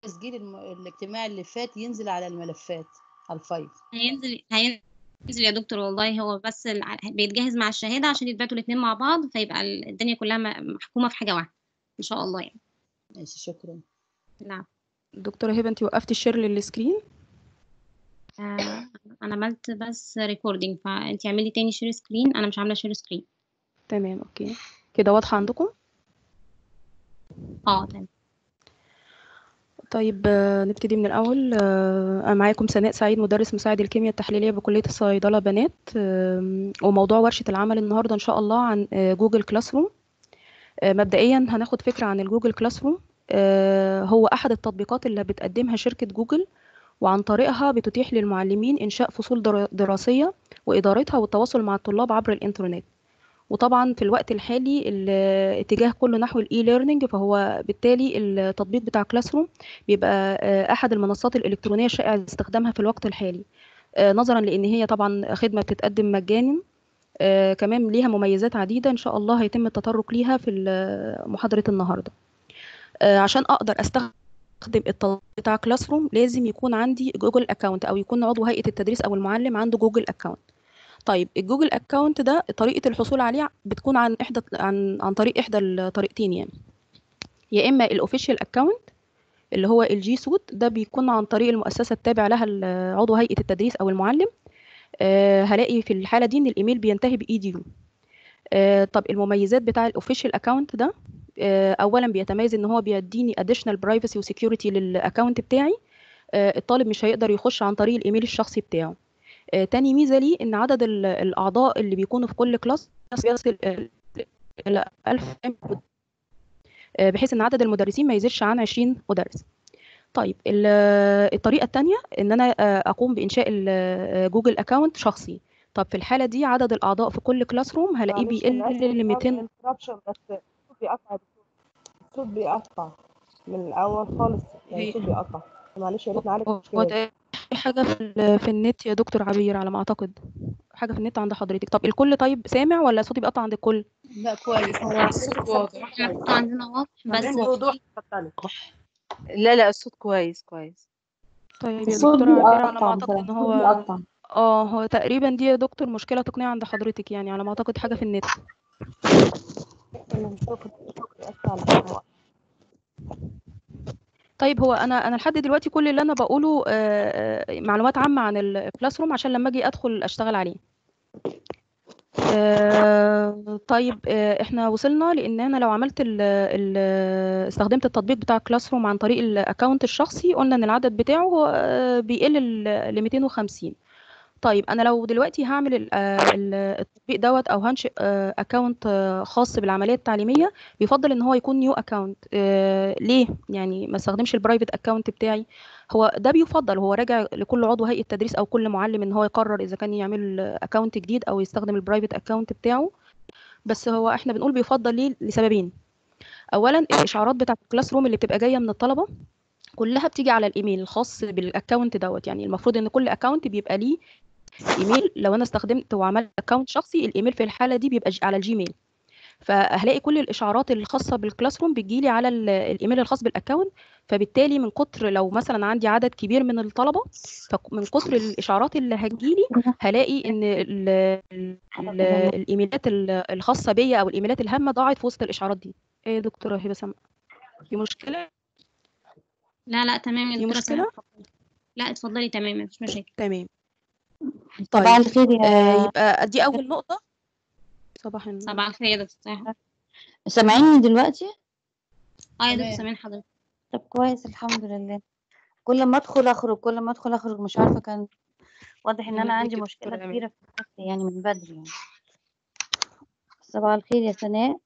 التسجيل الم- الاجتماعي اللي فات ينزل على الملفات على الفايل هينزل هينزل يا دكتور والله هو بس الع- بيتجهز مع الشهادة عشان يتبعتوا الاتنين مع بعض فيبقى ال- الدنيا كلها م- محكومة في حاجة واحدة إن شاء الله يعني ماشي شكرا نعم دكتورة هبة انت وقفتي الشير للسكرين آه، أنا عملت بس ريكوردينج فأنت اعملي تاني شير سكرين أنا مش عاملة شير سكرين تمام اوكي كده واضحة عندكم اه تمام طيب آه، نبتدي من الأول آه، أنا معاكم سناء سعيد مدرس مساعد الكيمياء التحليلية بكلية الصيدلة بنات آم، وموضوع ورشة العمل النهاردة إن شاء الله عن آه، جوجل كلاس روم آه، مبدئيا هناخد فكرة عن الجوجل كلاس روم آه، هو أحد التطبيقات اللي بتقدمها شركة جوجل وعن طريقها بتتيح للمعلمين إنشاء فصول در- دراسية وإدارتها والتواصل مع الطلاب عبر الإنترنت وطبعا في الوقت الحالي الاتجاه كله نحو الاي ليرنينج فهو بالتالي التطبيق بتاع كلاس روم بيبقى آه، احد المنصات الالكترونيه الشائع استخدامها في الوقت الحالي آه، نظرا لان هي طبعا خدمه بتتقدم مجانا آه، كمان ليها مميزات عديده ان شاء الله هيتم التطرق ليها في ال- محاضره النهارده آه، عشان اقدر استخدم التطبيق بتاع كلاس روم لازم يكون عندي جوجل اكونت او يكون عضو هيئه التدريس او المعلم عنده جوجل اكونت طيب الجوجل اكونت ده طريقه الحصول عليه بتكون عن احدى عن عن طريق احدى الطريقتين يعني يا اما الاوفيشال اكونت اللي هو الجي سوت ده بيكون عن طريق المؤسسه التابع لها ال- عضو هيئه التدريس او المعلم آه هلاقي في الحاله دي ان الايميل بينتهي باي دي يو آه طب المميزات بتاع الاوفيشال اكونت ده آه اولا بيتميز ان هو بيديني اديشنال برايفسي وسكيورتي للاكونت بتاعي آه الطالب مش هيقدر يخش عن طريق الايميل الشخصي بتاعه آه، تاني ميزة ليه إن عدد ال- الأعضاء اللي بيكونوا في كل كلاس بيصل آه، إلى 1000 آه، بحيث إن عدد المدرسين ما يزيدش عن 20 مدرس. طيب ال- الطريقة التانية إن أنا آه، أقوم بإنشاء ال- آه، جوجل أكاونت شخصي. طب في الحالة دي عدد الأعضاء في كل كلاس روم هلاقيه معلش انا اسفه بيقل ل 200 الانتربشن بس الصوت بيقطع يا دكتور الصوت بيقطع من الاول خالص يعني هي الصوت بيقطع معلش يا ريت نعالج هو المشكله دي ده في حاجة في ال- في النت يا دكتور عبير على ما أعتقد حاجة في النت عند حضرتك طب الكل طيب سامع ولا صوتي بيقطع عند الكل؟ لا كويس هو حضرتك الصوت سامعة واضح كويس احنا عندنا واضح بس عندي وضوح اتفضلي لا لا الصوت كويس كويس طيب يا الصوت دكتورة عبير على ما بيقطع أعتقد إن بصراحة الصوت هو بيقطع اه هو تقريبا دي يا دكتور مشكلة تقنية عند حضرتك يعني على ما أعتقد حاجة في النت ان الصوت الصوت بيقطع على الهواء. طيب هو أنا أنا لحد دلوقتي كل اللي أنا بقوله آه، آه، معلومات عامة عن الكلاس روم عشان لما أجي أدخل أشتغل عليه آه، طيب آه، احنا وصلنا لان انا لو عملت ال ال استخدمت التطبيق بتاع كلاس روم عن طريق الاكونت الشخصي قلنا ان العدد بتاعه آه، بيقل ل 250 طيب انا لو دلوقتي هعمل ال- آه، ال- التطبيق دوت او هنشئ اكونت خاص بالعمليه التعليميه بيفضل ان هو يكون نيو اكونت ليه يعني ما استخدمش البرايفت اكونت بتاعي هو ده بيفضل هو راجع لكل عضو هيئه تدريس او كل معلم ان هو يقرر اذا كان يعمل اكونت جديد او يستخدم البرايفت اكونت بتاعه بس هو احنا بنقول بيفضل ليه لسببين اولا الاشعارات بتاعه الكلاس روم اللي بتبقى جايه من الطلبه كلها بتيجي على الايميل الخاص بالاكونت دوت يعني المفروض ان كل اكونت بيبقى ليه ايميل لو انا استخدمت وعملت اكونت شخصي الايميل في الحاله دي بيبقى ج- على الجيميل فهلاقي كل الاشعارات الخاصه بالكلاس روم بتجيلي على ال- الايميل الخاص بالاكونت فبالتالي من كتر لو مثلا عندي عدد كبير من الطلبه فمن كتر الاشعارات اللي هتجيلي هلاقي ان ال ال ال الايميلات ال- الخاصه بيا او الايميلات الهامه ضاعت في وسط الاشعارات دي ايه يا دكتوره هبه سامع في مشكله لا لا تمام يا في دكتورة سناء مشكله لا اتفضلي تمام مفيش مشاكل تمام صباح طيب الخير آه يا يبقى دي اول نقطه صباح النور صباح الخير يا دكتور سامعيني دلوقتي اه يا دكتور تمام سامعين حضرتك طب كويس الحمد لله كل ما ادخل اخرج كل ما ادخل اخرج مش عارفه كان واضح ان انا يهديك عندي يا مشكله دكتوره امين كبيره في النفس يعني من بدري يعني صباح الخير يا سناء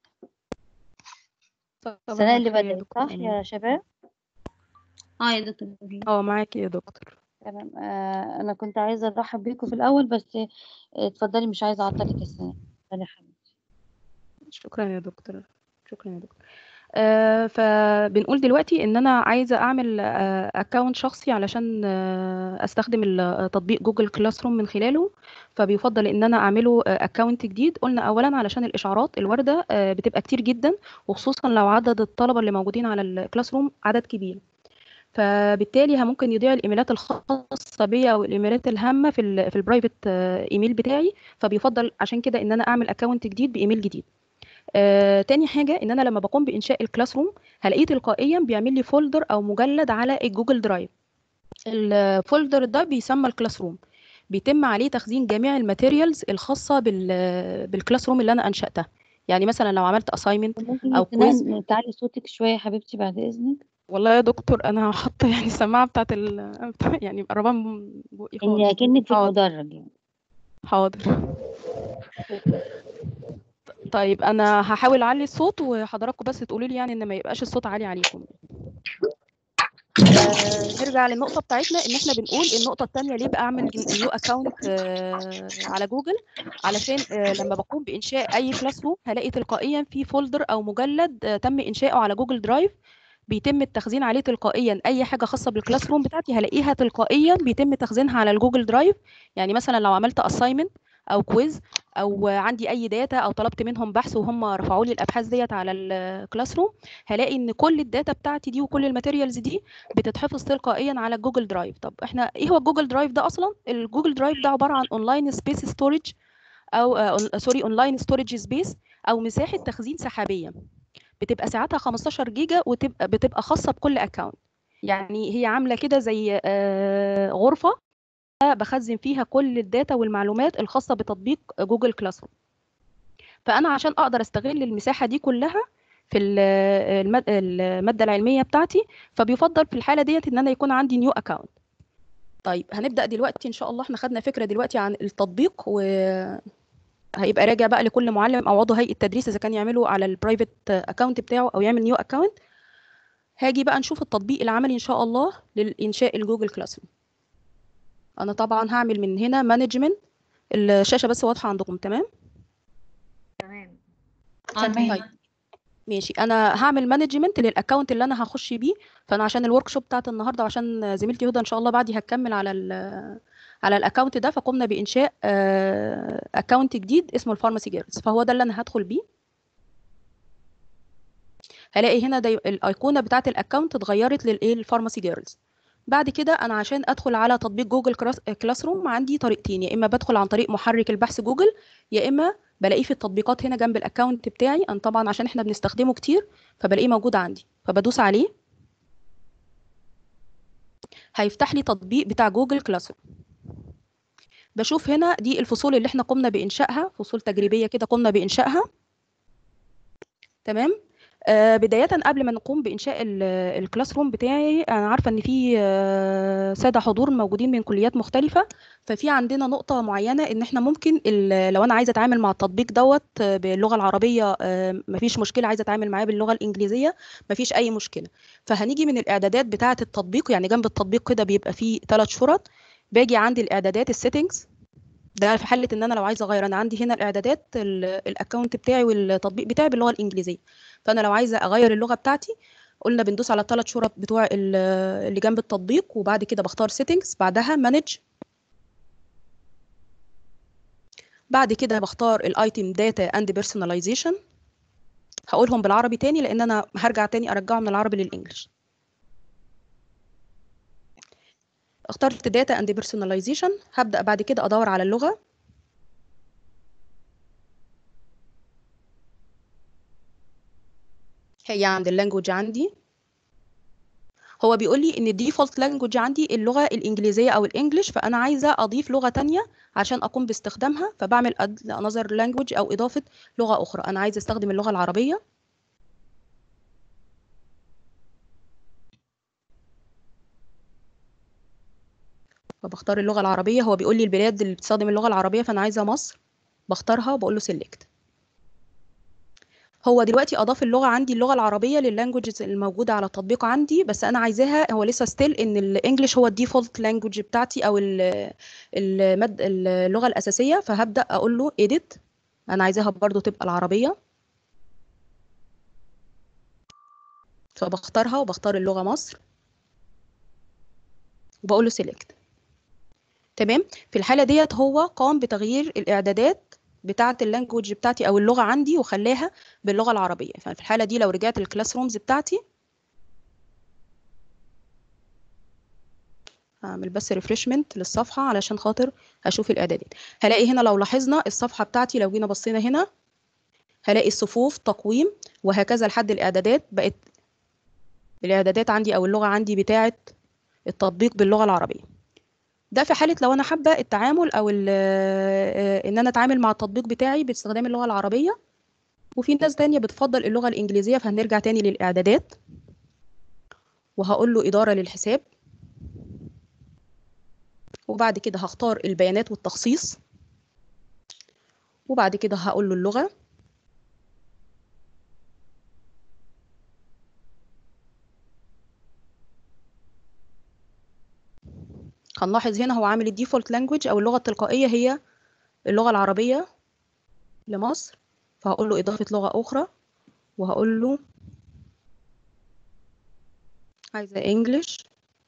صباح سناء اللي الخير يا بدأت دكتور صح امين يا شباب اه يا دكتور اه معاكي يا دكتور تمام آه انا كنت عايزه ارحب بيكم في الاول بس آه، اتفضلي مش عايزه اعطلك يا سناء اتفضلي يا حبيبتي شكرا يا دكتور شكرا يا دكتور آه فبنقول دلوقتي ان انا عايزه اعمل اكونت شخصي علشان آه استخدم ال- تطبيق جوجل كلاس روم من خلاله فبيفضل ان انا اعمله اكونت جديد قلنا اولا علشان الاشعارات الوارده آه بتبقى كتير جدا وخصوصا لو عدد الطلبه اللي موجودين على الكلاس روم عدد كبير فبالتالي ه- ممكن يضيع الايميلات الخاصه بيا او الايميلات الهامه في ال في البرايفت ايميل بتاعي فبيفضل عشان كده ان انا اعمل اكونت جديد بايميل جديد آه، تاني حاجة إن أنا لما بقوم بإنشاء الكلاس روم هلاقيه تلقائيا بيعمل لي فولدر أو مجلد على الجوجل درايف الفولدر ده بيسمى الكلاس روم بيتم عليه تخزين جميع الماتيريالز الخاصة بال بالكلاس روم اللي أنا أنشأتها يعني مثلا لو عملت assignment ممكن أو يا كويز سناء تعلي صوتك شوية يا حبيبتي بعد إذنك والله يا دكتور أنا حاطة يعني السماعة بتاعت ال بتاع- يعني مقربة من بقي إن خالص أكنك في حاضر المدرج يعني حاضر طيب أنا هحاول أعلي الصوت وحضراتكم بس تقولوا لي يعني إن ما يبقاش الصوت عالي عليكم آه، نرجع للنقطة بتاعتنا إن إحنا بنقول النقطة التانية ليه بعمل نيو أكاونت على جوجل علشان آه، لما بقوم بإنشاء أي كلاس روم هلاقي تلقائيا في فولدر أو مجلد آه، تم إنشاؤه على جوجل درايف بيتم التخزين عليه تلقائيا أي حاجة خاصة بالكلاس روم بتاعتي هلاقيها تلقائيا بيتم تخزينها على الجوجل درايف يعني مثلا لو عملت assignment أو كويز أو عندي أي داتا أو طلبت منهم بحث وهم رفعوا لي الأبحاث ديت على الكلاس روم هلاقي إن كل الداتا بتاعتي دي وكل الماتيريالز دي بتتحفظ تلقائيا على الجوجل درايف طب احنا ايه هو الجوجل درايف ده اصلا الجوجل درايف ده عباره عن اونلاين سبيس ستورج او سوري اونلاين ستورج سبيس او مساحه تخزين سحابيه بتبقى ساعتها 15 جيجا وتبقى بتبقى خاصه بكل اكونت يعني هي عامله كده زي آه، غرفه بخزن فيها كل الداتا والمعلومات الخاصه بتطبيق جوجل كلاس روم فانا عشان اقدر استغل المساحه دي كلها في ال- المد- الماده العلميه بتاعتي فبيفضل في الحاله ديت ان انا يكون عندي نيو اكونت طيب هنبدا دلوقتي ان شاء الله احنا خدنا فكره دلوقتي عن التطبيق و هيبقى راجع بقى لكل معلم او عضو هيئه تدريس اذا كان يعمله على البرايفت اكونت بتاعه او يعمل نيو اكونت هاجي بقى نشوف التطبيق العملي ان شاء الله للانشاء الجوجل كلاس روم انا طبعا هعمل من هنا مانجمنت الشاشه بس واضحه عندكم تمام تمام طيب ماشي انا هعمل مانجمنت للاكونت اللي انا هخش بيه فانا عشان الورك شوب بتاعت النهارده وعشان زميلتي هدى ان شاء الله بعدي هتكمل على ال على الاكونت ده فقمنا بانشاء اكونت جديد اسمه الفارماسي جيرلز فهو ده اللي انا هدخل بيه هلاقي هنا دي الايقونه بتاعت الاكونت اتغيرت للايه الفارماسي جيرلز بعد كده انا عشان ادخل على تطبيق جوجل كلاس روم عندي طريقتين يا اما بدخل عن طريق محرك البحث جوجل يا اما بلاقيه في التطبيقات هنا جنب الاكونت بتاعي انا طبعا عشان احنا بنستخدمه كتير فبلاقيه موجود عندي فبدوس عليه هيفتح لي تطبيق بتاع جوجل كلاس روم بشوف هنا دي الفصول اللي احنا قمنا بانشائها فصول تجريبيه كده قمنا بانشائها تمام آه بداية قبل ما نقوم بإنشاء الكلاس روم بتاعي أنا عارفة إن في آه سادة حضور موجودين من كليات مختلفة ففي عندنا نقطة معينة إن إحنا ممكن لو أنا عايزة أتعامل مع التطبيق دوت باللغة العربية آه مفيش مشكلة عايزة أتعامل معاه باللغة الإنجليزية مفيش أي مشكلة فهنيجي من الإعدادات بتاعة التطبيق يعني جنب التطبيق كده بيبقى فيه ثلاث شرط باجي عندي الإعدادات السيتنجز ده في حاله ان انا لو عايزه اغير انا عندي هنا الاعدادات الاكونت بتاعي والتطبيق بتاعي باللغه الانجليزيه فانا لو عايزه اغير اللغه بتاعتي قلنا بندوس على الثلاث شرط بتوع اللي جنب التطبيق وبعد كده بختار settings بعدها manage بعد كده بختار الايتم داتا اند بيرسوناليزيشن هقولهم بالعربي تاني لان انا هرجع تاني ارجعه من العربي للانجليش اخترت داتا اند بيرسوناليزيشن هبدا بعد كده ادور على اللغه هي عند اللانجوج عندي هو بيقول لي ان الديفولت لانجوج عندي اللغه الانجليزيه او الانجليش فانا عايزه اضيف لغه تانية عشان اقوم باستخدامها فبعمل انذر لانجوج او اضافه لغه اخرى انا عايزه استخدم اللغه العربيه فبختار اللغة العربية هو بيقول لي البلاد اللي بتستخدم اللغة العربية فأنا عايزة مصر بختارها وبقول له سيلكت هو دلوقتي أضاف اللغة عندي اللغة العربية لللانجوجز الموجودة على التطبيق عندي بس أنا عايزاها هو لسه ستيل إن الإنجليش هو الديفولت لانجوج بتاعتي أو المد اللغة الأساسية فهبدأ أقول له edit أنا عايزاها برضو تبقى العربية فبختارها وبختار اللغة مصر وبقول له select تمام في الحاله ديت هو قام بتغيير الاعدادات بتاعه اللانجوج بتاعتي او اللغه عندي وخلاها باللغه العربيه ففي الحاله دي لو رجعت للكلاس رومز بتاعتي هعمل بس ريفرشمنت للصفحة علشان خاطر هشوف الإعدادات هلاقي هنا لو لاحظنا الصفحة بتاعتي لو جينا بصينا هنا هلاقي الصفوف تقويم وهكذا لحد الإعدادات بقت الإعدادات عندي أو اللغة عندي بتاعة التطبيق باللغة العربية ده في حالة لو أنا حابة التعامل أو ال- آه، إن أنا أتعامل مع التطبيق بتاعي باستخدام اللغة العربية وفي ناس تانية بتفضل اللغة الإنجليزية فهنرجع تاني للإعدادات وهقول له إدارة للحساب وبعد كده هختار البيانات والتخصيص وبعد كده هقول له اللغة هنلاحظ هنا هو عامل الديفولت لانجوج او اللغة التلقائية هي اللغة العربية لمصر فهقول له إضافة لغة أخرى وهقول له عايزة انجلش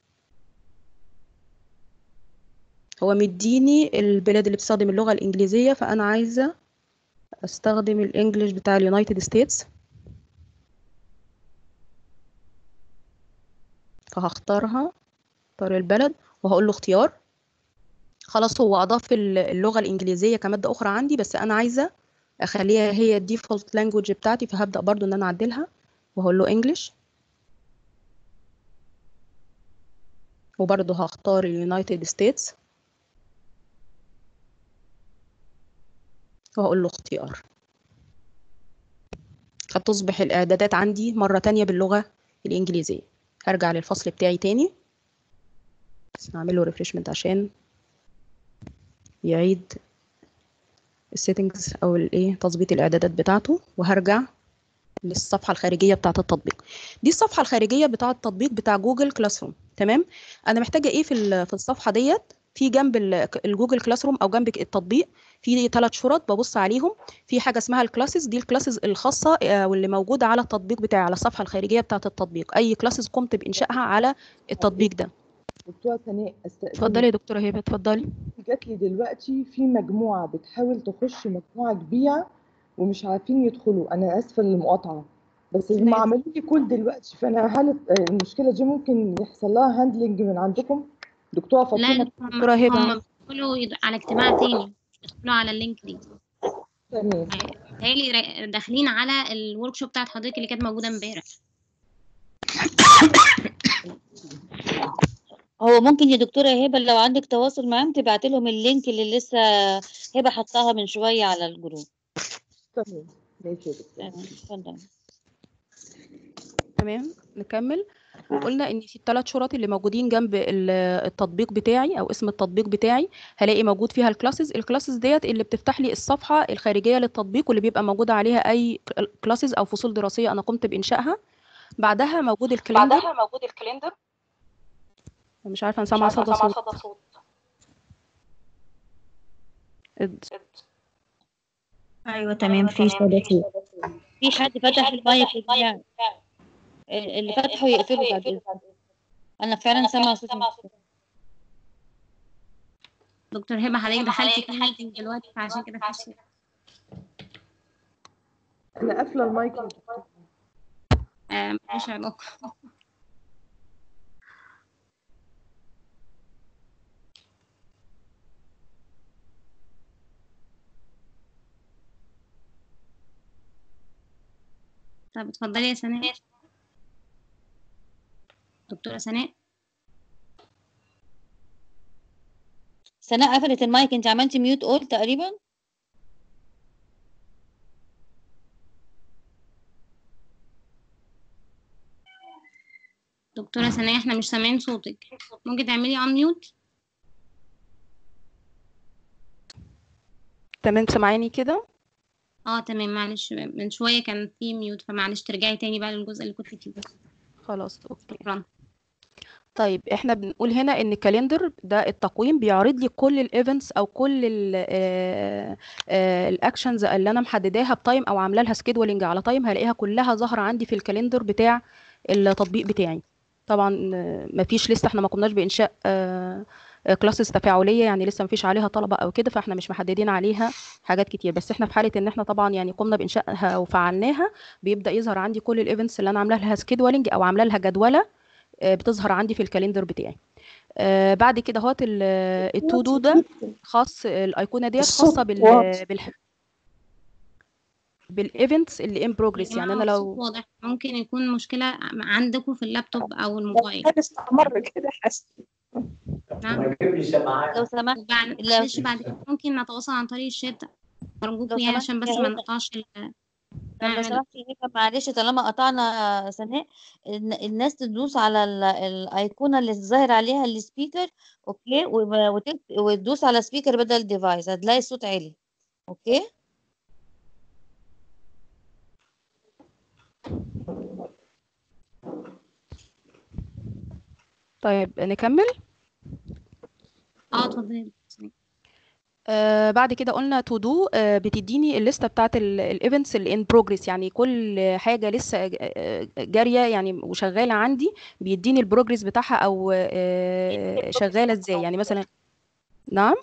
هو مديني البلاد اللي بتستخدم اللغة الإنجليزية فأنا عايزة أستخدم الإنجليش بتاع اليونايتد ستيتس فهختارها اختار البلد وهقول له اختيار خلاص هو أضاف ال- اللغة الإنجليزية كمادة أخرى عندي بس أنا عايزة أخليها هي الديفولت لانجوج بتاعتي فهبدأ برضو إن أنا أعدلها وهقول له انجلش وبرضو هختار اليونايتد ستيتس وهقول له اختيار هتصبح الإعدادات عندي مرة تانية باللغة الإنجليزية هرجع للفصل بتاعي تاني بس نعمل له ريفرشمنت عشان يعيد السيتنجز او الايه تظبيط الاعدادات بتاعته وهرجع للصفحه الخارجيه بتاعه التطبيق دي الصفحه الخارجيه بتاعه التطبيق بتاع جوجل كلاس روم تمام انا محتاجه ايه في ال- في الصفحه ديت في جنب ال- الجوجل كلاس روم او جنب التطبيق في ثلاث شرط ببص عليهم في حاجه اسمها الكلاسز دي الكلاسز الخاصه آه، واللي موجوده على التطبيق بتاعي على الصفحه الخارجيه بتاعه التطبيق اي كلاسز قمت بانشائها على التطبيق ده دكتورة سناء استأذنك اتفضلي يا دكتوره هبه اتفضلي جات لي دلوقتي في مجموعة بتحاول تخش مجموعة كبيرة ومش عارفين يدخلوا أنا آسفة للمقاطعة بس هم لا. عملوا لي كل دلوقتي فأنا هل المشكلة دي ممكن يحصل لها هاندلنج من عندكم دكتورة لا فاطمة هم دكتورة هبة. هم بيدخلوا يد- على اجتماع تاني مش بيدخلوا على اللينك دي تمام هيلي را- داخلين على الورك شوب بتاعت حضرتك اللي كانت موجوده امبارح هو ممكن يا دكتورة هبة لو عندك تواصل معاهم تبعت لهم اللينك اللي لسه هبة حطاها من شوية على الجروب تمام ماشي يا دكتورة تمام اتفضل تمام نكمل قلنا ان في الثلاث شرط اللي موجودين جنب ال- التطبيق بتاعي او اسم التطبيق بتاعي هلاقي موجود فيها الكلاسز الكلاسز ديت اللي بتفتح لي الصفحه الخارجيه للتطبيق واللي بيبقى موجود عليها اي كلاسز او فصول دراسيه انا قمت بانشائها بعدها موجود الكالندر بعدها موجود الكالندر مش عارفه انا مش سامعه عارفة صدى سامعة صوت صدى صوت ايوه تمام في صدى صوت في حد فتح المايك بتاعه اللي فتحه يقفله بعد إذنك. انا فعلا سامعه صوت دكتور هبه حضرتك دخلتي في ميتنج دلوقتي فعشان كده مفيش أنا قافلة المايك يا دكتورة. آه، مفيش علاقه طب اتفضلي يا سناء دكتورة سناء سناء قفلت المايك انت عملتي ميوت اول تقريبا دكتورة سناء احنا مش سامعين صوتك ممكن تعملي ان ميوت تمام سامعاني كده اه تمام معلش من شوية كان في ميوت فمعلش ترجعي تاني بقى للجزء اللي كنت فيه خلاص اوكي شكرا طيب احنا بنقول هنا ان الكالندر ده التقويم بيعرض لي كل الايفنتس او كل الاكشنز اللي انا محدداها بتايم او عامله لها سكيدولينج على تايم هلاقيها كلها ظاهره عندي في الكالندر بتاع التطبيق بتاعي طبعا آه، مفيش لسه احنا ما قمناش بانشاء كلاسز تفاعليه يعني لسه مفيش عليها طلبه او كده فاحنا مش محددين عليها حاجات كتير بس احنا في حاله ان احنا طبعا يعني قمنا بانشائها وفعلناها بيبدا يظهر عندي كل الايفنتس اللي انا عامله لها سكيدولينج او عامله لها جدوله آه، بتظهر عندي في الكالندر بتاعي آه بعد كده هوت التو دو ده خاص الايقونه ديت الصوت خاصه بال واطي. بال بالايفنتس اللي ان بروجريس يعني انا الصوت لو واضح ممكن يكون مشكلة عندكم في اللابتوب أو الموبايل كان استمر كده حاسس نعم لو سمحت وبعد لو- معلش بعد كده ممكن نتواصل عن طريق الشات أرجوكم لو يعني سمحت عشان بس يا ما هبة. نقطعش ال- لو نعمل سمحتي يا هبة معلش طالما قطعنا سناء الن- الناس تدوس على ال- الايقونه اللي ظاهر عليها السبيكر اوكي وب- وتك- وتدوس على سبيكر بدل ديفايس هتلاقي الصوت عالي اوكي طيب نكمل اه اتفضلي آه بعد كده قلنا تو دو آه بتديني الليسته بتاعت الايفنتس اللي ان بروجريس يعني كل حاجه لسه ج- آه، جاريه يعني وشغاله عندي بيديني البروجريس بتاعها او آه شغاله ازاي يعني مثلا نعم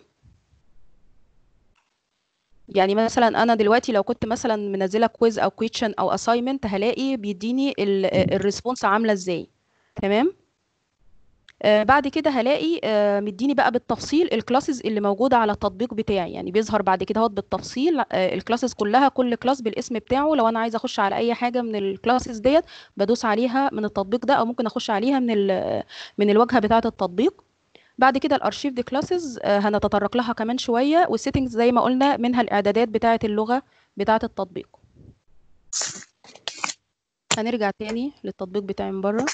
يعني مثلا انا دلوقتي لو كنت مثلا منزله كويز او كويشن او اساينمنت هلاقي بيديني الريسبونس عامله ازاي تمام آه، بعد كده هلاقي آه، مديني بقى بالتفصيل الكلاسز اللي موجوده على التطبيق بتاعي يعني بيظهر بعد كده اهوت بالتفصيل الكلاسز كلها كل كلاس بالاسم بتاعه لو انا عايزه اخش على اي حاجه من الكلاسز ديت بدوس عليها من التطبيق ده او ممكن اخش عليها من ال- من الواجهه بتاعه التطبيق بعد كده الارشيف دي كلاسز هنتطرق لها كمان شويه والسيتنجز زي ما قلنا منها الاعدادات بتاعه اللغه بتاعه التطبيق هنرجع تاني للتطبيق بتاعي من بره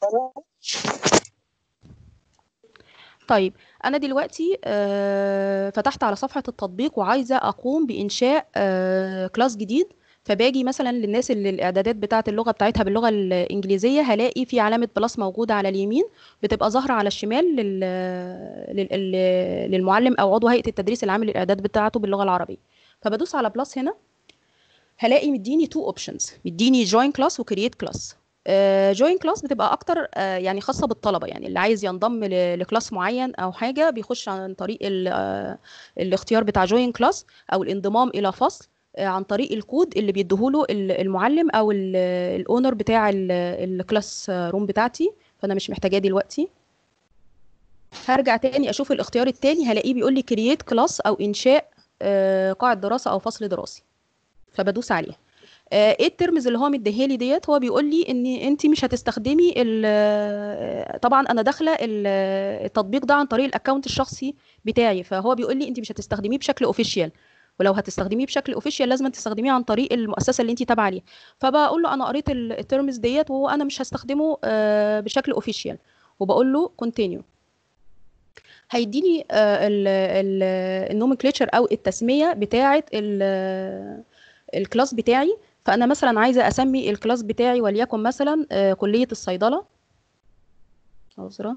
طيب انا دلوقتي آه، فتحت على صفحه التطبيق وعايزه اقوم بانشاء آه، كلاس جديد فباجي مثلا للناس اللي الاعدادات بتاعه اللغه بتاعتها باللغه الانجليزيه هلاقي في علامه بلس موجوده على اليمين بتبقى ظاهره على الشمال لل... لل... للمعلم او عضو هيئه التدريس العام للاعداد بتاعته باللغه العربيه فبدوس على بلس هنا هلاقي مديني تو اوبشنز مديني جوين كلاس وكرييت كلاس جوين كلاس بتبقى اكتر آه، يعني خاصه بالطلبه يعني اللي عايز ينضم ل- لكلاس معين او حاجه بيخش عن طريق ال- آه، الاختيار بتاع جوين كلاس او الانضمام الى فصل آه، عن طريق الكود اللي بيديهوله ال- المعلم او الاونر بتاع ال- الكلاس روم بتاعتي فانا مش محتاجاه دلوقتي هرجع تاني اشوف الاختيار التاني هلاقيه بيقول لي كرييت كلاس او انشاء آه، قاعده دراسه او فصل دراسي فبدوس عليها آه، ايه الترمز اللي هو مديهالي ديت هو بيقول لي ان انت مش هتستخدمي ال- آه، طبعا انا داخله ال- آه، التطبيق ده عن طريق الاكونت الشخصي بتاعي فهو بيقول لي انت مش هتستخدميه بشكل اوفيشال ولو هتستخدميه بشكل اوفيشال لازم تستخدميه عن طريق المؤسسه اللي انت تابعه ليها فبقول له انا قريت ال- الترمز ديت وانا مش هستخدمه آه، بشكل اوفيشال وبقول له كونتينيو هيديني النومنكليتشر او التسميه بتاعه ال- الكلاس بتاعي فانا مثلا عايزه اسمي الكلاس بتاعي وليكن مثلا آه، كليه الصيدله عذرا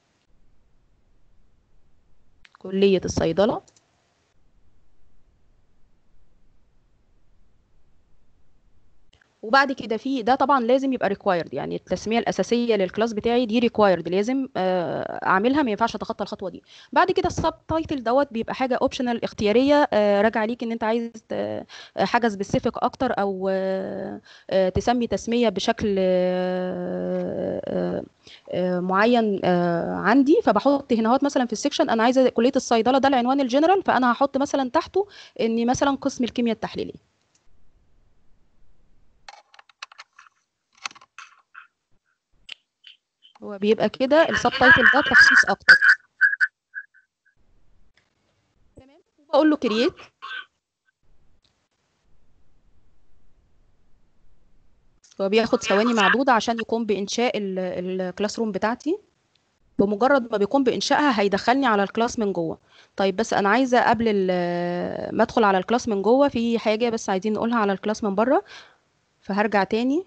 كليه الصيدله وبعد كده في ده طبعا لازم يبقى ريكوايرد يعني التسميه الاساسيه للكلاس بتاعي دي ريكوايرد لازم آه، اعملها ما ينفعش اتخطى الخطوه دي بعد كده السب تايتل دوت بيبقى حاجه اوبشنال اختياريه آه، راجعه ليك ان انت عايز ت- حاجه سبيسيفيك اكتر او آه، آه، تسمي تسميه بشكل آه، آه، آه، معين آه، عندي فبحط هنا اهوت مثلا في السكشن انا عايزه كليه الصيدله ده العنوان الجنرال فانا هحط مثلا تحته اني مثلا قسم الكيمياء التحليليه هو بيبقى كده السب تايتل ده تخصيص اكتر تمام بقول له كرييت هو بياخد ثواني معدودة عشان يقوم بإنشاء الكلاس روم بتاعتي بمجرد ما بيقوم بإنشائها هيدخلني على الكلاس من جوه طيب بس أنا عايزة قبل ال- ما أدخل على الكلاس من جوه في حاجة بس عايزين نقولها على الكلاس من بره فهرجع تاني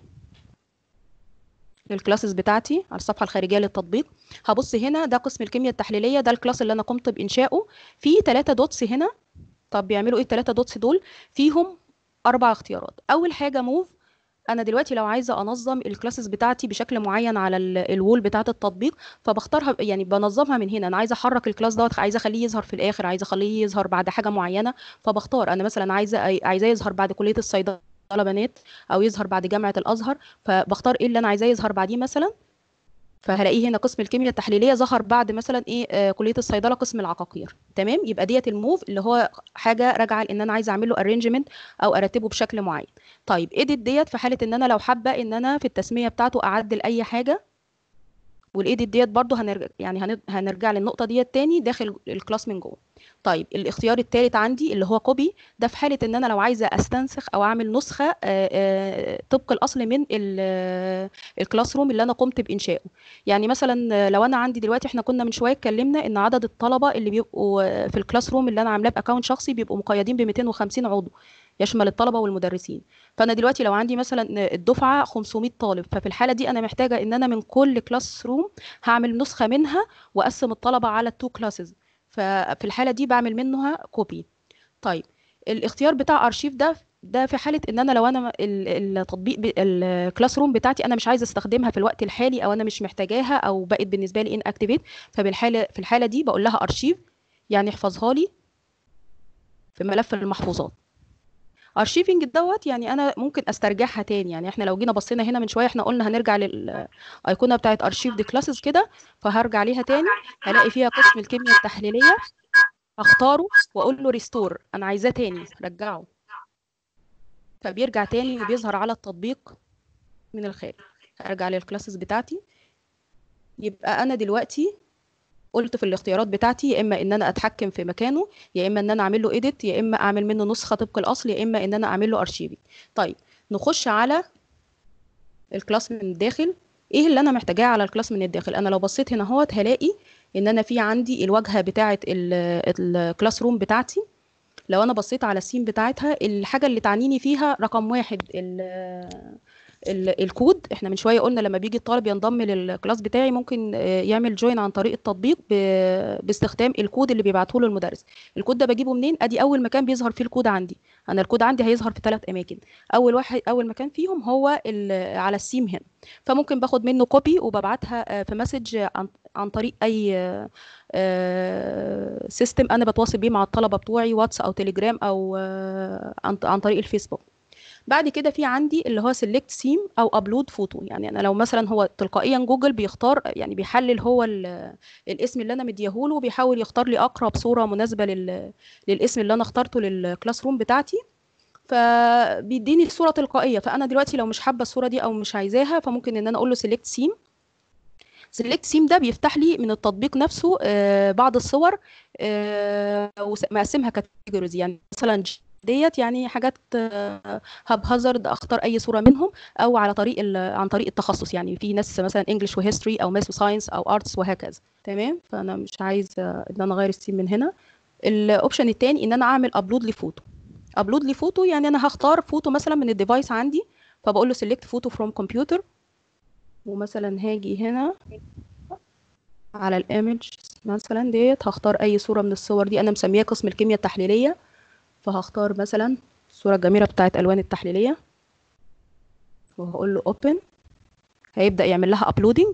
للكلاسز بتاعتي على الصفحة الخارجية للتطبيق هبص هنا ده قسم الكيمياء التحليلية ده الكلاس اللي أنا قمت بإنشائه في ثلاثة دوتس هنا طب بيعملوا إيه الثلاثة دوتس دول فيهم أربع اختيارات أول حاجة موف انا دلوقتي لو عايزه انظم الكلاسز بتاعتي بشكل معين على ال- الوول بتاعه التطبيق فبختارها يعني بنظمها من هنا انا عايزه احرك الكلاس دوت عايزه اخليه يظهر في الاخر عايزه اخليه يظهر بعد حاجه معينه فبختار انا مثلا عايزه عايزاه يظهر بعد كليه الصيدله بنات او يظهر بعد جامعه الازهر فبختار ايه اللي انا عايزاه يظهر بعديه مثلا فهلاقيه هنا قسم الكيمياء التحليليه ظهر بعد مثلا ايه آه كليه الصيدله قسم العقاقير تمام يبقى ديت الموف اللي هو حاجه راجعه لان انا عايزه اعمل له ارينجمنت او ارتبه بشكل معين طيب ايديت ديت في حاله ان انا لو حابه ان انا في التسميه بتاعته اعدل اي حاجه والايديت ديت برضو هنرجع يعني هن- هنرجع للنقطه ديت تاني داخل الكلاس من جوه طيب الاختيار الثالث عندي اللي هو كوبي ده في حاله ان انا لو عايزه استنسخ او اعمل نسخه آه، آه، طبق الاصل من ال- الكلاس روم اللي انا قمت بانشائه يعني مثلا لو انا عندي دلوقتي احنا كنا من شويه اتكلمنا ان عدد الطلبه اللي بيبقوا في الكلاس روم اللي انا عاملاه باكونت شخصي بيبقوا مقيدين ب 250 عضو يشمل الطلبه والمدرسين فانا دلوقتي لو عندي مثلا الدفعه 500 طالب ففي الحاله دي انا محتاجه ان انا من كل كلاس روم هعمل نسخه منها واقسم الطلبه على التو كلاسز ففي الحاله دي بعمل منها كوبي طيب الاختيار بتاع ارشيف ده ده في حاله ان انا لو انا ال- التطبيق ب- الكلاس روم بتاعتي انا مش عايزه استخدمها في الوقت الحالي او انا مش محتاجاها او بقت بالنسبه لي ان اكتيفيت فبالحاله في الحاله دي بقول لها ارشيف يعني احفظها لي في ملف المحفوظات ارشيفنج دوت يعني انا ممكن استرجعها تاني يعني احنا لو جينا بصينا هنا من شويه احنا قلنا هنرجع للايقونه بتاعه ارشيف دي كلاسز كده فهرجع ليها تاني هلاقي فيها قسم الكيمياء التحليليه هختاره واقول له ريستور انا عايزاه تاني رجعه فبيرجع تاني وبيظهر على التطبيق من الخارج هرجع للكلاسز بتاعتي يبقى انا دلوقتي قلت في الاختيارات بتاعتي يا اما ان انا اتحكم في مكانه يا اما ان انا اعمل له اديت يا اما اعمل منه نسخه طبق الاصل يا اما ان انا اعمل له ارشيفي طيب نخش على الكلاس من الداخل ايه اللي انا محتاجاه على الكلاس من الداخل انا لو بصيت هنا اهوت هلاقي ان انا في عندي الواجهه بتاعه الكلاس روم بتاعتي لو انا بصيت على السين بتاعتها الحاجه اللي تعنيني فيها رقم واحد ال ال- الكود احنا من شويه قلنا لما بيجي الطالب ينضم للكلاس بتاعي ممكن آه، يعمل جوين عن طريق التطبيق ب- باستخدام الكود اللي بيبعته له المدرس الكود ده بجيبه منين ادي اول مكان بيظهر فيه الكود عندي انا الكود عندي هيظهر في ثلاث اماكن اول واحد اول مكان فيهم هو ال- على السيم هنا فممكن باخد منه كوبي وببعتها آه، في مسج عن عن طريق اي سيستم انا بتواصل بيه مع الطلبه بتوعي واتس او تليجرام او آه، عن عن طريق الفيسبوك بعد كده في عندي اللي هو سيلكت سيم او ابلود فوتو يعني انا لو مثلا هو تلقائيا جوجل بيختار يعني بيحلل هو ال- الاسم اللي انا مديهوله وبيحاول يختار لي اقرب صوره مناسبه لل... للاسم اللي انا اخترته للكلاس روم بتاعتي فبيديني الصوره تلقائيه فانا دلوقتي لو مش حابه الصوره دي او مش عايزاها فممكن ان انا اقول له سيلكت سيم سيلكت سيم ده بيفتح لي من التطبيق نفسه آه، بعض الصور آه، وس- مقسمها كاتيجوريز يعني مثلا ج- ديت يعني حاجات هاب هازارد اختار اي صوره منهم او على طريق ال- عن طريق التخصص يعني في ناس مثلا انجلش وهيستوري او ماث وساينس او ارتس وهكذا تمام فانا مش عايزه ان انا اغير السين من هنا الاوبشن التاني ان انا اعمل ابلود لفوتو ابلود لفوتو يعني انا هختار فوتو مثلا من الديفايس عندي فبقول له سيلكت فوتو فروم كمبيوتر ومثلا هاجي هنا على الايمج مثلا ديت هختار اي صوره من الصور دي انا مسميها قسم الكيمياء التحليليه فهختار مثلا الصوره الجميله بتاعت الوان التحليليه وهقول له open هيبدا يعمل لها uploading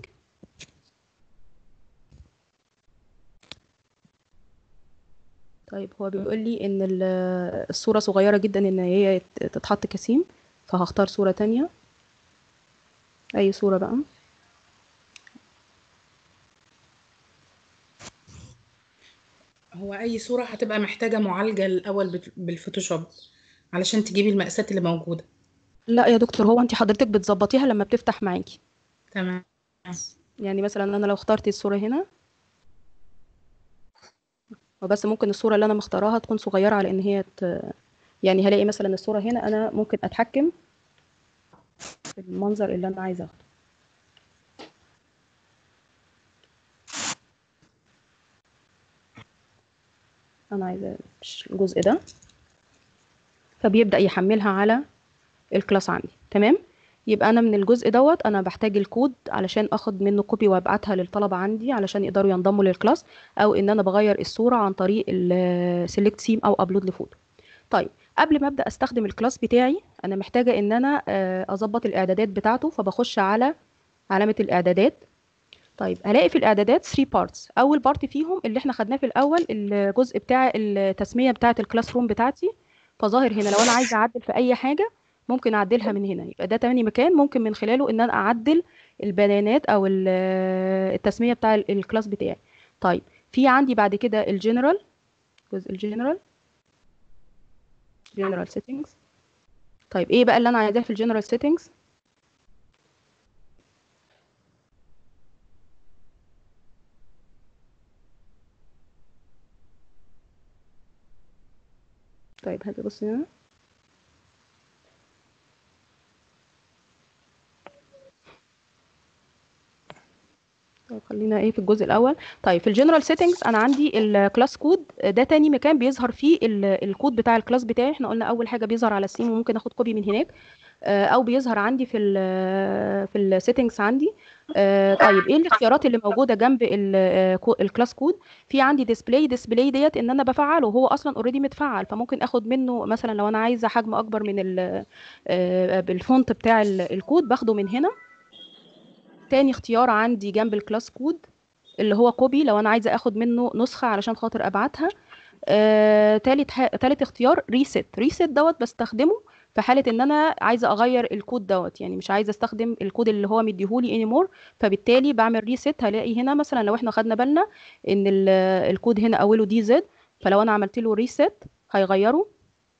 طيب هو بيقول لي ان ال- الصوره صغيره جدا ان هي يت- تتحط كسيم فهختار صوره تانية اي صوره بقى هو أي صورة هتبقى محتاجة معالجة الأول بت- بالفوتوشوب علشان تجيبي المقاسات اللي موجودة لا يا دكتور هو انت حضرتك بتظبطيها لما بتفتح معاكي تمام يعني مثلا انا لو اخترت الصوره هنا وبس ممكن الصوره اللي انا مختاراها تكون صغيره على ان هي ت... يعني هلاقي مثلا الصوره هنا انا ممكن اتحكم في المنظر اللي انا عايزه اخده انا عايزه الجزء ده فبيبدا يحملها على الكلاس عندي تمام يبقى انا من الجزء دوت انا بحتاج الكود علشان اخد منه كوبي وابعتها للطلبه عندي علشان يقدروا ينضموا للكلاس او ان انا بغير الصوره عن طريق السيلكت سيم او ابلود لفوتو طيب قبل ما ابدا استخدم الكلاس بتاعي انا محتاجه ان انا آه، اظبط الاعدادات بتاعته فبخش على علامه الاعدادات طيب هلاقي في الاعدادات 3 بارتس اول بارت فيهم اللي احنا خدناه في الاول الجزء بتاع التسميه بتاعه الكلاس روم بتاعتي فظاهر هنا لو انا عايزه اعدل في اي حاجه ممكن اعدلها من هنا يبقى ده تاني مكان ممكن من خلاله ان انا اعدل البيانات او ال- التسميه بتاع ال- الكلاس بتاعي طيب في عندي بعد كده الجنرال جزء الجنرال جنرال سيتنجز طيب ايه بقى اللي انا عايزاه في الجنرال سيتنجز طيب هاتي بصي هنا طيب خلينا ايه في الجزء الاول طيب في الجنرال سيتنجز انا عندي الكلاس كود ده تاني مكان بيظهر فيه ال- الكود بتاع الكلاس بتاعي احنا قلنا اول حاجه بيظهر على السيم وممكن اخد كوبي من هناك آه، او بيظهر عندي في ال في السيتنجز عندي آه، طيب ايه الاختيارات اللي موجوده جنب الكلاس كود في عندي ديسبلاي ديسبلاي ديت ان انا بفعله هو اصلا اوريدي متفعل فممكن اخد منه مثلا لو انا عايزه حجم اكبر من ال- آه، بالفونت بتاع ال- الكود باخده من هنا تاني اختيار عندي جنب الكلاس كود اللي هو كوبي لو انا عايزه اخد منه نسخه علشان خاطر ابعتها آه، تالت ح... تالت اختيار ريست ريست دوت بستخدمه في حاله ان انا عايزه اغير الكود دوت يعني مش عايزه استخدم الكود اللي هو مديهولي انيمور فبالتالي بعمل ريست هلاقي هنا مثلا لو احنا خدنا بالنا ان ال- الكود هنا اوله دي زد فلو انا عملت له ريست هيغيره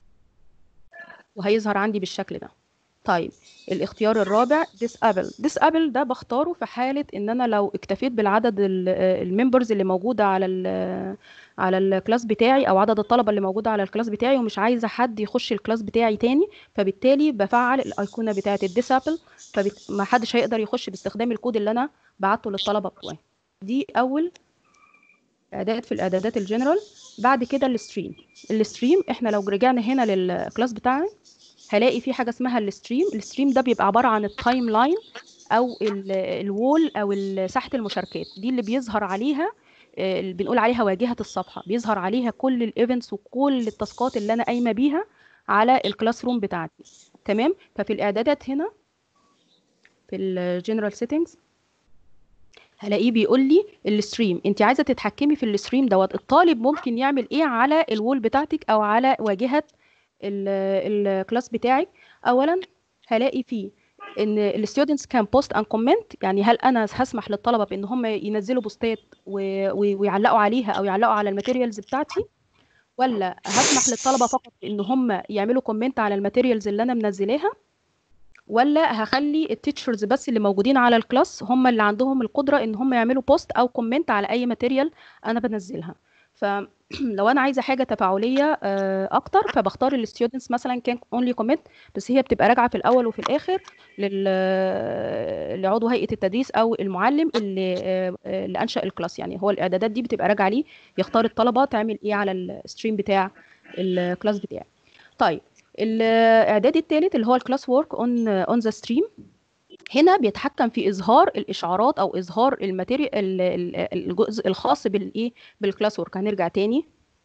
وهيظهر عندي بالشكل ده طيب الاختيار الرابع disable disable ده بختاره في حالة ان انا لو اكتفيت بالعدد الممبرز اللي موجودة على ال على الكلاس بتاعي او عدد الطلبة اللي موجودة على الكلاس بتاعي ومش عايزة حد يخش الكلاس بتاعي تاني فبالتالي بفعل الايقونة بتاعة الديسابل فما حدش هيقدر يخش باستخدام الكود اللي انا بعته للطلبة بتوعي دي اول اعداد في الاعدادات الجنرال بعد كده الستريم الستريم احنا لو رجعنا هنا للكلاس بتاعي هلاقي في حاجه اسمها الستريم الستريم ده بيبقى عباره عن التايم لاين او ال- الوول او ال- ساحه المشاركات دي اللي بيظهر عليها آه، اللي بنقول عليها واجهه الصفحه بيظهر عليها كل الايفنتس وكل التاسكات اللي انا قايمه بيها على الكلاس روم بتاعتي تمام ففي الاعدادات هنا في الجنرال سيتنجز هلاقيه بيقول لي الستريم انت عايزه تتحكمي في الستريم دوت الطالب ممكن يعمل ايه على الوول بتاعتك او على واجهه الكلاس بتاعك اولا هلاقي فيه ان الستودنتس كان بوست ان كومنت يعني هل انا هسمح للطلبه بان هم ينزلوا بوستات و- و- ويعلقوا عليها او يعلقوا على الماتيريالز بتاعتي ولا هسمح للطلبه فقط ان هم يعملوا كومنت على الماتيريالز اللي انا منزلاها ولا هخلي التيتشرز بس اللي موجودين على الكلاس هم اللي عندهم القدره ان هم يعملوا بوست او كومنت على اي ماتيريال انا بنزلها فلو انا عايزه حاجه تفاعليه آه، اكتر فبختار الستودنتس مثلا كان اونلي كومنت بس هي بتبقى راجعه في الاول وفي الاخر لل لعضو هيئه التدريس او المعلم اللي آه، آه، اللي انشا الكلاس يعني هو الاعدادات دي بتبقى راجعه ليه يختار الطلبه تعمل ايه على الستريم بتاع الكلاس بتاعي طيب الاعداد الثالث اللي هو الكلاس وورك اون اون ذا ستريم هنا بيتحكم في اظهار الاشعارات او اظهار الماتيريال الجزء الخاص بالايه بالكلاس وورك هنرجع تاني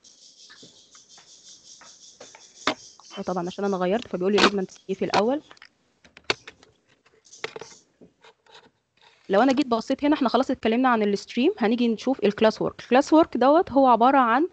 وطبعا عشان انا غيرت فبيقول لي لازم تسيبيه في الاول لو انا جيت بصيت هنا احنا خلاص اتكلمنا عن الستريم هنيجي نشوف الكلاس وورك الكلاس وورك دوت هو عباره عن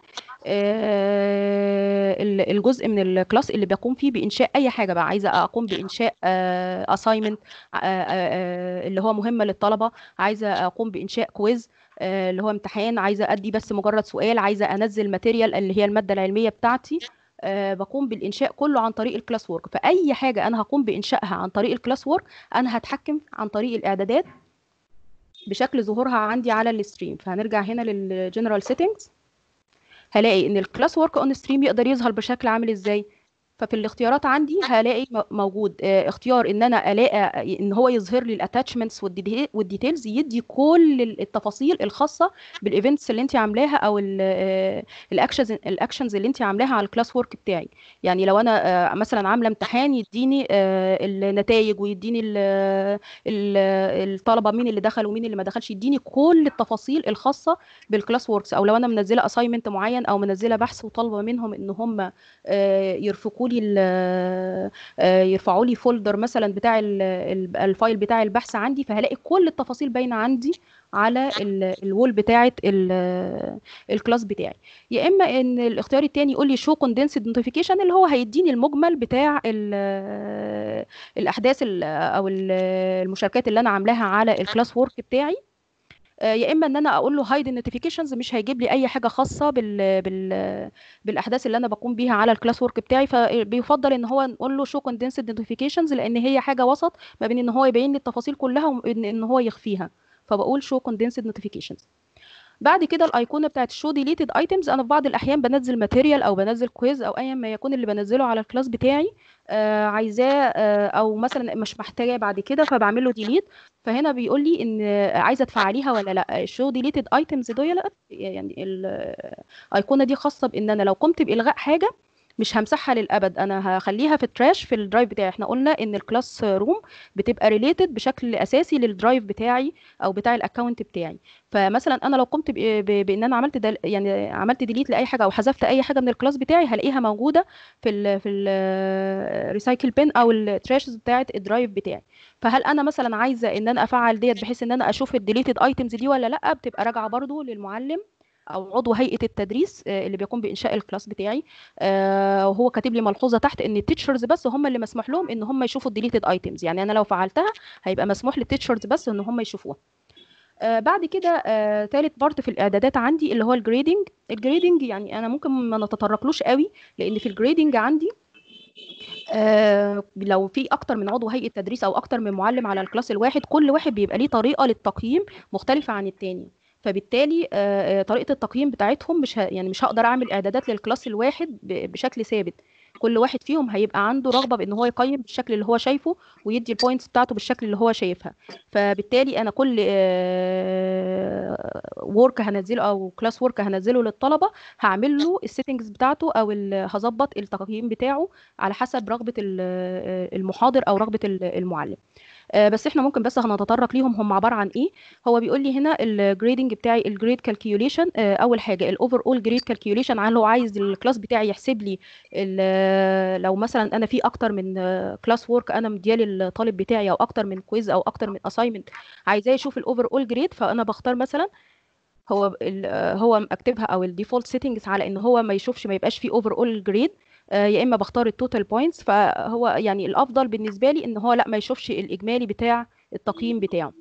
آه، ال- الجزء من الكلاس اللي بقوم فيه بانشاء اي حاجه بقى عايزه اقوم بانشاء اساينمنت اللي هو مهمه للطلبه عايزه اقوم بانشاء كويز اللي هو امتحان عايزه ادي بس مجرد سؤال عايزه انزل ماتيريال اللي هي الماده العلميه بتاعتي آه، بقوم بالانشاء كله عن طريق الكلاس وورك فاي حاجه انا هقوم بانشائها عن طريق الكلاس وورك انا هتحكم عن طريق الاعدادات بشكل ظهورها عندي على الستريم فهنرجع هنا للجنرال سيتنجز هلاقي ان الكلاس ورك اون ستريم يقدر يظهر بشكل عامل ازاي ففي الاختيارات عندي هلاقي م- موجود آه، اختيار ان انا الاقي ان هو يظهر لي الاتاتشمنتس والديتيلز يدي كل ال- التفاصيل الخاصه بالايفنتس اللي انت عاملاها او الاكشنز الاكشنز اللي انت عاملاها على الكلاس ورك بتاعي يعني لو انا آه، مثلا عامله امتحان يديني آه، النتائج ويديني ال- ال- الطلبه مين اللي دخل ومين اللي ما دخلش يديني كل التفاصيل الخاصه بالكلاس ووركس او لو انا منزله اساينمنت معين او منزله بحث وطالبه منهم ان هم آه، يرفقوا لي ال- آه، يرفعوا لي فولدر مثلا بتاع ال- ال- الفايل بتاع البحث عندي فهلاقي كل التفاصيل باينه عندي على ال- الوول بتاعه ال- الكلاس بتاعي يا اما ان الاختيار التاني يقول لي شو كوندنسد نوتيفيكيشن اللي هو هيديني المجمل بتاع ال- الاحداث ال- او ال- المشاركات اللي انا عاملاها على الكلاس وورك بتاعي آه، يا اما ان انا اقول له هايد النوتيفيكيشنز مش هيجيب لي اي حاجه خاصه بال بال بالاحداث اللي انا بقوم بيها على الكلاس ورك بتاعي فبيفضل ان هو نقول له شو كوندنسد نوتيفيكيشنز لان هي حاجه وسط ما بين ان هو يبين لي التفاصيل كلها وان ان هو يخفيها فبقول شو كوندنسد نوتيفيكيشنز بعد كده الايقونه بتاعت الشو ديليتد ايتمز انا في بعض الاحيان بنزل ماتيريال او بنزل كويز او ايا ما يكون اللي بنزله على الكلاس بتاعي آه عايزاه آه او مثلا مش محتاجاه بعد كده فبعمل له ديليت فهنا بيقول لي ان آه، عايزه تفعليها ولا لا الشو ديليتد ايتمز دول يعني الايقونه دي خاصه بان انا لو قمت بالغاء حاجه مش همسحها للابد انا هخليها في التراش في الدرايف بتاعي احنا قلنا ان الكلاس روم بتبقى ريليتد بشكل اساسي للدرايف بتاعي او بتاع الاكونت بتاعي فمثلا انا لو قمت ب- ب- بان انا عملت دل يعني عملت ديليت لاي حاجه او حذفت اي حاجه من الكلاس بتاعي هلاقيها موجوده في ال في الريسايكل بين او التراشز بتاعه الدرايف بتاعي فهل انا مثلا عايزه ان انا افعل ديت بحيث ان انا اشوف الديليتد ايتمز دي ولا لا بتبقى راجعه برضو للمعلم او عضو هيئه التدريس آه، اللي بيقوم بانشاء الكلاس بتاعي آه، وهو كاتب لي ملحوظه تحت ان التيتشرز بس هم اللي مسموح لهم ان هم يشوفوا الديليتد ايتمز يعني انا لو فعلتها هيبقى مسموح للتيتشرز بس ان هم يشوفوها آه بعد كده آه تالت بارت في الاعدادات عندي اللي هو الجريدنج الجريدنج يعني انا ممكن ما نتطرقلوش قوي لان في الجريدنج عندي آه لو في اكتر من عضو هيئه تدريس او اكتر من معلم على الكلاس الواحد كل واحد بيبقى ليه طريقه للتقييم مختلفه عن التاني فبالتالي آه، آه، طريقه التقييم بتاعتهم مش ه... يعني مش هقدر اعمل اعدادات للكلاس الواحد ب... بشكل ثابت كل واحد فيهم هيبقى عنده رغبه بان هو يقيم بالشكل اللي هو شايفه ويدي البوينتس بتاعته بالشكل اللي هو شايفها فبالتالي انا كل ورك هنزله او كلاس ورك هنزله للطلبه هعمل له السيتنجز بتاعته او ال- هظبط التقييم بتاعه على حسب رغبه ال- المحاضر او رغبه ال- المعلم آه، بس احنا ممكن بس هنتطرق ليهم هم عباره عن ايه هو بيقول لي هنا الجريدنج بتاعي الجريد كالكيوليشن اول حاجه الاوفر اول جريد كالكيوليشن هل هو عايز الكلاس بتاعي يحسب لي ال- لو مثلا انا في اكتر من كلاس وورك انا مدياه للطالب بتاعي او اكتر من كويز او اكتر من اساينمنت عايزاه يشوف الاوفر اول جريد فانا بختار مثلا هو ال- آه، هو مكتبها او الديفولت سيتنجز على ان هو ما يشوفش ما يبقاش فيه اوفر اول جريد يا اما بختار التوتال بوينتس فهو يعني الافضل بالنسبه لي ان هو لا ما يشوفش الاجمالي بتاع التقييم بتاعه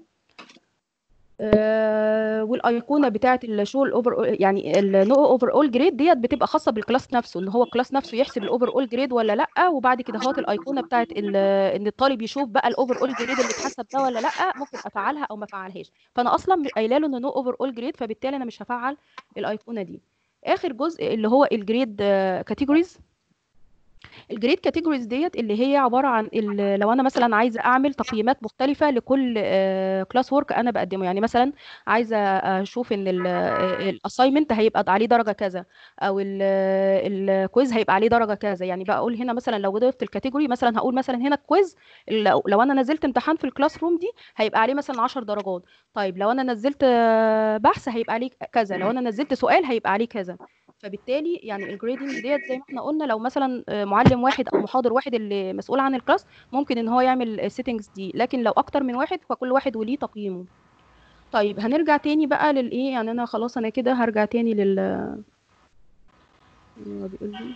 آه، والايقونه بتاعه الشو الاوفر يعني النو اوفر اول جريد ديت بتبقى خاصه بالكلاس نفسه ان هو الكلاس نفسه يحسب الاوفر اول جريد ولا لا وبعد كده هوت الايقونه بتاعه ال- ان الطالب يشوف بقى الاوفر اول جريد اللي اتحسب ده ولا لا ممكن افعلها او ما افعلهاش فانا اصلا قايله له ان نو اوفر اول جريد فبالتالي انا مش هفعل الايقونه دي اخر جزء اللي هو الجريد كاتيجوريز الجريد كاتيجوريز ديت اللي هي عباره عن ال- لو انا مثلا عايزه اعمل تقييمات مختلفه لكل كلاس ورك انا بقدمه يعني مثلا عايزه اشوف ان الاساينمنت هيبقى عليه درجه كذا او الكويز هيبقى عليه درجه كذا يعني بقول هنا مثلا لو ضفت الكاتيجوري مثلا هقول مثلا هنا الكويز لو لو انا نزلت امتحان في الكلاس روم دي هيبقى عليه مثلا 10 درجات طيب لو انا نزلت آه، بحث هيبقى عليه كذا لو انا نزلت سؤال هيبقى عليه كذا فبالتالي يعني الجريدنج ديت زي ما احنا قلنا لو مثلا آه، معلم واحد او محاضر واحد اللي مسؤول عن الكلاس ممكن ان هو يعمل السيتنجز دي لكن لو اكتر من واحد فكل واحد وليه تقييمه طيب هنرجع تاني بقى للايه يعني انا خلاص انا كده هرجع تاني لل هو بيقول لي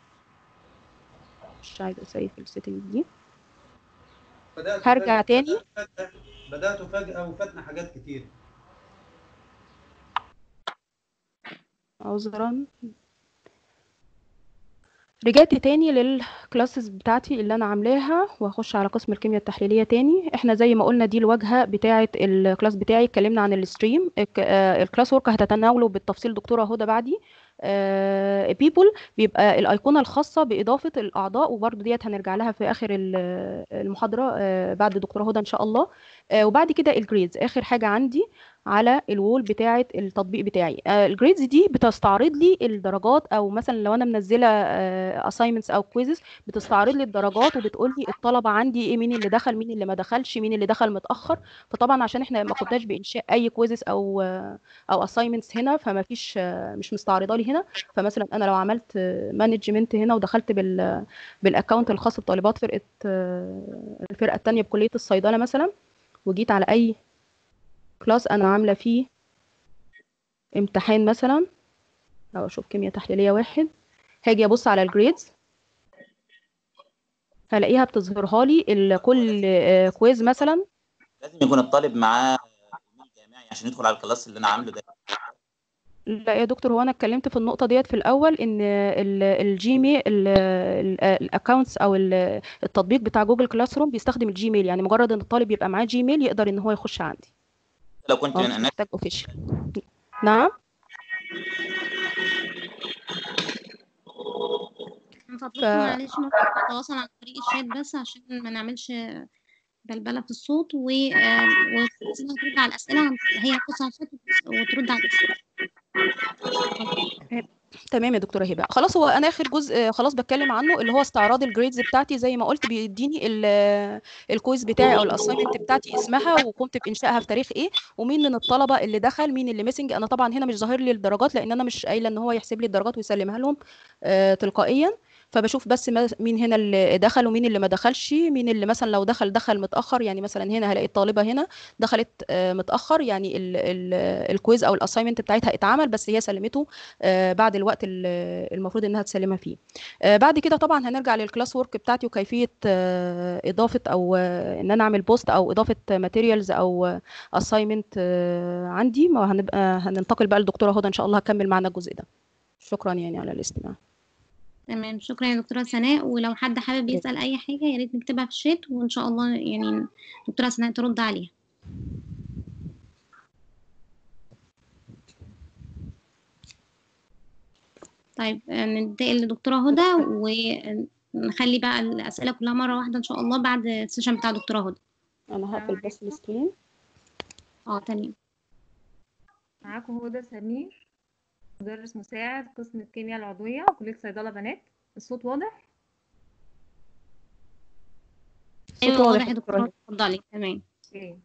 مش عايزه اسيف السيتنجز دي بدأت هرجع فجأة تاني بدأت بدأت فجأة وفاتنا حاجات كتير عذرا رجعت تاني للكلاسز بتاعتي اللي انا عاملاها وهخش على قسم الكيمياء التحليليه تاني احنا زي ما قلنا دي الواجهه بتاعه الكلاس بتاعي اتكلمنا عن الستريم الك- آه، الكلاس ورك هتتناوله بالتفصيل دكتوره هدى بعدي بيبول بيبقى الايقونه الخاصه باضافه الاعضاء وبرده ديت هنرجع لها في اخر ال- المحاضره آه، بعد دكتوره هدى ان شاء الله آه، وبعد كده الجريدز اخر حاجه عندي على الوول بتاعه التطبيق بتاعي الجريدز دي بتستعرض لي الدرجات او مثلا لو انا منزله اساينمنتس او كويزز بتستعرض لي الدرجات وبتقول لي الطلبه عندي ايه مين اللي دخل مين اللي ما دخلش مين اللي دخل متاخر فطبعا عشان احنا ما كناش بانشاء اي كويزز او آه، او اساينمنتس هنا فما فيش آه، مش مستعرضه لي هنا فمثلا انا لو عملت مانجمنت هنا ودخلت بال بالاكونت الخاص بطالبات فرقه آه، الفرقه الثانيه بكليه الصيدله مثلا وجيت على اي كلاس انا عامله فيه امتحان مثلا او اشوف كيمياء تحليليه واحد هاجي ابص على الجريدز هلاقيها بتظهرها لي ال- كل آه، كويز مثلا لازم يكون الطالب معاه ايميل جامعي عشان يدخل على الكلاس اللي انا عامله ده لا يا دكتور هو انا اتكلمت في النقطه ديت في الاول ان ال- الجيميل الاكونتس او ال- التطبيق بتاع جوجل كلاس روم بيستخدم الجيميل يعني مجرد ان الطالب يبقى معاه جيميل يقدر ان هو يخش عندي لو كنت اه من مش الناس محتاج اوفيشال نعم من ف فضلكم معلش ممكن نتواصل عن طريق الشات بس عشان ما نعملش بلبلة في الصوت و آه، وتسيبها ترد على الأسئلة عن- هي هتبص على الشات وترد على الأسئلة تمام يا دكتوره هبه خلاص هو انا اخر جزء آه، خلاص بتكلم عنه اللي هو استعراض الجريدز بتاعتي زي ما قلت بيديني ال- الكويز بتاعي او الاساينمنت بتاعتي اسمها وقمت بانشائها في تاريخ ايه ومين من الطلبه اللي دخل مين اللي ميسنج انا طبعا هنا مش ظاهر لي الدرجات لان انا مش قايله ان هو يحسب لي الدرجات ويسلمها لهم آه، تلقائيا فبشوف بس ما- مين هنا اللي دخل ومين اللي ما دخلش مين اللي مثلا لو دخل دخل متاخر يعني مثلا هنا هلاقي الطالبه هنا دخلت آه، متاخر يعني ال- ال- الكويز او الاساينمنت بتاعتها اتعمل بس هي سلمته آه، بعد الوقت ال- المفروض انها تسلمها فيه آه، بعد كده طبعا هنرجع للكلاس وورك بتاعتي وكيفيه آه، اضافه او آه، ان انا اعمل بوست او اضافه ماتيريالز او اساينمنت عندي ما هنبقى هننتقل بقى للدكتوره هدى ان شاء الله هكمل معنا الجزء ده شكرا يعني على الاستماع تمام شكرا يا دكتورة سناء ولو حد حابب يسأل أي حاجة يا ريت نكتبها في الشات وإن شاء الله يعني دكتورة سناء ترد عليها طيب آه، ننتقل لدكتورة هدى ونخلي بقى الأسئلة كلها مرة واحدة إن شاء الله بعد السيشن بتاع دكتورة هدى انا هقفل بس السكرين اه تمام معاكم هدى سمير مدرس مساعد قسم الكيمياء العضوية كلية صيدلة بنات الصوت واضح؟ أيوة واضح واضح يا يا دكتورة دكتورة اتفضلي تمام اوكي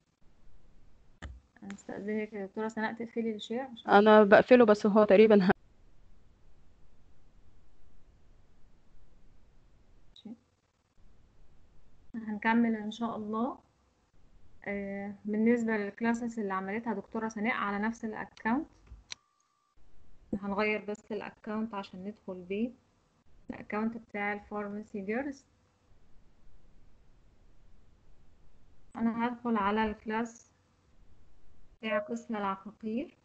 هستأذنك يا دكتورة سناء تقفلي الشير عشان انا بقفله بس هو تقريبا ه- هنكمل إن شاء الله آه، بالنسبة للكلاسز اللي عملتها دكتورة سناء على نفس الأكاونت هنغير بس الأكاونت عشان ندخل بيه الأكاونت بتاع الفارماسي جيرلز أنا هدخل على الكلاس بتاع قسم العقاقير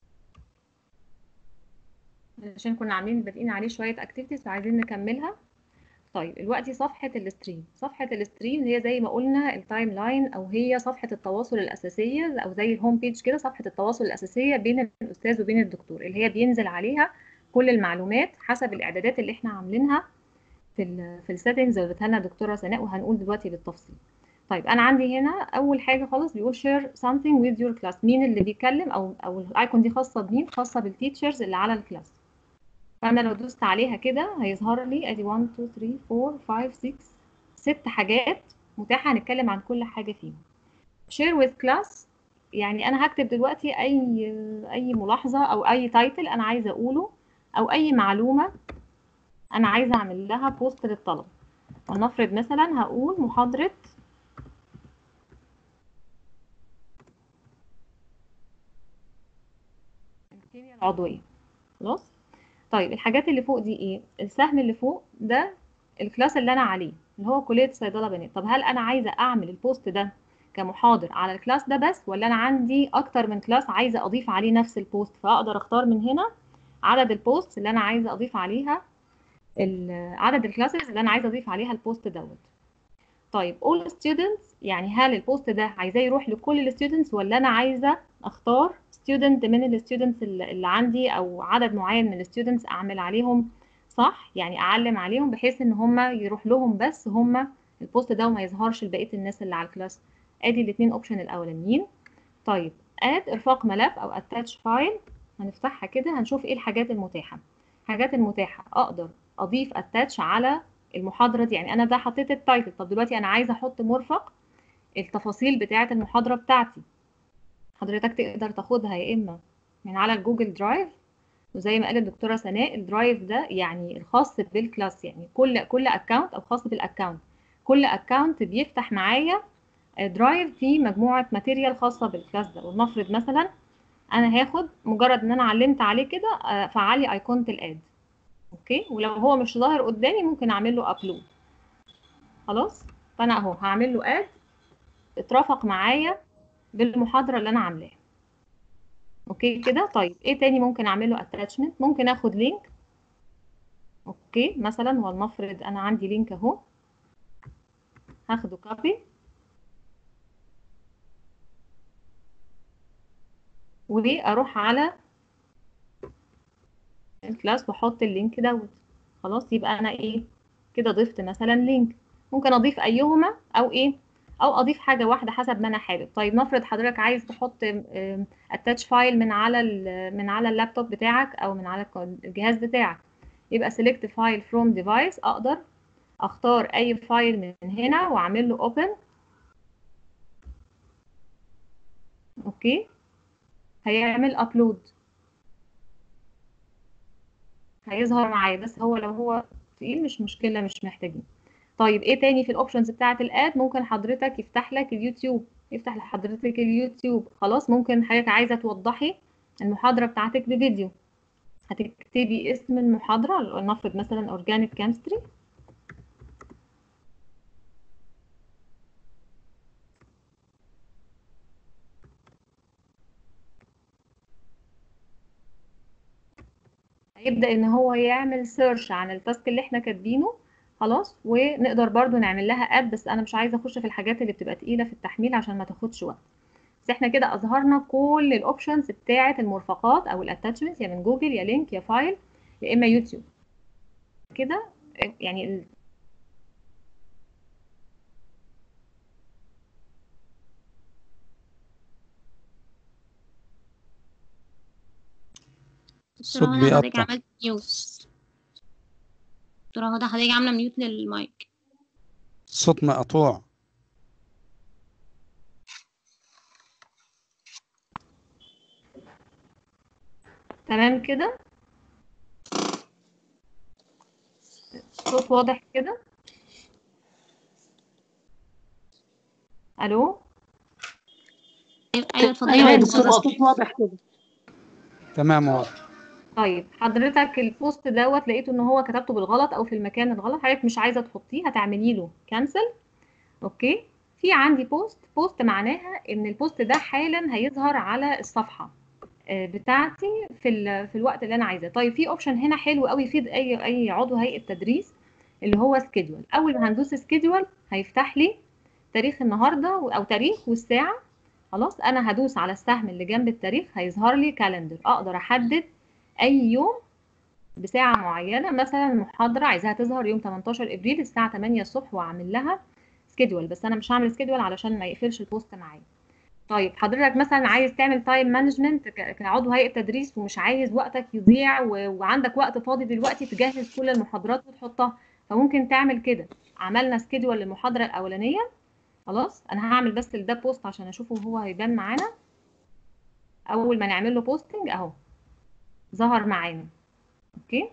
عشان كنا عاملين بادئين عليه شوية اكتيفيتيز وعايزين نكملها طيب دلوقتي صفحة الستريم صفحة الستريم هي زي ما قلنا التايم لاين أو هي صفحة التواصل الأساسية أو زي الهوم بيج كده صفحة التواصل الأساسية بين الأستاذ وبين الدكتور اللي هي بينزل عليها كل المعلومات حسب الإعدادات اللي احنا عاملينها في ال في السيتنجز اللي بتهنا الدكتورة سناء وهنقول دلوقتي بالتفصيل طيب أنا عندي هنا أول حاجة خالص بيقول share something with your class مين اللي بيتكلم أو أو الأيكون دي خاصة بمين خاصة بالتيتشرز اللي على الكلاس فانا لو دوست عليها كده هيظهر لي ادي 1 2 3 4 5 6 ست حاجات متاحه هنتكلم عن كل حاجه فيهم share with class يعني انا هكتب دلوقتي اي اي ملاحظه او اي تايتل انا عايزه اقوله او اي معلومه انا عايزه اعمل لها بوست للطلبه ولنفرض مثلا هقول محاضره الكيمياء العضويه خلاص طيب الحاجات اللي فوق دي ايه السهم اللي فوق ده الكلاس اللي انا عليه اللي هو كليه صيدله بنات طب هل انا عايزه اعمل البوست ده كمحاضر على الكلاس ده بس ولا انا عندي اكتر من كلاس عايزه اضيف عليه نفس البوست فاقدر اختار من هنا عدد البوست اللي انا عايزه اضيف عليها ال- عدد الكلاسز اللي انا عايزه اضيف عليها البوست دوت طيب all students يعني هل البوست ده عايزاه يروح لكل الستودنتس ولا انا عايزه اختار student من الستودنتس اللي عندي او عدد معين من الستودنتس اعمل عليهم صح يعني اعلم عليهم بحيث ان هم يروح لهم بس هم البوست ده وما يظهرش لبقيه الناس اللي على الكلاس ادي الاثنين اوبشن الاولانيين طيب اد ارفاق ملف او اتاتش فايل هنفتحها كده هنشوف ايه الحاجات المتاحه الحاجات المتاحه اقدر اضيف اتاتش على المحاضره دي يعني انا ده حطيت التايتل طب دلوقتي انا عايزه احط مرفق التفاصيل بتاعه المحاضره بتاعتي حضرتك تقدر تاخدها يا اما من على الجوجل درايف وزي ما قالت الدكتوره سناء الدرايف ده يعني الخاص بالكلاس يعني كل كل اكونت او خاص بالاكونت كل اكونت بيفتح معايا درايف فيه مجموعه ماتيريال خاصه بالكلاس ده ولنفرض مثلا انا هاخد مجرد ان انا علمت عليه كده آه، فعلي ايقونه الاد اوكي ولو هو مش ظاهر قدامي ممكن اعمل له ابلود خلاص فانا اهو هعمل له اد اترافق معايا بالمحاضره اللي انا عاملاها اوكي كده طيب ايه تاني ممكن اعمل له اتاتشمنت ممكن اخد لينك اوكي مثلا ولنفرض انا عندي لينك اهو هاخده كوبي واروح على الكلاس واحط اللينك دوت خلاص يبقى انا ايه كده ضفت مثلا لينك ممكن اضيف ايهما او ايه او اضيف حاجه واحده حسب ما انا حابب طيب نفرض حضرتك عايز تحط اتاتش فايل من على ال- من على اللابتوب بتاعك او من على الك- الجهاز بتاعك يبقى select file from device اقدر اختار اي فايل من هنا واعمل له open اوكي هيعمل ابلود هيظهر معايا بس هو لو هو تقيل مش مشكله مش محتاجين طيب ايه تاني في الاوبشنز بتاعه الاد ممكن حضرتك يفتح لك اليوتيوب يفتح لحضرتك اليوتيوب خلاص ممكن حضرتك عايزه توضحي المحاضره بتاعتك بفيديو هتكتبي اسم المحاضره نفرض مثلا اورجانيك كيمستري هيبدأ ان هو يعمل سيرش عن التاسك اللي احنا كاتبينه خلاص ونقدر برضو نعمل لها اد بس انا مش عايزه اخش في الحاجات اللي بتبقى تقيله في التحميل عشان ما تاخدش وقت بس احنا كده اظهرنا كل الاوبشنز بتاعه المرفقات او الاتاتشمنتس يا من جوجل يا لينك يا فايل يا اما يوتيوب كده يعني ال- دكتورة الصوت هدى حضرتك بيقطع عملت ميوت دكتورة هدى حضرتك عاملة ميوت للمايك الصوت مقطوع تمام كده الصوت واضح كده الو ايوه اتفضلي ايوه يا يا دكتورة دكتورة الصوت واضح كده تمام واضح طيب حضرتك البوست دوت لقيته ان هو كتبته بالغلط او في المكان الغلط حضرتك مش عايزه تحطيه هتعملي له كانسل اوكي في عندي بوست بوست معناها ان البوست ده حالا هيظهر على الصفحه آه، بتاعتي في ال- في الوقت اللي انا عايزاه طيب في اوبشن هنا حلو قوي يفيد اي اي عضو هيئه تدريس اللي هو سكيدول اول ما هندوس سكيدول هيفتح لي تاريخ النهارده و- او تاريخ والساعه خلاص انا هدوس على السهم اللي جنب التاريخ هيظهر لي كالندر اقدر احدد اي يوم بساعه معينه مثلا المحاضره عايزاها تظهر يوم 18 ابريل الساعه 8 الصبح واعمل لها سكيدول بس انا مش هعمل سكيدول علشان ما يقفلش البوست معايا طيب حضرتك مثلا عايز تعمل تايم مانجمنت كعضو هيئه تدريس ومش عايز وقتك يضيع و... وعندك وقت فاضي دلوقتي تجهز كل المحاضرات وتحطها فممكن تعمل كده عملنا سكيدول للمحاضره الاولانيه خلاص انا هعمل بس ده بوست عشان اشوفه هو هيبان معانا اول ما نعمل له بوستنج اهو ظهر معانا اوكي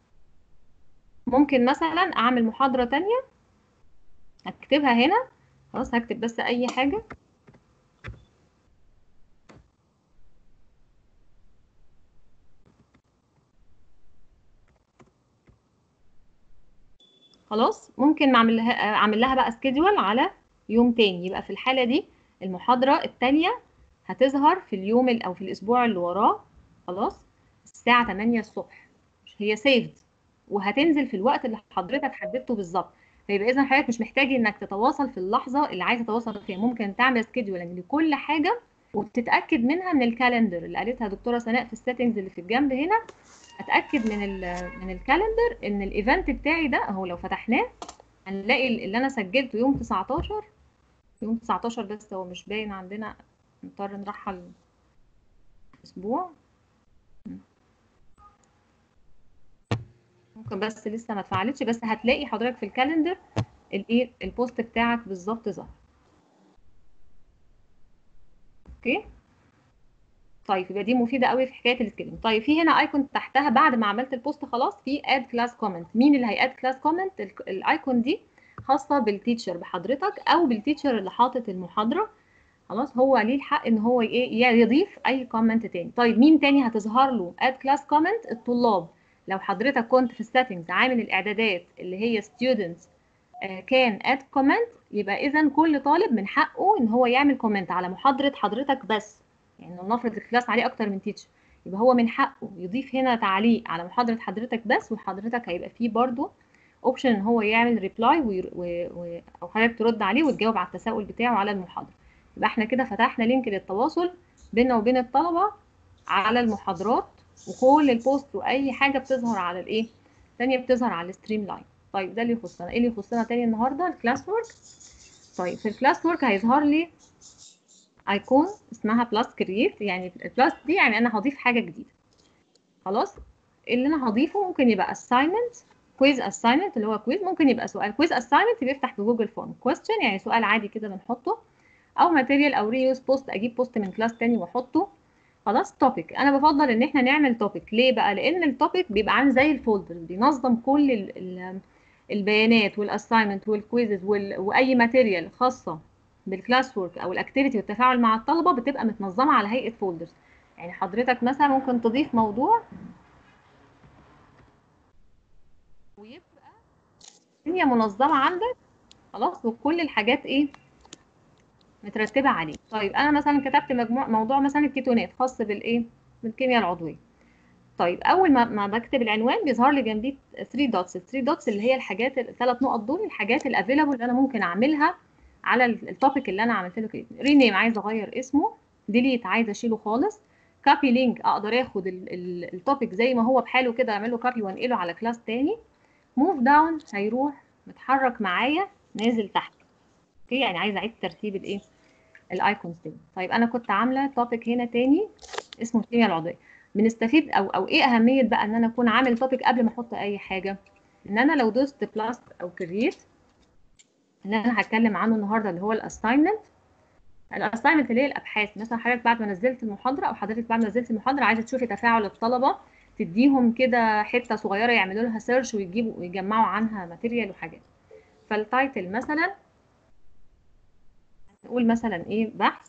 ممكن مثلا اعمل محاضره تانية اكتبها هنا خلاص هكتب بس اي حاجه خلاص ممكن اعمل لها اعمل لها بقى سكيدول على يوم تاني يبقى في الحاله دي المحاضره التانية هتظهر في اليوم ال- او في الاسبوع اللي وراه خلاص الساعه 8 الصبح هي سيفد وهتنزل في الوقت اللي حضرتك حددته بالظبط فيبقى اذا حضرتك مش محتاج انك تتواصل في اللحظه اللي عايز تتواصل فيها ممكن تعمل سكيدولنج لكل حاجه وبتتاكد منها من الكالندر اللي قالتها دكتوره سناء في السيتنجز اللي في الجنب هنا اتاكد من ال من الكالندر ان الايفنت بتاعي ده اهو لو فتحناه هنلاقي اللي انا سجلته يوم 19 يوم 19 بس هو مش باين عندنا نضطر نرحل اسبوع ممكن بس لسه ما اتفعلتش بس هتلاقي حضرتك في الكالندر الايه البوست بتاعك بالظبط ظهر اوكي طيب يبقى دي مفيده قوي في حكايه السكيلينج طيب في هنا ايكون تحتها بعد ما عملت البوست خلاص في اد كلاس كومنت مين اللي هياد كلاس كومنت الايكون دي خاصه بالتيتشر بحضرتك او بالتيتشر اللي حاطط المحاضره خلاص هو ليه الحق ان هو ايه يضيف اي كومنت تاني طيب مين تاني هتظهر له اد كلاس كومنت الطلاب لو حضرتك كنت في السيتنجز عامل الاعدادات اللي هي ستودنتس كان اد كومنت يبقى اذا كل طالب من حقه ان هو يعمل كومنت على محاضره حضرتك بس يعني نفرض الكلاس عليه اكتر من تيتشر يبقى هو من حقه يضيف هنا تعليق على محاضره حضرتك بس وحضرتك هيبقى فيه برضو اوبشن ان هو يعمل ريبلاي و... و... او حضرتك ترد عليه وتجاوب على التساؤل بتاعه على المحاضره يبقى احنا كده فتحنا لينك للتواصل بيننا وبين الطلبه على المحاضرات وكل البوست واي حاجه بتظهر على الايه ثانيه بتظهر على الستريم لاين طيب ده اللي يخصنا ايه اللي يخصنا تاني النهارده الكلاس ورك طيب في الكلاس ورك هيظهر لي ايكون اسمها بلس كرييت يعني البلس دي يعني انا هضيف حاجه جديده خلاص اللي انا هضيفه ممكن يبقى assignment كويز assignment اللي هو كويز ممكن يبقى سؤال كويز assignment بيفتح بجوجل فورم question يعني سؤال عادي كده بنحطه او ماتيريال او ريوز بوست اجيب بوست من كلاس تاني واحطه خلاص توبيك انا بفضل ان احنا نعمل توبيك ليه بقى لان التوبيك بيبقى عامل زي الفولدر بينظم كل ال ال البيانات والاساينمنت والكويزز واي ماتيريال خاصه بالكلاس وورك او الاكتيفيتي والتفاعل مع الطلبه بتبقى متنظمه على هيئه فولدرز يعني حضرتك مثلا ممكن تضيف موضوع ويبقى الدنيا منظمه عندك خلاص وكل الحاجات ايه مترتبه عليه طيب انا مثلا كتبت مجموع موضوع مثلا الكيتونات خاص بالايه بالكيمياء العضويه طيب اول ما ما بكتب العنوان بيظهر لي جنبيه 3 دوتس ال 3 دوتس اللي هي الحاجات الثلاث نقط دول الحاجات الافيلابل اللي انا ممكن اعملها على التوبيك اللي انا عملت له كده رينيم عايزه اغير اسمه ديليت عايزه اشيله خالص كوبي لينك اقدر اخد التوبيك زي ما هو بحاله كده اعمل له كوبي وانقله على كلاس تاني موف داون هيروح متحرك معايا نازل تحت اوكي يعني عايزه اعيد ترتيب الايه الايكونز تاني طيب انا كنت عامله توبيك هنا تاني اسمه الكيمياء العضويه بنستفيد او او ايه اهميه بقى ان انا اكون عامل توبيك قبل ما احط اي حاجه ان انا لو دوست بلس او كرييت اللي انا هتكلم عنه النهارده اللي هو الاساينمنت الاساينمنت اللي هي الابحاث مثلا حضرتك بعد ما نزلت المحاضره او حضرتك بعد ما نزلت المحاضره عايزه تشوفي تفاعل الطلبه تديهم كده حته صغيره يعملوا لها سيرش ويجيبوا ويجمعوا عنها ماتيريال وحاجات فالتايتل مثلا نقول مثلا ايه بحث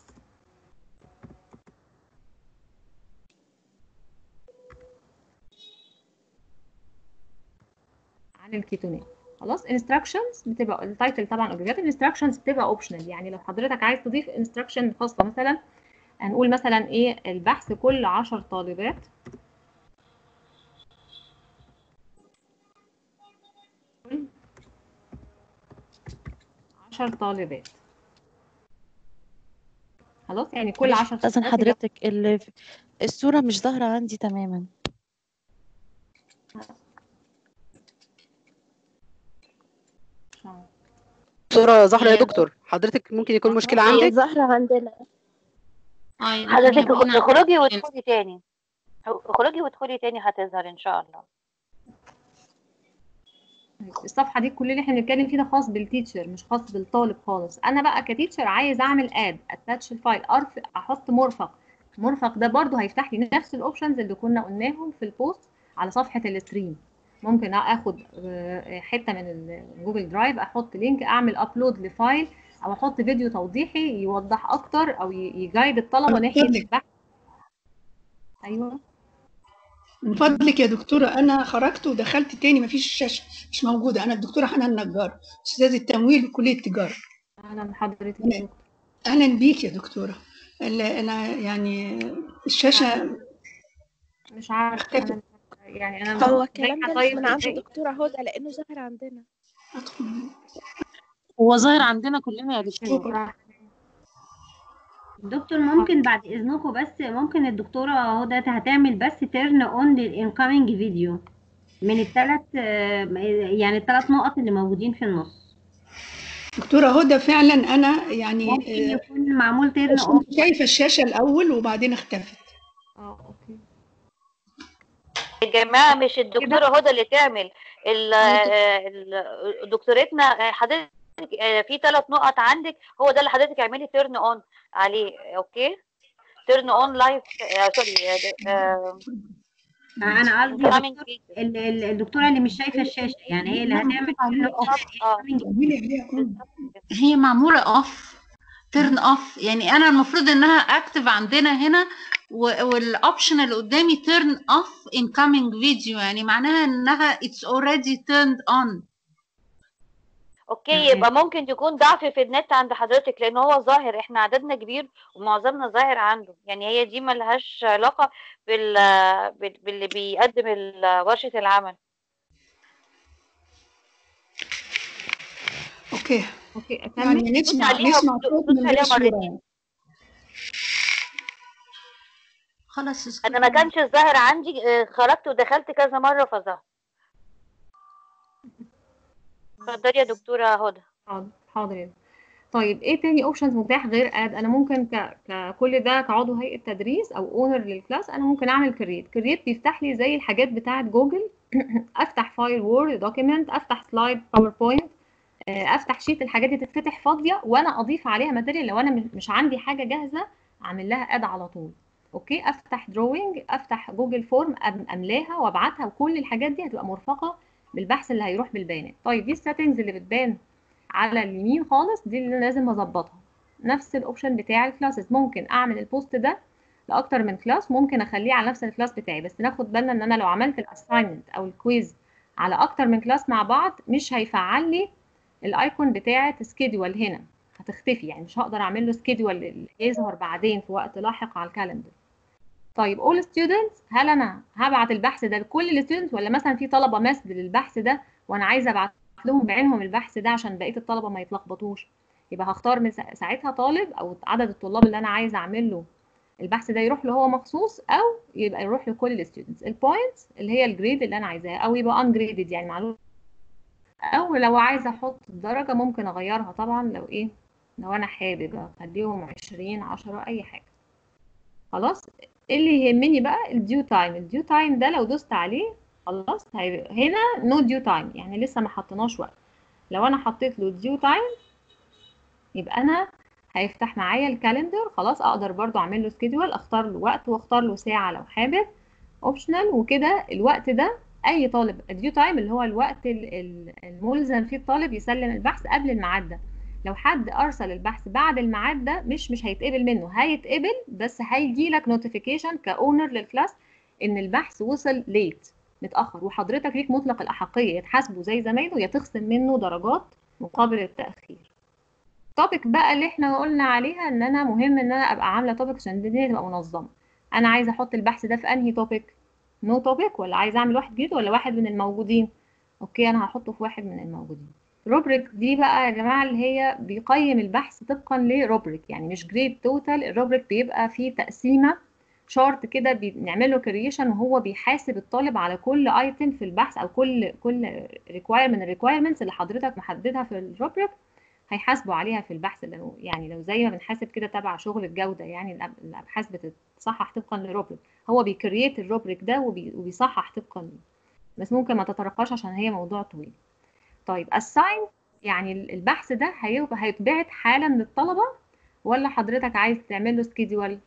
عن الكيتونات خلاص انستراكشنز بتبقى التايتل طبعا اوبجكت انستراكشنز بتبقى اوبشنال يعني لو حضرتك عايز تضيف انستراكشن خاصه مثلا هنقول مثلا ايه البحث كل 10 طالبات كل 10 طالبات خلاص يعني كل 10 أصلا حضرتك ال- الصورة مش ظاهرة عندي تماما صورة ظاهرة يا هي دكتور حضرتك ممكن يكون مشكلة هي عندك ظاهرة عندنا اه يبقى حضرتك يبقى هنا اخرجي وادخلي تاني اخرجي وادخلي تاني هتظهر ان شاء الله الصفحه دي كل اللي احنا بنتكلم فيه ده خاص بالتيتشر مش خاص بالطالب خالص انا بقى كتيتشر عايز اعمل اد اتاتش الفايل ارفق احط مرفق مرفق ده برضو هيفتح لي نفس الاوبشنز اللي كنا قلناهم في البوست على صفحه الستريم ممكن اخد آه، حته من الجوجل درايف احط لينك اعمل ابلود لفايل او احط فيديو توضيحي يوضح اكتر او ي- يجايد الطلبه ناحيه فضلك. البحث ايوه من فضلك يا دكتورة أنا خرجت ودخلت تاني مفيش الشاشة مش موجودة أنا الدكتورة حنان النجار أستاذ التمويل بكلية التجارة اهلا بحضرتك يا دكتور أهلا بيك يا دكتورة ال- أنا يعني الشاشة مش عارفه انا يعني انا هو مش الكلام فاكرة ده مش طيب من عند ازاي دكتورة هدى لأنه ظاهر عندنا هو ظاهر عندنا كلنا يا دكتور دكتور ممكن بعد اذنكم بس ممكن الدكتوره هدى هتعمل بس تيرن اون للانكoming فيديو من الثلاث يعني الثلاث نقط اللي موجودين في النص دكتورة هدى فعلا أنا يعني ممكن آه، يكون معمول تيرن اوف كنت شايفة الشاشة الأول وبعدين اختفت اه اوكي يا جماعة مش الدكتورة هدى اللي تعمل ال- آه، ال- دكتورتنا آه، حضرتك آه، في ثلاث نقط عندك هو ده اللي حضرتك اعملي تيرن اون عليه اوكي تيرن اون لايف سوري انا قصدي الدكتور- ال- ال- الدكتورة اللي مش شايفة الشاشة يعني هي اللي هتعمل تيرن اوف هي معمولة اوف تيرن اوف يعني انا المفروض انها اكتف عندنا هنا والاوبشن اللي قدامي تيرن اوف incoming فيديو يعني معناها انها اتس اوريدي turned اون اوكي يبقى ممكن يكون ضعف في النت عند حضرتك لان هو ظاهر احنا عددنا كبير ومعظمنا ظاهر عنده يعني هي دي ملهاش علاقة بال بال- باللي بيقدم ال- ورشة العمل أوكي اوكي يعني اكمل نسمع عليها نسمع ودوس صوت من غير عليها صورة مرتين. يعني. خلاص انا ما كانش الظاهر عندي آه، خرجت ودخلت كذا مرة فظهر اتفضلي يا دكتورة هدى حاضر حاضر يا دكتور. طيب ايه تاني اوبشنز متاح غير اد انا ممكن ك... ككل ده كعضو هيئه تدريس او اونر للكلاس انا ممكن اعمل كريت كريت بيفتح لي زي الحاجات بتاعه جوجل افتح فايل وورد دوكيمنت افتح سلايد باوربوينت افتح شيت الحاجات دي تتفتح فاضيه وانا اضيف عليها ماتيريال لو انا مش- مش عندي حاجه جاهزه اعمل لها اد على طول اوكي افتح دروينج افتح جوجل فورم أم- املاها وابعتها وكل الحاجات دي هتبقى مرفقه بالبحث اللي هيروح بالبيانات طيب دي السيتنجز اللي بتبان على اليمين خالص دي اللي لازم اظبطها نفس الاوبشن بتاع الكلاسز ممكن اعمل البوست ده لاكتر من كلاس ممكن اخليه على نفس الكلاس بتاعي بس ناخد بالنا ان انا لو عملت الاساينمنت او الكويز على اكتر من كلاس مع بعض مش هيفعل لي الايكون بتاعه سكيدول هنا هتختفي يعني مش هقدر اعمل له سكيدول اللي يظهر بعدين في وقت لاحق على الكالندر طيب all students هل انا هبعت البحث ده لكل الستودنتس ولا مثلا في طلبه مسد للبحث ده وانا عايزه ابعت لهم بعينهم البحث ده عشان بقيه الطلبه ما يتلخبطوش يبقى هختار من سا- ساعتها طالب او عدد الطلاب اللي انا عايزه اعمل له البحث ده يروح له هو مخصوص او يبقى يروح لكل الستودنتس البوينتس اللي هي الجريد اللي انا عايزاها او يبقى ungraded يعني معلومه او لو عايزه احط الدرجه ممكن اغيرها طبعا لو ايه لو انا حابب اخليهم 20 10 اي حاجه خلاص اللي يهمني بقى الديو تايم الديو تايم ده لو دوست عليه خلاص هي- هنا نو ديو تايم يعني لسه ما حطيناش وقت لو انا حطيت له ديو تايم يبقى انا هيفتح معايا الكالندر خلاص اقدر برضو اعمل له سكيدول اختار له وقت واختار له ساعه لو حابب اوبشنال وكده الوقت ده اي طالب الديو تايم اللي هو الوقت ال- ال- الملزم فيه الطالب يسلم البحث قبل الميعاد ده لو حد ارسل البحث بعد الميعاد ده مش مش هيتقبل منه هيتقبل بس هيجي لك نوتيفيكيشن كاونر للكلاس ان البحث وصل ليت متاخر وحضرتك ليك مطلق الاحقيه يتحاسبوا زي زمايله يا تخصم منه درجات مقابل التاخير توبيك بقى اللي احنا قلنا عليها ان انا مهم ان انا ابقى عامله توبيك عشان الدنيا تبقى منظمه انا عايزه احط البحث ده في انهي توبيك نو توبيك ولا عايزه اعمل واحد جديد ولا واحد من الموجودين اوكي انا هحطه في واحد من الموجودين روبريك دي بقى يا جماعه اللي هي بيقيم البحث طبقا لروبريك يعني مش جريد توتال الروبريك بيبقى فيه تقسيمه شارت كده بنعمل له كرييشن وهو بيحاسب الطالب على كل ايتم في البحث او كل كل ريكواير من الريكوايرمنتس اللي حضرتك محددها في الروبريك هيحاسبوا عليها في البحث لو يعني لو زي ما بنحاسب كده تبع شغل الجوده يعني الأب- الابحاث بتتصحح طبقا للروبريك هو بيكريت الروبريك ده وبي- وبيصحح طبقا ليه بس ممكن ما تترقاش عشان هي موضوع طويل طيب assign يعني ال- البحث ده هيبقى هيتبعت حالا للطلبه ولا حضرتك عايز تعمل له سكيدول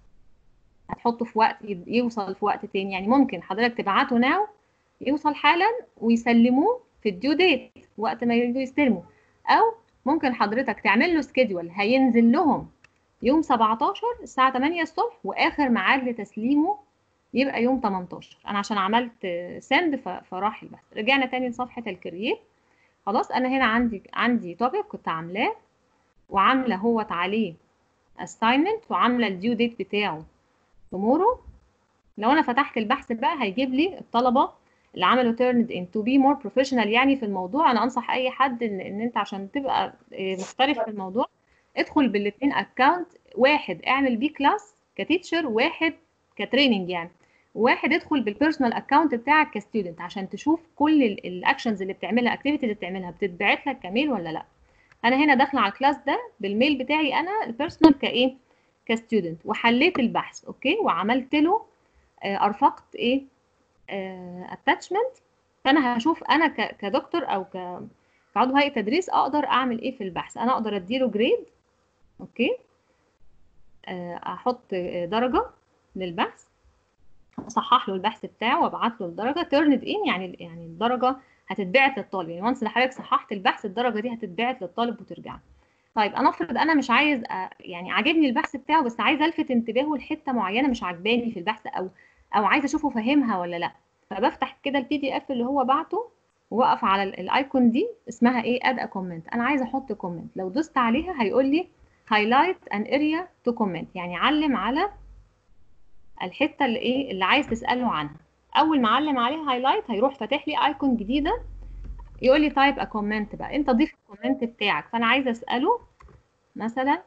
هتحطه في وقت يد- يوصل في وقت تاني يعني ممكن حضرتك تبعته ناو يوصل حالا ويسلموه في الديو ديت وقت ما يجوا يستلموا او ممكن حضرتك تعمل له سكيدول هينزل لهم يوم 17 الساعة 8 الصبح واخر ميعاد لتسليمه يبقى يوم 18 انا عشان عملت سند فراح البحث رجعنا تاني لصفحة الكرييت خلاص انا هنا عندي عندي توبيك كنت عاملاه وعامله هوت عليه assignment وعامله الديو ديت بتاعه tomorrow لو انا فتحت البحث بقى هيجيب لي الطلبه اللي عملوا turned in to be more professional يعني في الموضوع انا انصح اي حد ان, إن انت عشان تبقى إيه، محترف في الموضوع ادخل بالاثنين اكونت واحد اعمل بيه كلاس كتيتشر واحد كتريننج يعني واحد ادخل بالبيرسونال اكونت بتاعك كستودنت عشان تشوف كل الاكشنز اللي بتعملها اكتيفيتي اللي بتعملها بتتبعت لك كميل ولا لا انا هنا داخله على الكلاس ده بالميل بتاعي انا البيرسونال كايه كستودنت وحليت البحث اوكي وعملت له آه، ارفقت ايه اتاتشمنت فانا هشوف انا ك- كدكتور او ك- كعضو هيئه تدريس اقدر اعمل ايه في البحث انا اقدر اديله جريد اوكي آه، احط آه، درجه للبحث اصحح له البحث بتاعه وابعت له الدرجه تيرند ان يعني يعني الدرجه هتتبعت للطالب يعني وانس حضرتك صححت البحث الدرجه دي هتتبعت للطالب وترجع له. طيب انا افرض انا مش عايز أ- يعني عاجبني البحث بتاعه بس عايز الفت انتباهه لحته معينه مش عاجباني في البحث او او عايزه اشوفه فاهمها ولا لا فبفتح كده البي دي اف اللي هو بعته واقف على ال- الايكون دي اسمها ايه اد كومنت انا عايزه احط كومنت لو دوست عليها هيقول لي هايلايت ان اريا تو كومنت يعني علم على الحته اللي ايه اللي عايز تساله عنها اول ما اعلم عليها هايلايت هيروح فاتح لي ايكون جديده يقول لي تايب ا كومنت بقى انت ضيف الكومنت بتاعك فانا عايزه اساله مثلا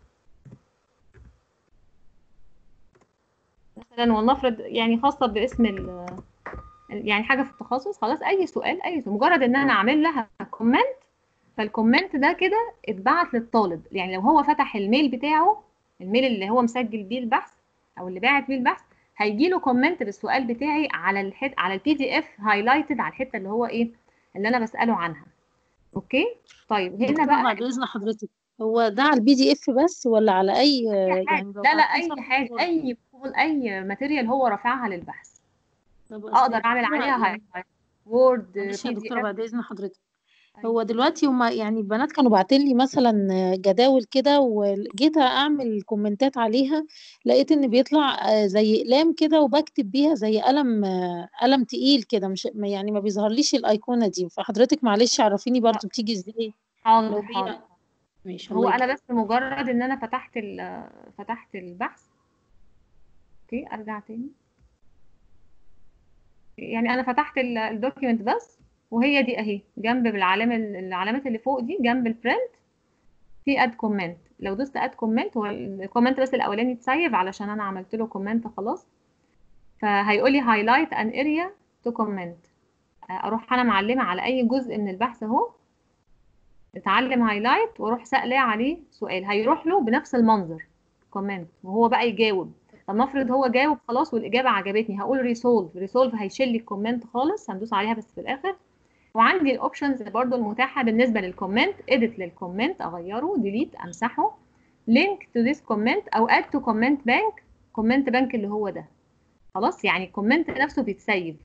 مثلا ولنفرض يعني خاصه باسم ال يعني حاجه في التخصص خلاص اي سؤال اي سؤال مجرد ان انا اعمل لها كومنت فالكومنت ده كده اتبعت للطالب يعني لو هو فتح الميل بتاعه الميل اللي هو مسجل بيه البحث او اللي باعت بيه البحث هيجي له كومنت بالسؤال بتاعي على الحت على البي دي اف هايلايتد على الحته اللي هو ايه اللي انا بساله عنها اوكي طيب هنا دكتور بقى بعد إذن حضرتك هو ده على البي دي اف بس ولا على أي يعني لو لا لا بعتيه اي صفحة حاجه وورد؟ اي اي ماتيريال هو رافعها للبحث طب اقدر أصل اعمل الدكتورة عليها يعني هايلايت وورد معلش يا بي دي دكتورة اف بعد إذن حضرتك هو دلوقتي هما يعني البنات كانوا باعتين لي مثلا جداول كده وجيت اعمل كومنتات عليها لقيت ان بيطلع آه، زي اقلام كده وبكتب بيها زي قلم آه، قلم تقيل كده مش ما- يعني ما بيظهرليش الايقونة دي فحضرتك معلش عرفيني برضو بتيجي ازاي لو حاضر هي حاضر ماشي هو الله انا يكرمك بس مجرد ان انا فتحت ال فتحت البحث اوكي ارجع تاني يعني انا فتحت الدوكيمنت بس وهي دي اهي جنب بالعلامه العلامات اللي فوق دي جنب البرنت في اد كومنت لو دوست اد كومنت هو الكومنت بس الاولاني اتسيف علشان انا عملت له كومنت خلاص فهيقول لي هايلايت ان اريا تو كومنت اروح انا معلمه على اي جزء من البحث اهو اتعلم هايلايت واروح سألاه عليه سؤال هيروح له بنفس المنظر كومنت وهو بقى يجاوب طب نفرض هو جاوب خلاص والاجابه عجبتني هقول ريسولف ريسولف هيشيل لي الكومنت خالص هندوس عليها بس في الاخر وعندي الاوبشنز برضو المتاحه بالنسبه للكومنت اديت للكومنت اغيره ديليت امسحه لينك تو ذيس كومنت او اد تو كومنت بانك كومنت بانك اللي هو ده خلاص يعني الكومنت نفسه بيتسيف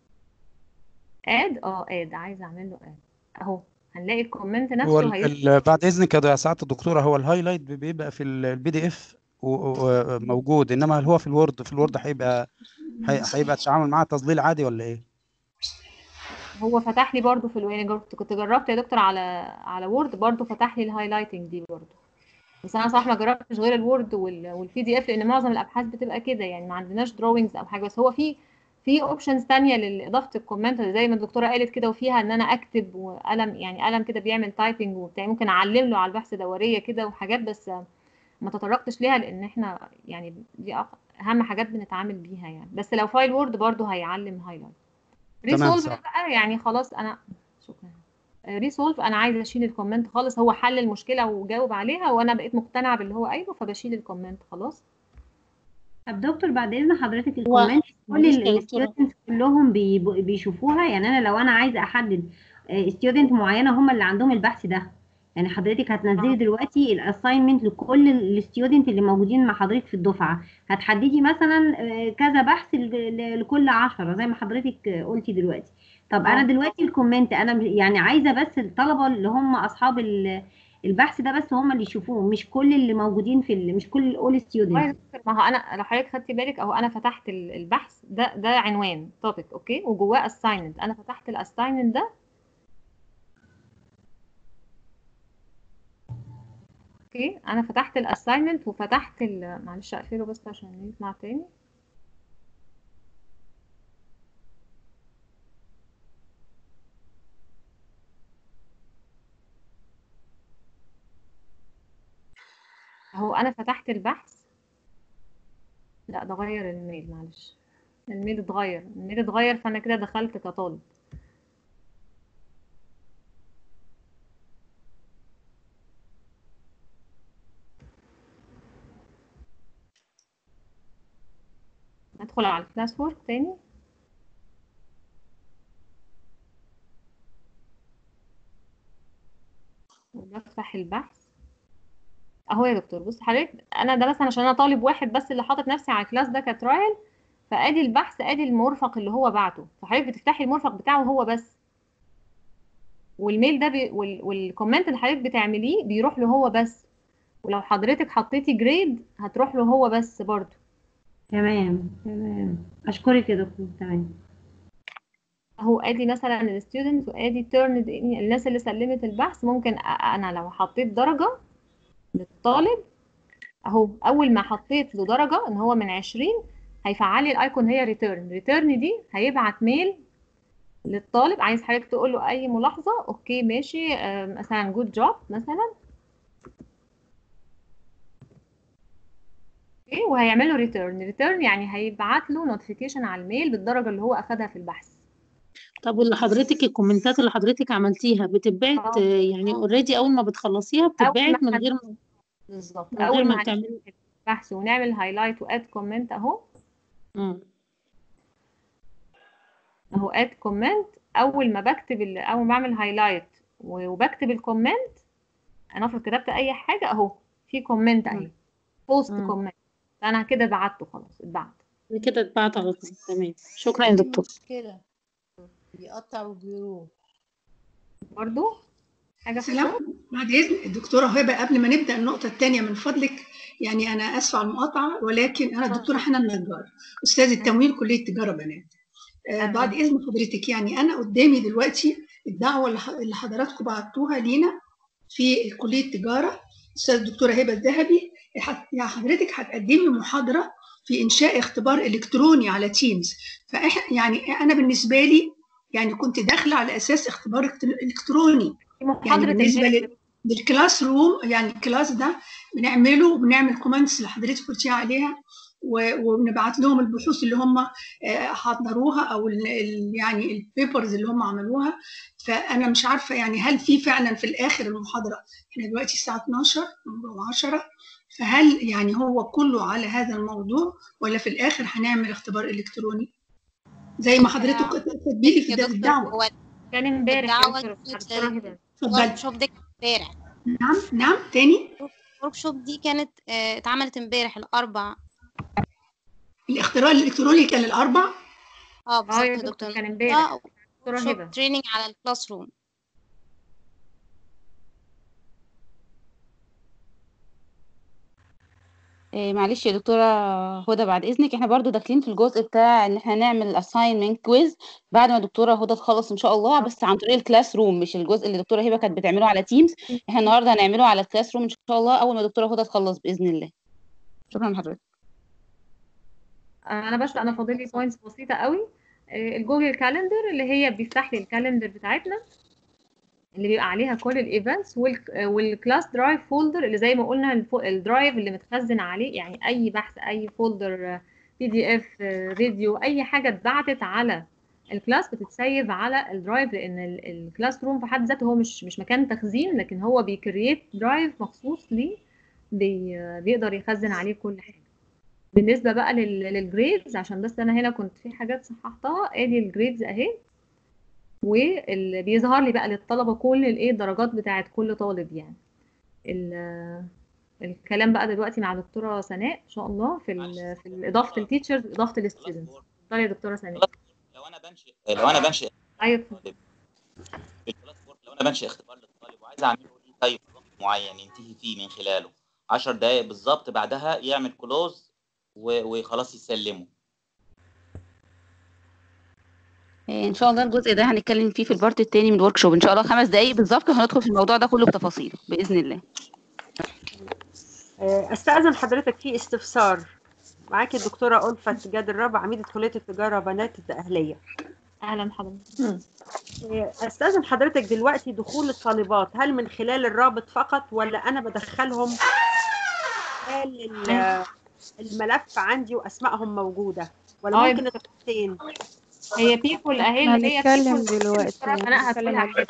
اد اه اد عايزه اعمل له اد اهو هنلاقي الكومنت هو نفسه ال- هيظهر ال- بعد اذنك يا سعاده الدكتوره هو الهايلايت بيبقى في البي دي اف موجود انما هل هو في الوورد في الوورد هيبقى هي- هيبقى التعامل معاه تظليل عادي ولا ايه؟ هو فتح لي برضو في الوين جربت كنت جربت يا دكتور على على وورد برضو فتح لي الهايلايتنج دي برضو بس انا صراحه ما جربتش غير الوورد والبي دي اف لان معظم الابحاث بتبقى كده يعني ما عندناش دروينجز او حاجه بس هو في في اوبشنز تانية لاضافه الكومنت زي ما الدكتوره قالت كده وفيها ان انا اكتب وقلم يعني قلم كده بيعمل تايبنج وبتاع ممكن اعلم له على البحث دوريه كده وحاجات بس ما تطرقتش ليها لان احنا يعني دي أق- اهم حاجات بنتعامل بيها يعني بس لو فايل وورد برضو هيعلم هايلايت تمام ريسولف صح بقى يعني خلاص انا شكرا ريسولف انا عايزه اشيل الكومنت خالص هو حل المشكله وجاوب عليها وانا بقيت مقتنعه باللي هو قايله فبشيل الكومنت خلاص طب دكتور بعد اذن حضرتك هو الكومنت كل معلش يا دكتورة الستودنتس كلهم بي- بيشوفوها يعني انا لو انا عايزه احدد ستودنت معينه هم اللي عندهم البحث ده يعني حضرتك هتنزلي دلوقتي الاساينمنت لكل الستودنت اللي موجودين مع حضرتك في الدفعه هتحددي مثلا آه، كذا بحث ل- ل- لكل عشرة زي ما حضرتك آه، قلتي دلوقتي طب انا اه دلوقتي الكومنت انا م- يعني عايزه بس الطلبه اللي هم اصحاب ال- البحث ده بس هم اللي يشوفوه مش كل اللي موجودين في ال- مش كل اول والله ستودنت يا دكتور، ما هو انا لو حضرتك خدتي بالك اهو انا فتحت ال- البحث ده ده عنوان توبيك اوكي وجواه assignment انا فتحت الاساينمنت ده اوكي انا فتحت الاساينمنت وفتحت ال معلش اقفله بس عشان يطلع تاني اهو انا فتحت البحث لا ده غير الميل معلش الميل اتغير الميل اتغير فانا كده دخلت كطالب ادخل على الكلاس وورك تاني وبفتح البحث اهو يا دكتور بص حضرتك انا ده مثلا عشان انا طالب واحد بس اللي حاطط نفسي على الكلاس ده كترايل فادي البحث ادي المرفق اللي هو بعته فحضرتك بتفتحي المرفق بتاعه هو بس والميل ده بي وال... والكومنت اللي حضرتك بتعمليه بيروح له هو بس ولو حضرتك حطيتي جريد هتروح له هو بس برضه تمام تمام اشكرك يا دكتور تمام اهو ادي مثلا الستودنت وادي تيرند الناس اللي سلمت البحث ممكن أ- انا لو حطيت درجة للطالب اهو اول ما حطيت له درجة ان هو من 20 هيفعلي الايكون هي ريتيرن ريتيرن دي هيبعت ميل للطالب عايز حضرتك تقول له اي ملاحظة اوكي ماشي آه، مثلا جود جوب مثلا اوكي وهيعمل له ريتيرن ريتيرن يعني هيبعت له نوتيفيكيشن على الميل بالدرجة اللي هو اخدها في البحث طب واللي حضرتك الكومنتات اللي حضرتك عملتيها بتتبعت اه آه، يعني اوريدي اول ما بتخلصيها اول ما بتتبعت من غير هن- بالظبط من غير اول ما ما بتعملي هنعمل البحث ونعمل هايلايت واد كومنت اهو مم. اهو اد كومنت اول ما بكتب ال- اول ما بعمل هايلايت وبكتب الكومنت انا افرض كتبت اي حاجه اهو في كومنت اهي بوست مم. كومنت انا كده بعته خلاص اتبعت كده اتبعت على طول تمام شكرا يا في دكتور مشكلة بيقطع وبيروح برضو حاجه في سلام الصوت بعد اذن الدكتوره هبه قبل ما نبدا النقطه الثانيه من فضلك يعني انا اسفه على المقاطعه ولكن انا الدكتوره حنان نجار استاذ التمويل كليه تجاره بنات آه بعد اذن حضرتك يعني انا قدامي دلوقتي الدعوه اللي ح- اللي حضراتكم بعتوها لينا في كليه تجاره استاذ الدكتوره هبه الذهبي ح- يعني حضرتك هتقدمي محاضره في انشاء اختبار الكتروني على تيمز فإح يعني انا بالنسبه لي يعني كنت داخله على اساس اختبار إلكتر- الكتروني يعني محاضره بالنسبه الناس لل- للكلاس روم يعني الكلاس ده بنعمله وبنعمل كومنتس اللي حضرتك قلتي عليها و- وبنبعت لهم البحوث اللي هم آه، حضروها او ال- ال- يعني البيبرز اللي هم عملوها فانا مش عارفه يعني هل في فعلا في الاخر المحاضره احنا دلوقتي الساعه 12 و10 فهل يعني هو كله على هذا الموضوع ولا في الاخر هنعمل اختبار الكتروني زي ما حضرتك كاتبه لي في يا ده- دكتور الدعوه هو كان امبارح يا الدعوة دكتور كانت دكتوره هبه اتفضلي الورك شوب دي كانت امبارح نعم نعم تاني الورك شوب دي كانت آه، اتعملت امبارح الأربع الاختراع الالكتروني كان الاربع اه اه بالظبط يا يا دكتور دكتور كان امبارح ورك دكتوره شوب هبه تريننج على الكلاس روم إيه معلش يا دكتورة هدى بعد إذنك احنا برضو داخلين في الجزء بتاع ان احنا نعمل assignment كويز بعد ما الدكتورة هدى تخلص ان شاء الله بس عن طريق الكلاس روم مش الجزء اللي الدكتورة هبة كانت بتعمله على تيمز احنا النهارده هنعمله على الكلاس روم ان شاء الله اول ما الدكتورة هدى تخلص بإذن الله شكرا لحضرتك انا بس انا فاضل لي بوينتس بسيطه قوي آه، الجوجل كالندر اللي هي بيفتح لي الكالندر بتاعتنا اللي بيبقى عليها كل الايفنتس والكلاس درايف فولدر اللي زي ما قلنا الفو- الدرايف اللي متخزن عليه يعني اي بحث اي فولدر بي دي اف فيديو اي حاجه اتبعتت على الكلاس بتتسيف على الدرايف لان ال- الكلاس روم في حد ذاته هو مش مش مكان تخزين لكن هو بيكريت درايف مخصوص ليه بي بيقدر يخزن عليه كل حاجه بالنسبه بقى لل- للجريدز عشان بس انا هنا كنت في حاجات صححتها ادي الجريدز اهي واللي بيظهر لي بقى للطلبه كل الايه الدرجات بتاعت كل طالب يعني ال- الكلام بقى دلوقتي مع دكتوره سناء ان شاء الله في ال في اضافه التيتشرز اضافه الستودنتس اتفضلي يا دكتوره سناء لو انا بنشئ لو انا بنشئ ايوه اتفضلي. في الكلاس وورك لو انا بنشئ اختبار للطالب وعايز اعمله ليه تايم معين ينتهي فيه من خلاله 10 دقائق بالظبط بعدها يعمل كلوز وخلاص يسلمه إيه ان شاء الله الجزء ده هنتكلم فيه في البارت التاني من الورك شوب ان شاء الله خمس دقايق بالظبط وهندخل في الموضوع ده كله بتفاصيله بإذن الله آه، استاذن حضرتك في استفسار معاكي الدكتوره ألفت جاد الرابع عميده كليه التجاره بنات الدقهليه اهلا بحضرتك آه، استاذن حضرتك دلوقتي دخول الطالبات هل من خلال الرابط فقط ولا انا بدخلهم خلال ال- الملف عندي واسمائهم موجوده ولا اه يا ممكن دكتور. الطريقتين هي بيبول اهي اللي هي هنتكلم بيبول دلوقتي انا هنتكلم هدخلها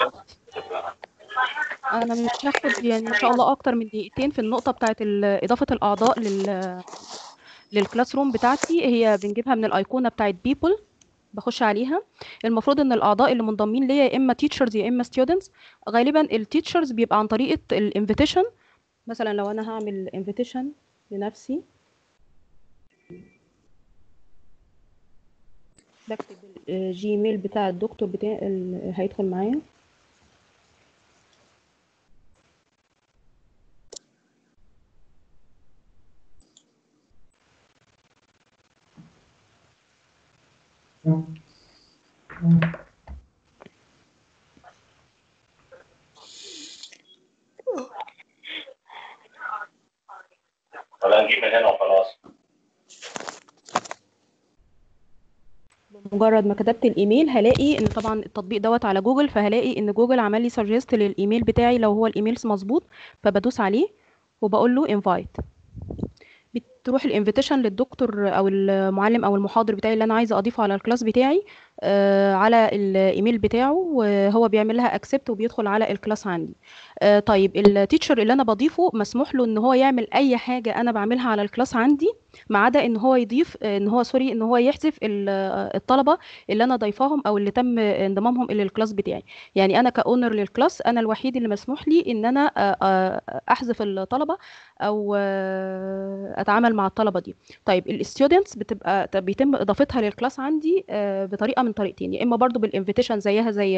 انا مش هاخد يعني ان شاء الله اكتر من دقيقتين في النقطه بتاعه ال- اضافه الاعضاء لل للكلاس روم بتاعتي هي بنجيبها من الايقونه بتاعت بيبل بخش عليها المفروض ان الاعضاء اللي منضمين ليا يا اما تيتشرز يا اما ستودنتس غالبا التيتشرز بيبقى عن طريقه الانفيتيشن مثلا لو انا هعمل انفيتيشن لنفسي بكتب الجيميل بتاع الدكتور بتاع اللي هيدخل معايا ولا نجيب من هنا وخلاص مجرد ما كتبت الايميل هلاقي ان طبعا التطبيق دوت على جوجل فهلاقي ان جوجل عمل لي سجست للايميل بتاعي لو هو الايميل مظبوط فبدوس عليه وبقول له انفايت بتروح الانفيتيشن للدكتور او المعلم او المحاضر بتاعي اللي انا عايزه اضيفه على الكلاس بتاعي آه، على الايميل بتاعه وهو بيعمل لها اكسبت وبيدخل على الكلاس عندي آه، طيب التيتشر اللي انا بضيفه مسموح له ان هو يعمل اي حاجه انا بعملها على الكلاس عندي ما عدا ان هو يضيف آه، ان هو سوري ان هو يحذف ال- آه، الطلبه اللي انا ضايفاهم او اللي تم انضمامهم الى الكلاس بتاعي يعني انا كاونر للكلاس انا الوحيد اللي مسموح لي ان انا آه، آه، احذف الطلبه او آه، اتعامل مع الطلبه دي طيب الستودنتس بتبقى بيتم اضافتها للكلاس عندي آه، بطريقه من طريقتين يا اما برضو بالانفيتيشن زيها زي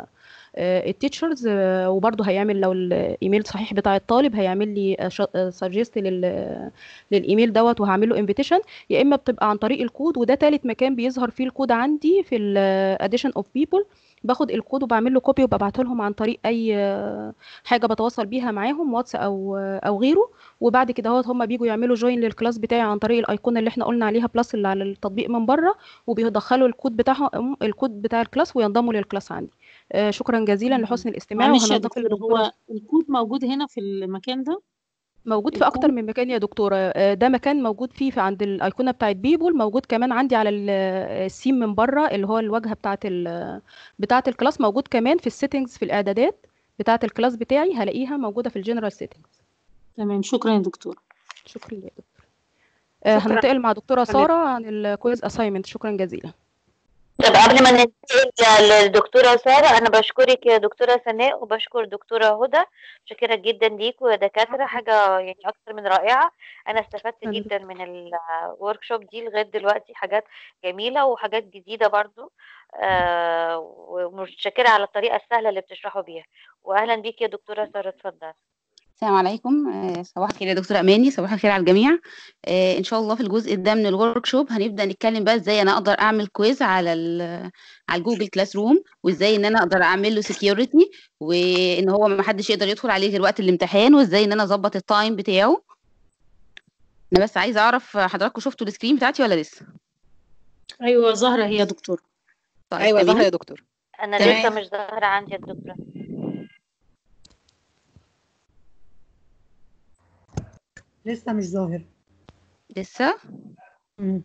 التيتشرز وبرضو هيعمل لو الايميل صحيح بتاع الطالب هيعمل لي سجست للايميل دوت وهعمل له انفيتيشن يا اما بتبقى عن طريق الكود وده تالت مكان بيظهر فيه الكود عندي في الاديشن اوف بيبل باخد الكود وبعمل له كوبي وببعته لهم عن طريق اي آه، حاجه بتواصل بيها معاهم واتس او او غيره وبعد كده هوت هم بيجوا يعملوا جوين للكلاس بتاعي عن طريق الايقونه اللي احنا قلنا عليها بلس اللي على التطبيق من بره وبيدخلوا الكود بتاعهم الكود بتاع الكلاس وينضموا للكلاس عندي آه، شكرا جزيلا لحسن الاستماع معلش يا وهننتقل دكتور لدكتوره هو الكود موجود هنا في المكان ده موجود في اكتر من مكان يا دكتوره آه، ده مكان موجود فيه في عند الايقونه بتاعت بيبول موجود كمان عندي على ال- السيم من بره اللي هو الواجهه بتاعت ال بتاعت الكلاس موجود كمان في السيتنجز في الاعدادات بتاعت الكلاس بتاعي هلاقيها موجوده في الجنرال سيتنجز تمام شكرا يا دكتور شكرا يا دكتور آه، شكرا هننتقل مع دكتوره شكرا ساره عن الكويز اساينمنت شكرا جزيلا طب قبل ما ننتقل للدكتورة سارة أنا بشكرك يا دكتورة سناء وبشكر دكتورة هدى شاكرة جدا ليكوا يا دكاترة حاجة يعني أكتر من رائعة أنا استفدت جدا من الورك شوب دي لغاية دلوقتي حاجات جميلة وحاجات جديدة برضو آه ومتشكرة على الطريقة السهلة اللي بتشرحوا بيها وأهلا بيك يا دكتورة سارة اتفضل السلام عليكم آه، صباح الخير يا دكتورة أماني صباح الخير على الجميع آه، إن شاء الله في الجزء ده من الورك شوب هنبدأ نتكلم بقى إزاي أنا أقدر أعمل كويز على ال على الجوجل كلاس روم وإزاي إن أنا أقدر أعمل له سكيورتي وإن هو ما حدش يقدر يدخل عليه غير وقت الامتحان وإزاي إن أنا أظبط التايم بتاعه أنا بس عايزة أعرف حضراتكم شفتوا السكرين بتاعتي ولا لسه؟ ايوه ظاهره هي يا دكتور طيب ايوه ظاهره تمام يا دكتور أنا تمام. لسه مش ظاهرة عندي يا دكتورة لسه مش ظاهر لسه؟ مم.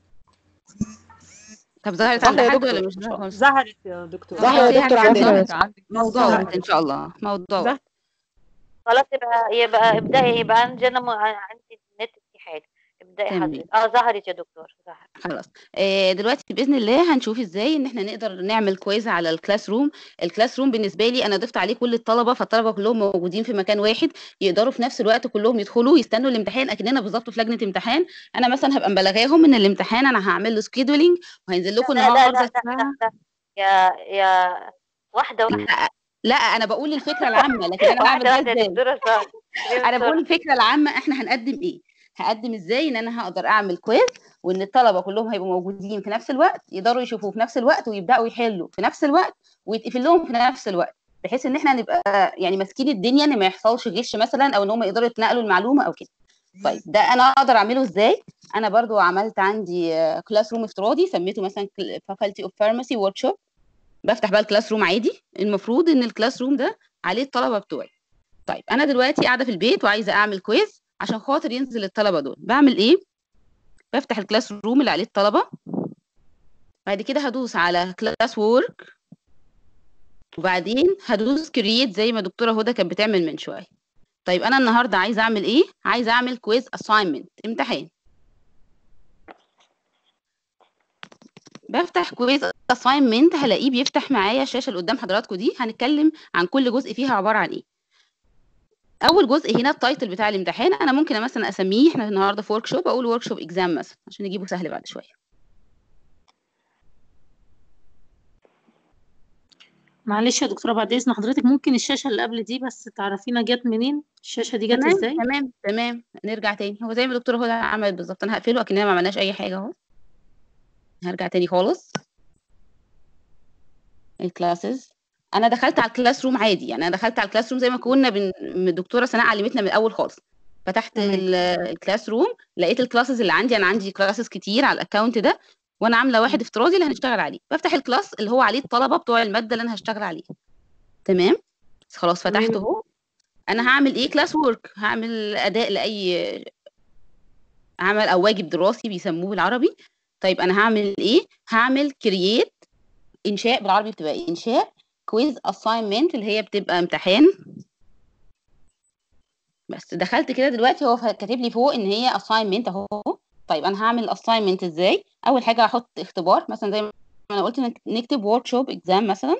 طب ظهرت ظهر عند يا حد دكتور ولا مش ظاهرة خالص؟ ظهرت يا دكتور ظهر يا دكتور عندنا موضوع ظهرت. وقت إن شاء الله موضوع وقت خلاص يبقى يبقى ابدأي يبقى عندي أنا م- عندي النت في حاجة ابدأي تمام. حضرتك اه ظهرت يا دكتور ظهرت خلاص آه، دلوقتي باذن الله هنشوف ازاي ان احنا نقدر نعمل كويز على الكلاس روم الكلاس روم بالنسبه لي انا ضفت عليه كل الطلبه فالطلبه كلهم موجودين في مكان واحد يقدروا في نفس الوقت كلهم يدخلوا يستنوا الامتحان اكننا بالظبط في لجنه امتحان انا مثلا هبقى مبلغاهم ان الامتحان انا هعمل له سكيدولينج وهينزل لكم لا لا لا النهارده لا الساعه لا لا يا يا واحدة واحدة لا لا انا بقول الفكره العامه لكن انا بعمل واحدة ده واحدة يا ازاي دكتورة سارة انا بقول الفكره العامه احنا هنقدم ايه هقدم ازاي ان انا هقدر اعمل كويز وان الطلبه كلهم هيبقوا موجودين في نفس الوقت يقدروا يشوفوه في نفس الوقت ويبداوا يحلوا في نفس الوقت ويتقفل لهم في نفس الوقت بحيث ان احنا نبقى يعني ماسكين الدنيا ان ما يحصلش غش مثلا او ان هم يقدروا يتنقلوا المعلومه او كده طيب ده انا اقدر اعمله ازاي انا برضو عملت عندي كلاس روم افتراضي سميته مثلا فاكولتي اوف فارماسي ورك شوب بفتح بقى الكلاس روم عادي المفروض ان الكلاس روم ده عليه الطلبه بتوعي طيب انا دلوقتي قاعده في البيت وعايزه اعمل كويز عشان خاطر ينزل الطلبه دول بعمل ايه بفتح الكلاس روم اللي عليه الطلبه بعد كده هدوس على كلاس وورك وبعدين هدوس كرييت زي ما دكتوره هدى كانت بتعمل من شويه طيب انا النهارده عايزه اعمل ايه عايزه اعمل كويز اساينمنت امتحان بفتح كويز اساينمنت هلاقيه بيفتح معايا الشاشه اللي قدام حضراتكم دي هنتكلم عن كل جزء فيها عباره عن ايه اول جزء هنا التايتل بتاع الامتحان انا ممكن مثلا اسميه احنا النهارده في ورك شوب اقول ورك شوب اكزام مثلا عشان نجيبه سهل بعد شويه معلش يا دكتورة بعد إذن حضرتك ممكن الشاشة اللي قبل دي بس تعرفينا جت منين الشاشة دي جت تمام إزاي تمام تمام نرجع تاني هو زي ما الدكتوره هدى عملت بالظبط انا هقفله اكننا ما عملناش اي حاجه اهو هرجع تاني خالص الكلاسز انا دخلت على الكلاس روم عادي يعني انا دخلت على الكلاس روم زي ما كنا بن... الدكتوره سناء علمتنا من الاول خالص فتحت ال- الكلاس روم لقيت الكلاسز اللي عندي انا عندي كلاسز كتير على الاكونت ده وانا عامله واحد افتراضي اللي هنشتغل عليه بفتح الكلاس اللي هو عليه الطلبه بتوع الماده اللي انا هشتغل عليه تمام بس خلاص فتحته اهو انا هعمل ايه كلاس وورك هعمل اداء لاي عمل او واجب دراسي بيسموه بالعربي طيب انا هعمل ايه هعمل كرييت انشاء بالعربي بتبقى انشاء كويز اساينمنت اللي هي بتبقى امتحان بس دخلت كده دلوقتي هو كاتب لي فوق ان هي اساينمنت اهو طيب انا هعمل اساينمنت ازاي اول حاجه هحط اختبار مثلا زي ما انا قلت نك- نكتب ورك شوب اكزام مثلا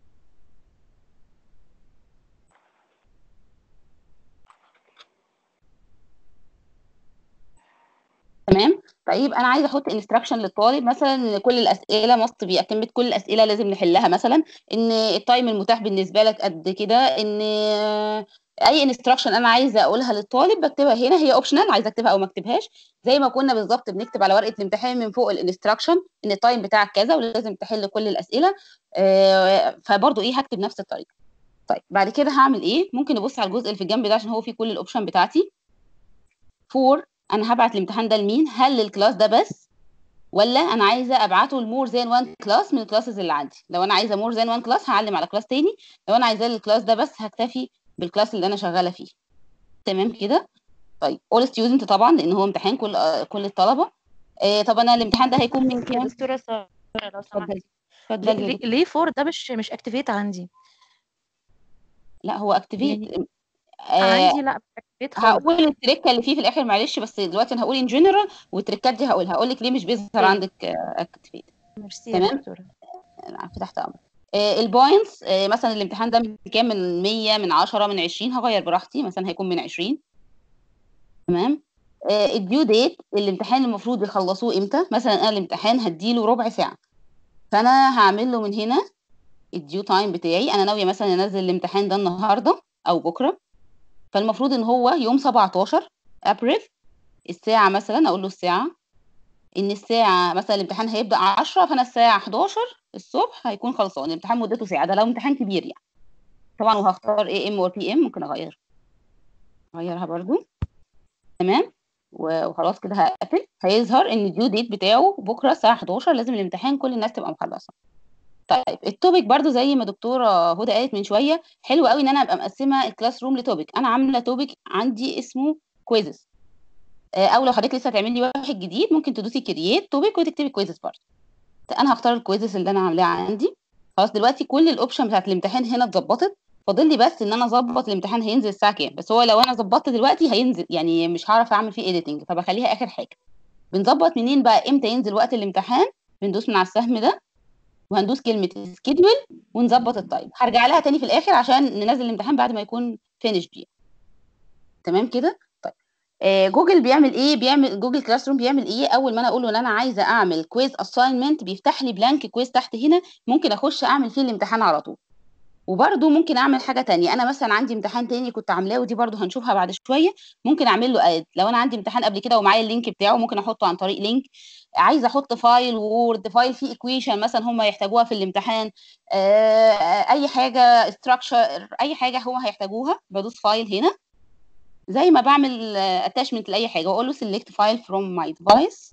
تمام طيب انا عايزه احط انستراكشن للطالب مثلا ان كل الاسئله ماست بيعتمد كل الاسئله لازم نحلها مثلا ان التايم المتاح بالنسبه لك قد كده ان اي انستراكشن انا عايزه اقولها للطالب بكتبها هنا هي اوبشنال عايزه اكتبها او ما اكتبهاش زي ما كنا بالظبط بنكتب على ورقه الامتحان من فوق الانستراكشن ان التايم بتاعك كذا ولازم تحل كل الاسئله آه، فبرضه ايه هكتب نفس الطريقه طيب بعد كده هعمل ايه ممكن نبص على الجزء اللي في الجنب ده عشان هو فيه كل الاوبشن بتاعتي فور انا هبعت الامتحان ده لمين هل للكلاس ده بس ولا انا عايزه ابعته لمور ذان وان كلاس من الكلاسز اللي عندي لو انا عايزه مور ذان وان كلاس هعلم على كلاس تاني لو انا عايزاه للكلاس ده بس هكتفي بالكلاس اللي انا شغاله فيه تمام كده طيب اول ستودنت طبعا لان هو امتحان كل آه، كل الطلبه آه طب انا الامتحان ده هيكون من كام دكتورة سارة لو سمحتي اتفضلي اتفضلي يا ليه دكتور ليه فور ده مش مش اكتيفيت عندي لا هو اكتيفيت يعني آه عندي لا مش اكتيفيت خالص هقول التريكه اللي فيه في الاخر معلش بس دلوقتي انا هقول ان جنرال والتريكات دي هقولها هقول لك ليه مش بيظهر اوكي عندك اكتيفيت ميرسي يا تمام دكتورة العفو تحت امرك آه البوينتس آه مثلا الامتحان ده من كام من 100 من 10 من 20 هغير براحتي مثلا هيكون من 20 تمام آه الديو ديت الامتحان المفروض يخلصوه امتى مثلا انا الامتحان هديله ربع ساعه فانا هعمل له من هنا الديو تايم بتاعي انا ناويه مثلا انزل الامتحان ده النهارده او بكره فالمفروض ان هو يوم 17 ابريل الساعه مثلا اقول له الساعه ان الساعه مثلا الامتحان هيبدا 10 فانا الساعه 11 الصبح هيكون خلصان الامتحان مدته ساعه ده لو امتحان كبير يعني طبعا وهختار اي ام وبي ام ممكن اغير اغيرها برضو تمام و- وخلاص كده هقفل هيظهر ان الديو ديت بتاعه بكره الساعه 11 لازم الامتحان كل الناس تبقى مخلصه طيب التوبيك برضو زي ما دكتوره هدى قالت من شويه حلو قوي ان انا ابقى مقسمه الكلاس روم لتوبيك انا عامله توبيك عندي اسمه كويزز او لو حضرتك لسه هتعملي واحد جديد ممكن تدوسي كرييت توبيك وتكتبي كويزز برضو انا هختار الكويزز اللي انا عاملاها عندي خلاص دلوقتي كل الاوبشن بتاعت الامتحان هنا اتظبطت فاضل لي بس ان انا اظبط الامتحان هينزل الساعه كام بس هو لو انا ظبطت دلوقتي هينزل يعني مش هعرف اعمل فيه اديتنج فبخليها اخر حاجه بنظبط منين بقى امتى ينزل وقت الامتحان بندوس من على السهم ده وهندوس كلمه سكيدول ونظبط التايم هرجع لها تاني في الاخر عشان ننزل الامتحان بعد ما يكون فينيش بيه تمام كده طيب آه جوجل بيعمل ايه بيعمل جوجل كلاس روم بيعمل ايه اول ما انا اقول له ان انا عايزه اعمل كويز اساينمنت بيفتح لي بلانك كويز تحت هنا ممكن اخش اعمل فيه الامتحان على طول وبرده ممكن اعمل حاجه تانية انا مثلا عندي امتحان تاني كنت عاملاه ودي برده هنشوفها بعد شويه ممكن اعمل له اد لو انا عندي امتحان قبل كده ومعايا اللينك بتاعه ممكن احطه عن طريق لينك عايزه احط فايل وورد فايل فيه ايكويشن مثلا هم يحتاجوها في الامتحان آه، اي حاجه استراكشر اي حاجه هم هيحتاجوها بدوس فايل هنا زي ما بعمل اتاشمنت لاي حاجه واقول له select file from my device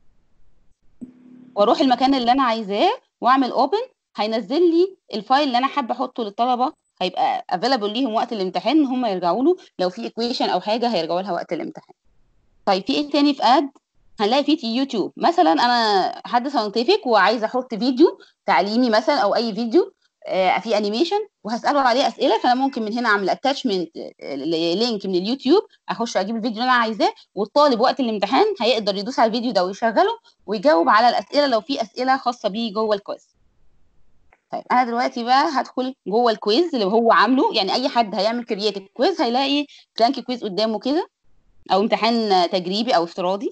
واروح المكان اللي انا عايزاه واعمل open هينزل لي الفايل اللي انا حابه احطه للطلبه هيبقى available ليهم وقت الامتحان ان هم يرجعوا له لو في equation او حاجه هيرجعوا لها وقت الامتحان طيب في ايه تاني في اد هنلاقي في يوتيوب مثلا انا حد ساينتفك وعايزه احط فيديو تعليمي مثلا او اي فيديو آه، في انيميشن وهساله عليه اسئله فانا ممكن من هنا اعمل اتاتشمنت لينك من اليوتيوب اخش اجيب الفيديو اللي انا عايزاه والطالب وقت الامتحان هيقدر يدوس على الفيديو ده ويشغله ويجاوب على الاسئله لو في اسئله خاصه بيه جوه الكويز طيب انا دلوقتي بقى هدخل جوه الكويز اللي هو عامله يعني اي حد هيعمل كرييت كويز هيلاقي بلانك كويز قدامه كده او امتحان تجريبي او افتراضي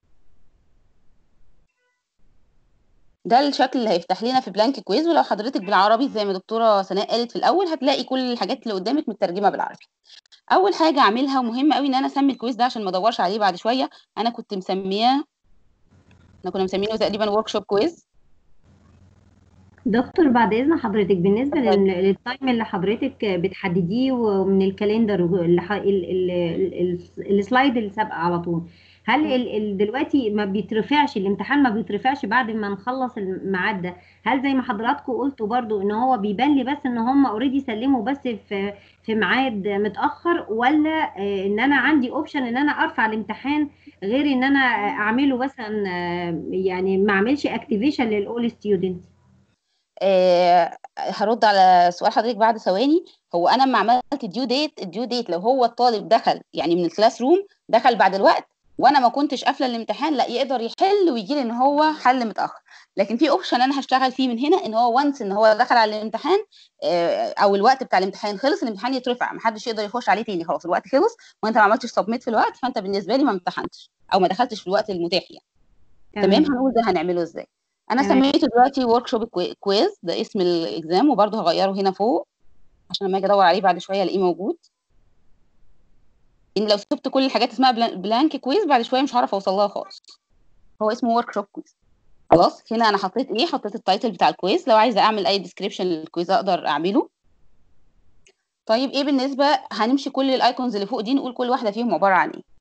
ده الشكل اللي هيفتح لنا في بلانك كويز ولو حضرتك بالعربي زي ما دكتوره سناء قالت في الاول هتلاقي كل الحاجات اللي قدامك مترجمه بالعربي اول حاجه اعملها ومهم قوي ان انا اسمي الكويز ده عشان ما ادورش عليه بعد شويه انا كنت مسمياه احنا كنا مسمينه تقريبا ورك شوب كويز دكتور بعد إذن حضرتك بالنسبة لل- للتايم اللي حضرتك بتحدديه ومن الكالندر واللي ح- ال- ال- ال- ال- السلايد اللي سابقة على طول هل ال- ال- دلوقتي ما بيترفعش الامتحان ما بيترفعش بعد ما نخلص الميعاد ده هل زي ما حضراتكم قلتوا برضو ان هو بيبان لي بس ان هم اوريدي سلموا بس في في ميعاد متأخر ولا آه، ان انا عندي اوبشن ان انا ارفع الامتحان غير ان انا اعمله مثلا آه، يعني ما اعملش اكتيفيشن للاول ستودنت آه هرد على سؤال حضرتك بعد ثواني هو انا لما عملت الديو ديت الديو ديت لو هو الطالب دخل يعني من الكلاس روم دخل بعد الوقت وانا ما كنتش قافله الامتحان لا يقدر يحل ويجي لي ان هو حل متاخر لكن في اوبشن انا هشتغل فيه من هنا ان هو وانس ان هو دخل على الامتحان آه، او الوقت بتاع الامتحان خلص الامتحان يترفع محدش يقدر يخش عليه تاني خلاص الوقت خلص وانت ما عملتش سبميت في الوقت فانت بالنسبه لي ما امتحنتش او ما دخلتش في الوقت المتاح يعني تمام هنقول ده هنعمله ازاي انا تمام. سميته دلوقتي ورك شوب كويز ده اسم الاكزام وبرده هغيره هنا فوق عشان لما اجي ادور عليه بعد شويه الاقيه موجود ان لو سبت كل الحاجات اسمها بلان- بلانك كويز بعد شويه مش هعرف اوصل لها خالص هو اسمه ورك شوب كويز خلاص هنا انا حطيت ايه حطيت التايتل بتاع الكويز لو عايزه اعمل اي ديسكريبشن للكويز اقدر اعمله طيب ايه بالنسبه هنمشي كل الايكونز اللي فوق دي نقول كل واحده فيهم عباره عن ايه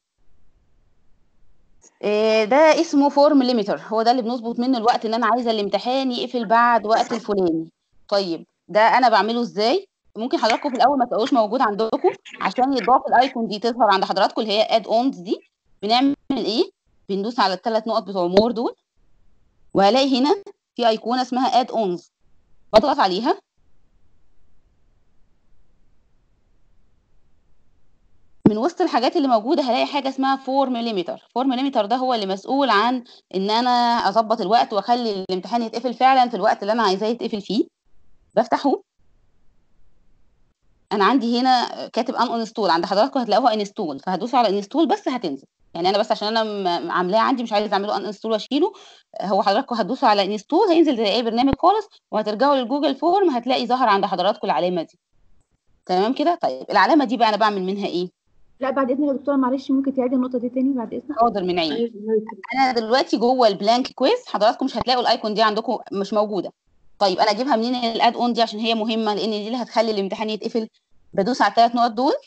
إيه ده اسمه فورم ليميتر هو ده اللي بنظبط منه الوقت ان انا عايزه الامتحان يقفل بعد وقت الفلاني طيب ده انا بعمله ازاي ممكن حضراتكم في الاول ما تلاقوش موجود عندكم عشان يضاف الايكون دي تظهر عند حضراتكم اللي هي اد اونز دي بنعمل ايه بندوس على الثلاث نقط بتوع مور دول وهلاقي هنا في ايقونه اسمها اد اونز بضغط عليها من وسط الحاجات اللي موجوده هلاقي حاجه اسمها فورم ليميتر فورم ليميتر ده هو اللي مسؤول عن ان انا اظبط الوقت واخلي الامتحان يتقفل فعلا في الوقت اللي انا عايزاه يتقفل فيه بفتحه انا عندي هنا كاتب ان انستول عند حضراتكم هتلاقوها انستول فهدوس على انستول بس هتنزل يعني انا بس عشان انا م- عاملاه عندي مش عايزه اعمله ان انستول واشيله هو حضراتكم هتدوسوا على انستول هينزل زي اي برنامج خالص وهترجعوا للجوجل فورم هتلاقي ظهر عند حضراتكم العلامه دي تمام كده طيب العلامه دي بقى انا بعمل منها ايه لا بعد اذنك يا دكتوره معلش ممكن تعيدي النقطه دي تاني بعد اذنك حاضر من عيني انا دلوقتي جوه البلانك كويز حضراتكم مش هتلاقوا الايكون دي عندكم مش موجوده طيب انا اجيبها منين الاد اون دي عشان هي مهمه لان دي اللي هتخلي الامتحان يتقفل بدوس على الثلاث نقط دول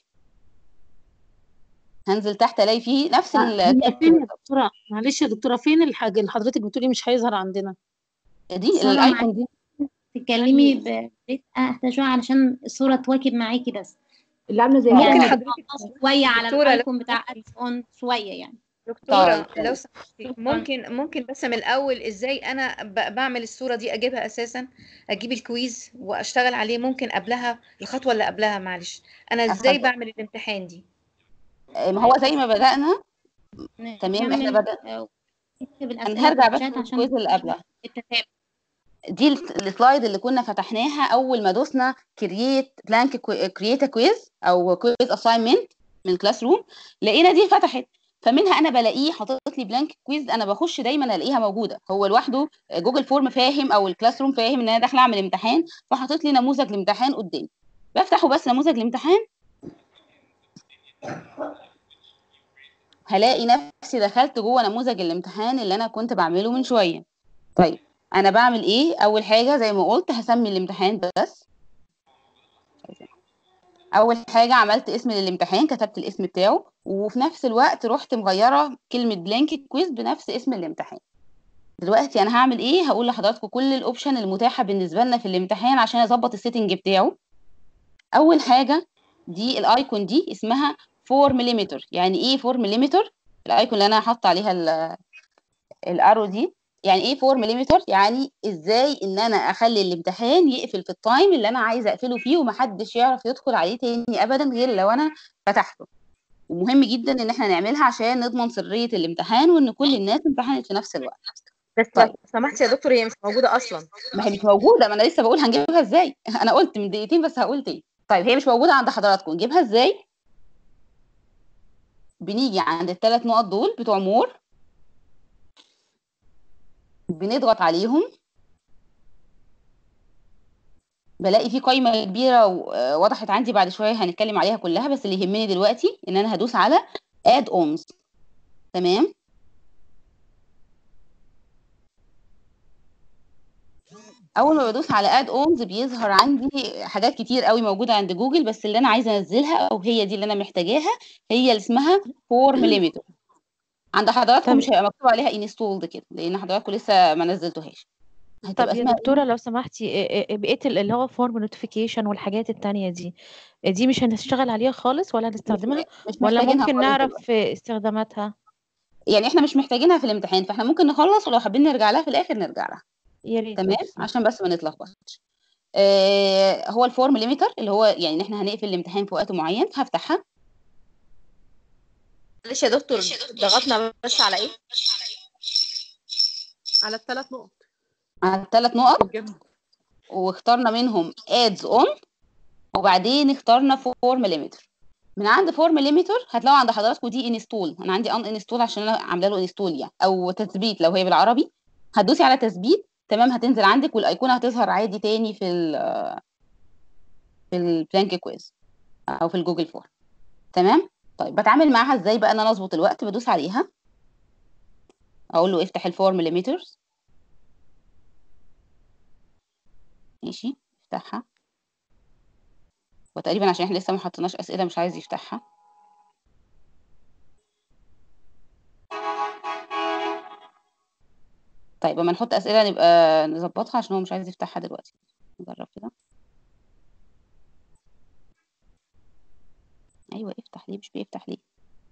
هنزل تحت الاقي فيه نفس ال هي فين يا دكتوره معلش يا دكتوره فين الحاجه اللي حضرتك بتقولي مش هيظهر عندنا دي الصورة الايكون دي تتكلمي بطريقة اهدى شويه علشان الصوره تواكب معاكي بس اللي عامله زي يعني ممكن حضرتك شويه على دكتورة، الايكون بتاع ايفون شويه يعني دكتورة طيب. لو سمحتي ممكن ممكن بس من الأول إزاي أنا ب- بعمل الصورة دي أجيبها أساسا أجيب الكويز وأشتغل عليه ممكن قبلها الخطوة اللي قبلها معلش أنا إزاي أفهم. بعمل الامتحان دي ما هو زي ما بدأنا تمام احنا نعمل- بدأ نكتب انا الاسئله هرجع في بس الشات عشان للكويز اللي قبلها التتابع دي ال- السلايد اللي كنا فتحناها اول ما دوسنا كرييت بلانك كرييت كويز او كويز اساينمنت من كلاس روم لقينا دي فتحت فمنها انا بلاقيه حاطط لي بلانك كويز انا بخش دايما الاقيها موجوده هو لوحده جوجل فورم فاهم او الكلاس روم فاهم ان انا داخله اعمل امتحان فحاطط لي نموذج الامتحان قدامي بفتحه بس نموذج الامتحان هلاقي نفسي دخلت جوه نموذج الامتحان اللي انا كنت بعمله من شويه طيب انا بعمل ايه اول حاجه زي ما قلت هسمي الامتحان بس اول حاجه عملت اسم للامتحان كتبت الاسم بتاعه وفي نفس الوقت رحت مغيره كلمه بلانك كويز بنفس اسم الامتحان دلوقتي انا هعمل ايه هقول لحضراتكم كل الاوبشن المتاحه بالنسبه لنا في الامتحان عشان اظبط السيتنج بتاعه اول حاجه دي الايكون دي اسمها فورم ليميتر يعني ايه فورم ليميتر الايكون اللي انا حاطه عليها ال- الارو دي يعني ايه 4 ملم يعني ازاي ان انا اخلي الامتحان يقفل في التايم اللي انا عايزه اقفله فيه ومحدش يعرف يدخل عليه تاني ابدا غير لو انا فتحته ومهم جدا ان احنا نعملها عشان نضمن سريه الامتحان وان كل الناس امتحنت في نفس الوقت بس طيب لو سمحت يا دكتور هي مش موجودة أصلا ما هي مش موجوده ما انا لسه بقول هنجيبها ازاي انا قلت من دقيقتين بس هقول تاني طيب هي مش موجوده عند حضراتكم نجيبها ازاي بنيجي عند الثلاث نقط دول بتوع مور بنضغط عليهم بلاقي في قائمة كبيرة ووضحت عندي بعد شوية هنتكلم عليها كلها بس اللي يهمني دلوقتي ان انا هدوس على add ons تمام اول ما بدوس على add ons بيظهر عندي حاجات كتير قوي موجودة عند جوجل بس اللي انا عايزة انزلها او هي دي اللي انا محتاجاها هي اللي اسمها 4 ملم عند حضراتكم طب مش هيبقى مكتوب عليها installed كده لان حضراتكم لسه ما نزلتوهاش طب هتبقى يا اسمها دكتورة لو سمحتي إيه- إيه- بقية ال- اللي هو فورم نوتيفيكيشن والحاجات التانية دي دي مش هنشتغل عليها خالص ولا مش هنستخدمها مش ولا محتاجينها ممكن خالص نعرف دلوقتي استخداماتها يعني احنا مش محتاجينها في الامتحان فاحنا ممكن نخلص ولو حابين نرجع لها في الاخر نرجع لها يا ريت تمام ميرسي عشان بس ما نتلخبطش آه هو الفورم ليميتر اللي هو يعني ان احنا هنقفل الامتحان في وقت معين هفتحها معلش يا دكتور ضغطنا بس على ايه؟ على الثلاث نقط على الثلاث نقط واخترنا منهم ادز اون وبعدين اخترنا 4 ملم من عند 4 ملم هتلاقوا عند حضراتكم دي انستول انا عندي ان انستول عشان انا عامله له انستول يعني او تثبيت لو هي بالعربي هتدوسي على تثبيت تمام هتنزل عندك والايقونه هتظهر عادي تاني في ال في البلانك كويز او في الجوجل فورم تمام طيب بتعامل معاها ازاي بقى ان انا اظبط الوقت بدوس عليها اقول له افتح ال 4 ملم ماشي افتحها وتقريبا عشان احنا لسه ما حطيناش اسئله مش عايز يفتحها طيب اما نحط اسئله نبقى نظبطها عشان هو مش عايز يفتحها دلوقتي نجرب كده ايوه افتح ليه مش بيفتح ليه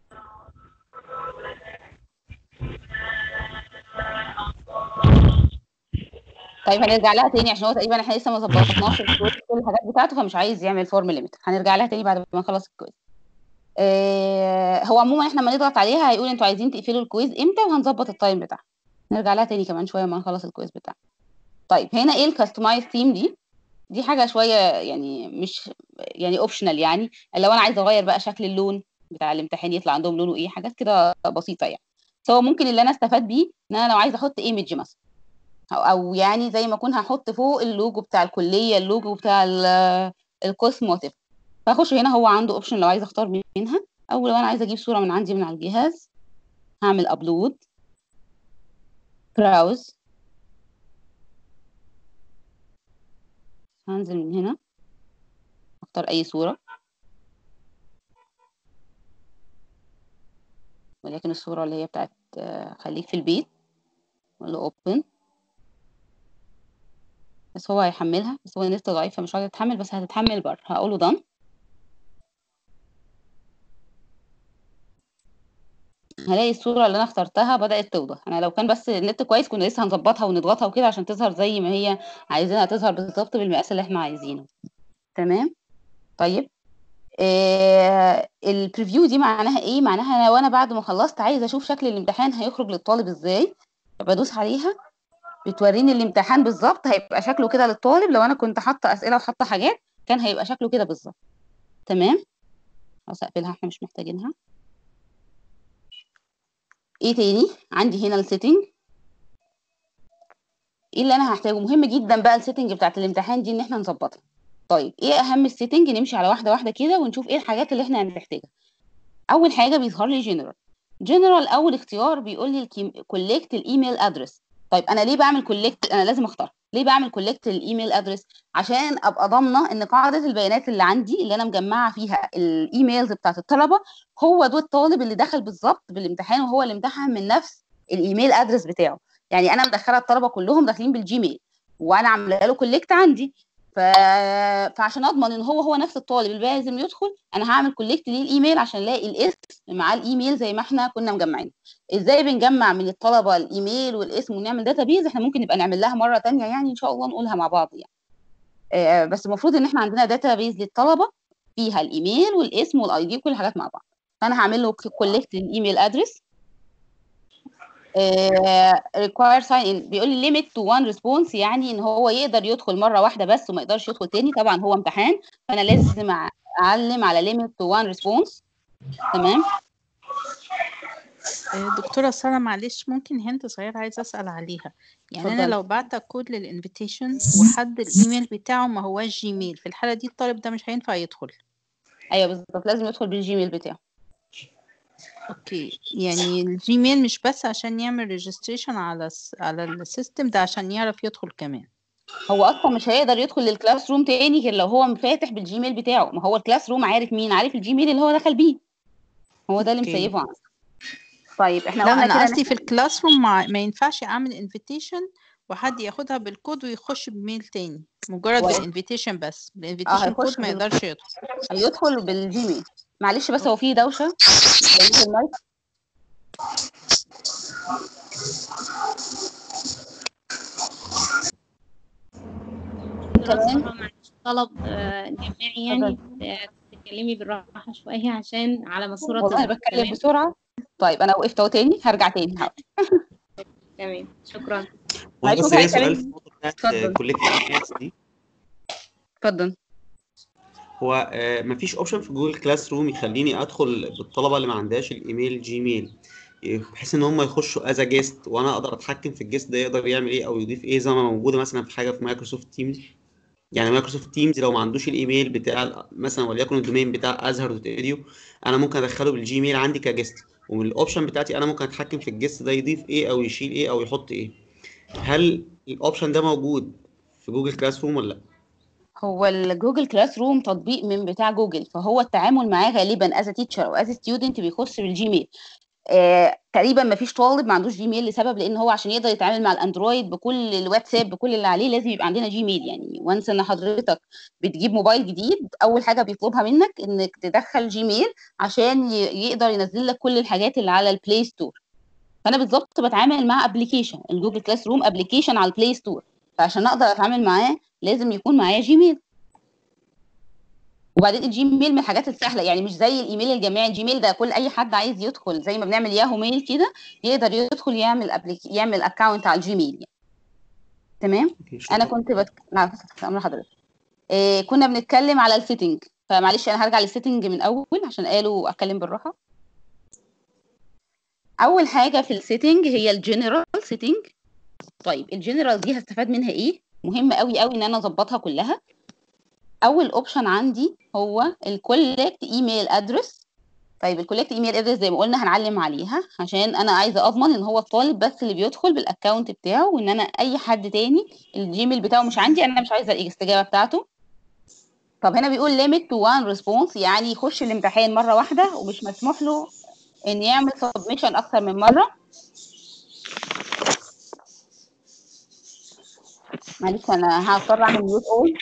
طيب هنرجع لها تاني عشان هو تقريبا احنا لسه ما ظبطناش الكويز كل الحاجات بتاعته فمش عايز يعمل فورم ليميت هنرجع لها تاني بعد ما نخلص الكويز آه هو عموما احنا لما نضغط عليها هيقول انتوا عايزين تقفلوا الكويز امتى وهنظبط التايم بتاعها نرجع لها تاني كمان شويه ما نخلص الكويز بتاعنا طيب هنا ايه الكاستمايز ثيم دي دي حاجه شويه يعني مش يعني اوبشنال يعني لو انا عايزه اغير بقى شكل اللون بتاع الامتحان يطلع عندهم لونه ايه حاجات كده بسيطه يعني سواء ممكن اللي انا استفاد بيه ان انا لو عايزه احط ايمج مثلا او أو يعني زي ما اكون هحط فوق اللوجو بتاع الكليه اللوجو بتاع ال- القسم وات فاخش هنا هو عنده اوبشن لو عايزه اختار منها او لو انا عايزه اجيب صوره من عندي من على الجهاز هعمل ابلود براوز هنزل من هنا اختار اي صوره ولكن الصوره اللي هي بتاعت آه، خليك في البيت ولا اوبن بس هو هيحملها بس هو النت ضعيف فمش عايزه تتحمل بس هتتحمل بره هقوله done هلاقي الصورة اللي أنا اخترتها بدأت توضح أنا لو كان بس النت كويس كنا لسه هنظبطها ونضغطها وكده عشان تظهر زي ما هي عايزينها تظهر بالظبط بالمقاس اللي احنا عايزينه تمام طيب آه البريفيو دي معناها ايه معناها لو انا بعد ما خلصت عايزه اشوف شكل الامتحان هيخرج للطالب ازاي بدوس عليها بتوريني الامتحان بالظبط هيبقى شكله كده للطالب لو انا كنت حاطه اسئله وحاطه حاجات كان هيبقى شكله كده بالظبط تمام خلاص اقفلها احنا مش محتاجينها ايه تاني عندي هنا السيتنج ايه اللي انا هحتاجه مهم جدا بقى السيتنج بتاعت الامتحان دي ان احنا نظبطها طيب ايه اهم السيتنج نمشي على واحده واحده كده ونشوف ايه الحاجات اللي احنا هنحتاجها اول حاجه بيظهر لي جنرال جنرال اول اختيار بيقول لي كولكت الايميل ادرس طيب انا ليه بعمل كولكت انا لازم اختار ليه بعمل كولكت الايميل ادرس عشان ابقى ضامنه ان قاعده البيانات اللي عندي اللي انا مجمعه فيها الايميلز بتاعت الطلبه هو ده الطالب اللي دخل بالظبط بالامتحان وهو اللي امتحن من نفس الايميل ادرس بتاعه يعني انا مدخله الطلبه كلهم داخلين بالجيميل وانا عامله له كولكت عندي ف... فعشان اضمن ان هو هو نفس الطالب اللي لازم يدخل انا هعمل كولكت ليه الايميل عشان الاقي الاسم مع الايميل زي ما احنا كنا مجمعين ازاي بنجمع من الطلبه الايميل والاسم ونعمل داتابيز احنا ممكن نبقى نعمل لها مره تانية يعني ان شاء الله نقولها مع بعض يعني آه، بس المفروض ان احنا عندنا داتابيز للطلبه فيها الايميل والاسم والاي دي وكل الحاجات مع بعض فانا هعمل له كولكت الايميل ادرس require sign in بيقول لي limit to one response يعني ان هو يقدر يدخل مره واحده بس وما يقدرش يدخل تاني طبعا هو امتحان فانا لازم أع- اعلم على limit to one response تمام آه، دكتورة سارة معلش ممكن هنت صغير عايزة أسأل عليها يعني أنا اتفضلي. لو بعت كود للإنفيتيشن وحد الإيميل بتاعه ما هواش جيميل في الحالة دي الطالب ده مش هينفع يدخل ايوه بالظبط لازم يدخل بالجيميل بتاعه اوكي يعني الجيميل مش بس عشان يعمل ريجستريشن على الس- على السيستم ده عشان يعرف يدخل كمان هو اصلا مش هيقدر يدخل للكلاس روم تاني غير لو هو فاتح بالجيميل بتاعه ما هو الكلاس روم عارف مين عارف الجيميل اللي هو دخل بيه هو ده اللي اوكي مسيبه عنده طيب احنا لا قلنا انا كده قصدي إن في الكلاس روم ما, ما ينفعش اعمل انفيتيشن وحد ياخدها بالكود ويخش بميل تاني مجرد هو- بالانفيتيشن بس اه بالانفيتيشن كود هيخش ما بال... يقدرش يدخل هيدخل بالجيميل معلش بس هو في دوشه بعيد المايك كمان طلب آه، جماعي يعني آه، تتكلمي بالراحة شوية عشان على ما الصورة والله تظهر بتكلم تمام بسرعه طيب انا وقفت اهو تاني هرجع تاني هقول. تمام شكرا معلش بس ممكن ليا حضرتك سؤال في تعملي النقطة بتاعت اتفضل كولكت ايميلز دي اتفضل هو آه، مفيش اوبشن في جوجل كلاس روم يخليني ادخل بالطلبة اللي ما عندهاش الايميل جيميل بحيث ان هم يخشوا از جيست وانا اقدر اتحكم في الجيست ده يقدر يعمل ايه او يضيف ايه زي ما موجوده مثلا في حاجه في مايكروسوفت تيمز يعني مايكروسوفت تيمز لو ما عندوش الايميل بتاع مثلا وليكن الدومين بتاع ازهر دوت ايديو انا ممكن ادخله بالجيميل عندي كجيست ومن الاوبشن بتاعتي انا ممكن اتحكم في الجيست ده يضيف ايه او يشيل ايه او يحط ايه هل الاوبشن ده موجود في جوجل كلاس روم ولا لا هو الجوجل كلاس روم تطبيق من بتاع جوجل فهو التعامل معاه غالبا از تيتشر او از ستودنت بيخش بالجيميل آه، تقريبا ما فيش طالب ما عندوش جيميل لسبب لان هو عشان يقدر يتعامل مع الاندرويد بكل الواتساب بكل اللي عليه لازم يبقى عندنا جيميل يعني وانس ان حضرتك بتجيب موبايل جديد اول حاجه بيطلبها منك انك تدخل جيميل عشان ي- يقدر ينزل لك كل الحاجات اللي على البلاي ستور فانا بالظبط بتعامل مع ابلكيشن الجوجل كلاس روم ابلكيشن على البلاي ستور فعشان اقدر اتعامل معاه لازم يكون معايا جيميل وبعدين الجيميل من الحاجات السهله يعني مش زي الايميل الجامعي الجيميل ده كل اي حد عايز يدخل زي ما بنعمل ياهو ميل كده يقدر يدخل يعمل أبليك... يعمل اكونت على الجيميل يعني. تمام انا كنت بت... لا امر حضرتك إيه كنا بنتكلم على السيتنج فمعلش انا هرجع للسيتنج من اول عشان قالوا اتكلم بالراحه اول حاجه في السيتنج هي الجنرال سيتنج طيب الجنرال دي هستفاد منها ايه مهم قوي قوي ان انا اظبطها كلها اول اوبشن عندي هو الكولكت ايميل ادرس طيب الكولكت ايميل ادرس زي ما قلنا هنعلم عليها عشان انا عايزه اضمن ان هو الطالب بس اللي بيدخل بالاكونت بتاعه وان انا اي حد تاني الجيميل بتاعه مش عندي انا مش عايزه الاستجابه بتاعته طب هنا بيقول limit to one response يعني يخش الامتحان مره واحده ومش مسموح له ان يعمل submission اكتر من مره معلش انا هضطر اعمل ميوت اول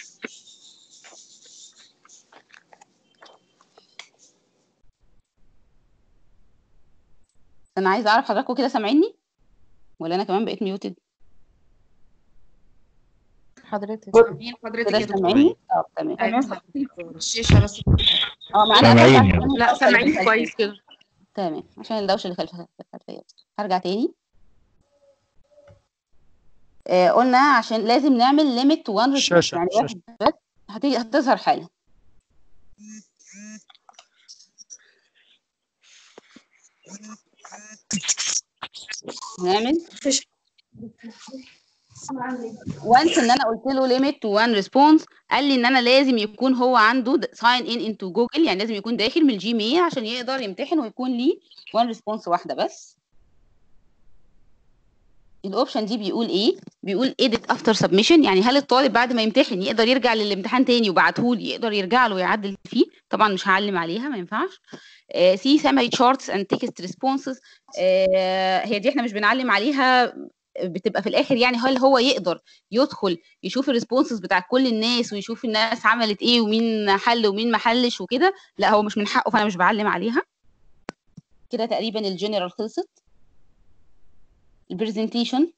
انا عايزه اعرف حضراتكم كده سامعيني ولا انا كمان بقيت ميوتد حضرتك سامعين حضرتك كده يا دكتور سامعيني اه تمام ايوه الشاشه بس اه معانا سامعين أنا لا هرجع عشان سامعين الدوشة اللي كويس خلفية. كده تمام عشان الدوشه اللي خلف الخلفيه هرجع تاني آه قلنا عشان لازم نعمل ليميت تو 1 الشاشة، يعني الشاشة. واحد بس هتيجي هتظهر حالا هنعمل وانس ان انا قلت له ليميت تو 1 ريسبونس قال لي ان انا لازم يكون هو عنده ساين ان انتو جوجل يعني لازم يكون داخل من الجيميل عشان يقدر يمتحن ويكون ليه 1 ريسبونس واحده بس الاوبشن دي بيقول ايه بيقول edit after submission يعني هل الطالب بعد ما يمتحن يقدر يرجع للامتحان تاني وبعته لي يقدر يرجع له ويعدل فيه طبعا مش هعلم عليها ما ينفعش سي summary charts and text responses آه، هي دي احنا مش بنعلم عليها بتبقى في الاخر يعني هل هو يقدر يدخل يشوف الريسبونسز بتاع كل الناس ويشوف الناس عملت ايه ومين حل ومين ما حلش وكده لا هو مش من حقه فانا مش بعلم عليها كده تقريبا الجنرال خلصت البرزنتيشن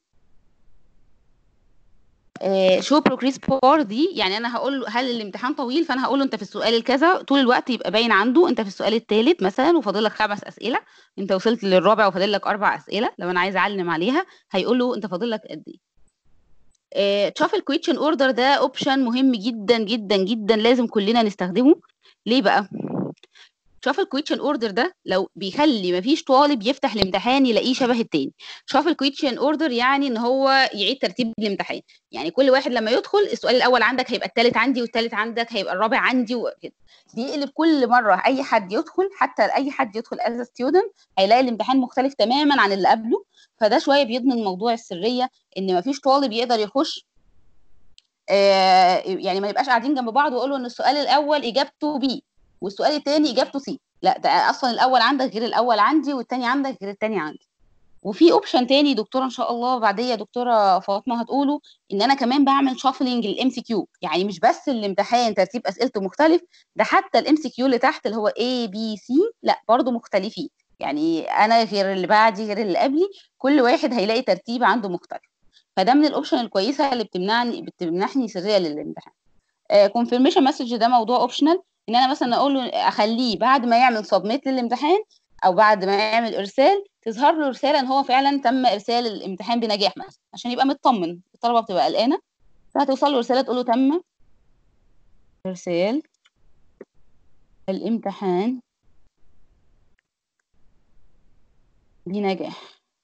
شو بروجريس بار دي يعني انا هقول له هل الامتحان طويل فانا هقول له انت في السؤال الكذا طول الوقت يبقى باين عنده انت في السؤال الثالث مثلا وفاضل لك خمس اسئله انت وصلت للرابع وفاضل لك اربع اسئله لو انا عايزه اعلم عليها هيقول له انت فاضل لك قد ايه تشوف الكويتشن اوردر ده اوبشن مهم جدا جدا جدا لازم كلنا نستخدمه ليه بقى شوف الكويتشن اوردر ده لو بيخلي مفيش طالب يفتح الامتحان يلاقيه شبه التاني شوف الكويتشن اوردر يعني ان هو يعيد ترتيب الامتحان يعني كل واحد لما يدخل السؤال الاول عندك هيبقى التالت عندي والتالت عندك هيبقى الرابع عندي وكده بيقلب كل مره اي حد يدخل حتى اي حد يدخل از ستودنت هيلاقي الامتحان مختلف تماما عن اللي قبله فده شويه بيضمن موضوع السريه ان مفيش طالب يقدر يخش آه يعني ما يبقاش قاعدين جنب بعض ويقولوا ان السؤال الاول اجابته بي والسؤال التاني اجابته سي لا ده اصلا الاول عندك غير الاول عندي والتاني عندك غير التاني عندي وفي اوبشن تاني دكتوره ان شاء الله بعديه دكتوره فاطمه هتقوله ان انا كمان بعمل شافلنج للام سي كيو يعني مش بس الامتحان ترتيب اسئلته مختلف ده حتى الام سي كيو اللي تحت اللي هو اي بي سي لا برضه مختلفين يعني انا غير اللي بعدي غير اللي قبلي كل واحد هيلاقي ترتيب عنده مختلف فده من الاوبشن الكويسه اللي بتمنعني بتمنحني سريه للامتحان كونفirmation مسج ده موضوع اوبشنال ان انا مثلا اقول له اخليه بعد ما يعمل سبميت للامتحان او بعد ما يعمل ارسال تظهر له رساله ان هو فعلا تم ارسال الامتحان بنجاح مثلا عشان يبقى مطمن الطلبه بتبقى قلقانه فهتوصل له رساله تقول له تم ارسال الامتحان بنجاح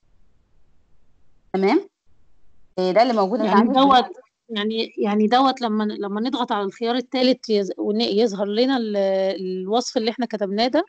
تمام ده اللي موجود انت يعني عندك دوت يعني يعني دوت لما لما نضغط على الخيار الثالث يظهر لنا ال- الوصف اللي احنا كتبناه ده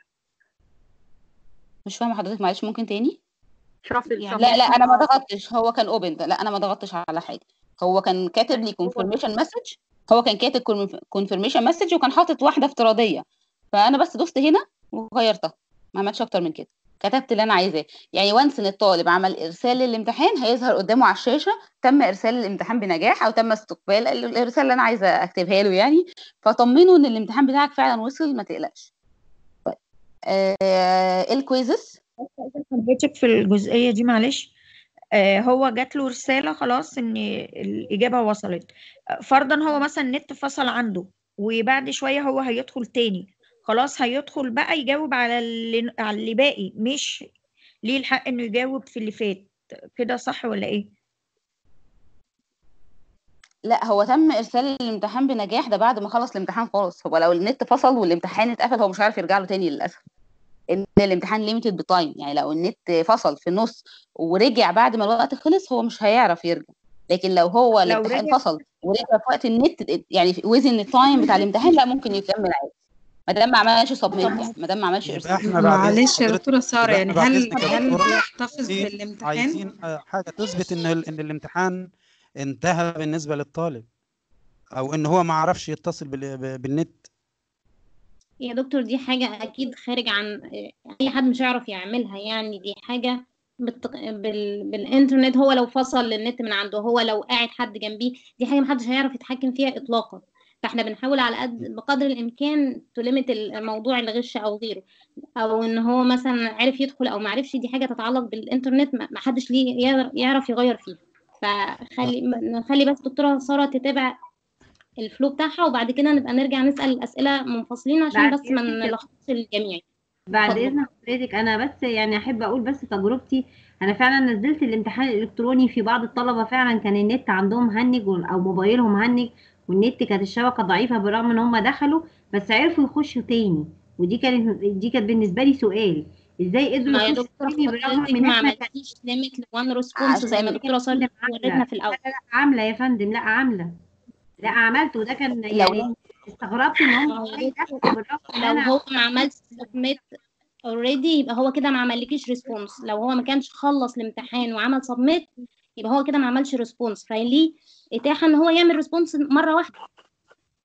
مش فاهمه حضرتك معلش ممكن تاني شوف لا لا انا ما ضغطتش هو كان اوبن لا انا ما ضغطتش على حاجه هو كان كاتب لي كونفirmation مسج هو كان كاتب كونفirmation مسج وكان حاطط واحده افتراضيه فانا بس دوست هنا وغيرتها ما عملتش اكتر من كده كتبت اللي انا عايزاه يعني وانس ان الطالب عمل ارسال للامتحان هيظهر قدامه على الشاشه تم ارسال الامتحان بنجاح او تم استقبال ال- الرساله اللي انا عايزه اكتبها له يعني فطمنه ان الامتحان بتاعك فعلا وصل ما تقلقش طيب آه الكويزز حضرتك في الجزئية دي معلش آه هو جات له رسالة خلاص ان الإجابة وصلت آه، فرضا هو مثلا النت فصل عنده وبعد شوية هو هيدخل تاني خلاص هيدخل بقى يجاوب على اللي على اللي باقي مش ليه الحق انه يجاوب في اللي فات كده صح ولا ايه؟ لا هو تم ارسال الامتحان بنجاح ده بعد ما خلص الامتحان خالص هو لو النت فصل والامتحان اتقفل هو مش عارف يرجع له تاني للاسف ان الامتحان ليميتد بتايم يعني لو النت فصل في النص ورجع بعد ما الوقت خلص هو مش هيعرف يرجع لكن لو هو لو الامتحان رجع فصل ورجع في وقت النت يعني في وزن التايم بتاع الامتحان لا ممكن يكمل عادي ما دام ما عملش سبميت يعني ما دام ما عملش يبقى ارسال احنا بعد إذن معلش يا حضرتك دكتورة سارة يبقى يعني احنا بعد هل إذنك يا هل دكتورة بيحتفظ عايزين بالامتحان؟ عايزين آه، حاجة تثبت إن ال- إن الامتحان انتهى بالنسبة للطالب أو إن هو ما عرفش يتصل بال- ب- بالنت يا دكتور دي حاجة أكيد خارج عن أي حد مش هيعرف يعملها يعني دي حاجة بالت... بال... بالإنترنت هو لو فصل النت من عنده هو لو قاعد حد جنبيه دي حاجة محدش هيعرف يتحكم فيها إطلاقا فاحنا بنحاول على قد بقدر الإمكان تلمت الموضوع الغش أو غيره أو إن هو مثلا عرف يدخل أو معرفش دي حاجة تتعلق بالإنترنت ما ما حدش ليه يقدر- يعرف يغير فيها فخلي نخلي بس دكتورة سارة تتابع الفلو بتاعها وبعد كده نبقى نرجع نسأل الأسئلة منفصلين عشان بعد بس ما إذنك يا نلخبطش الجميع بعد اتفضل. اذن حضرتك انا بس يعني احب اقول بس تجربتي انا فعلا نزلت الامتحان الالكتروني في بعض الطلبه فعلا كان النت عندهم هنج وال- او موبايلهم هنج والنت كانت الشبكه ضعيفه بالرغم ان هم دخلوا بس عرفوا يخشوا تاني ودي كانت دي كانت بالنسبه لي سؤال ازاي قدروا ما يا يخشوا دكتور تاني بالرغم حضرتك من ما احنا عملتيش ليميت لوان ريسبونس زي ما عشان دكتورة سارة كده وريتنا عامله في الأول لا لا عامله يا فندم لا عامله لا عملته وده كان يعني استغربت ان هم ازاي دخلوا بالرغم ان لو انا هو ما عملش سبميت اوريدي يبقى هو كده ما عملكيش ريسبونس لو هو ما كانش خلص الامتحان وعمل سبميت يبقى هو كده ما عملش ريسبونس فليه اتاحه ان هو يعمل ريسبونس مره واحده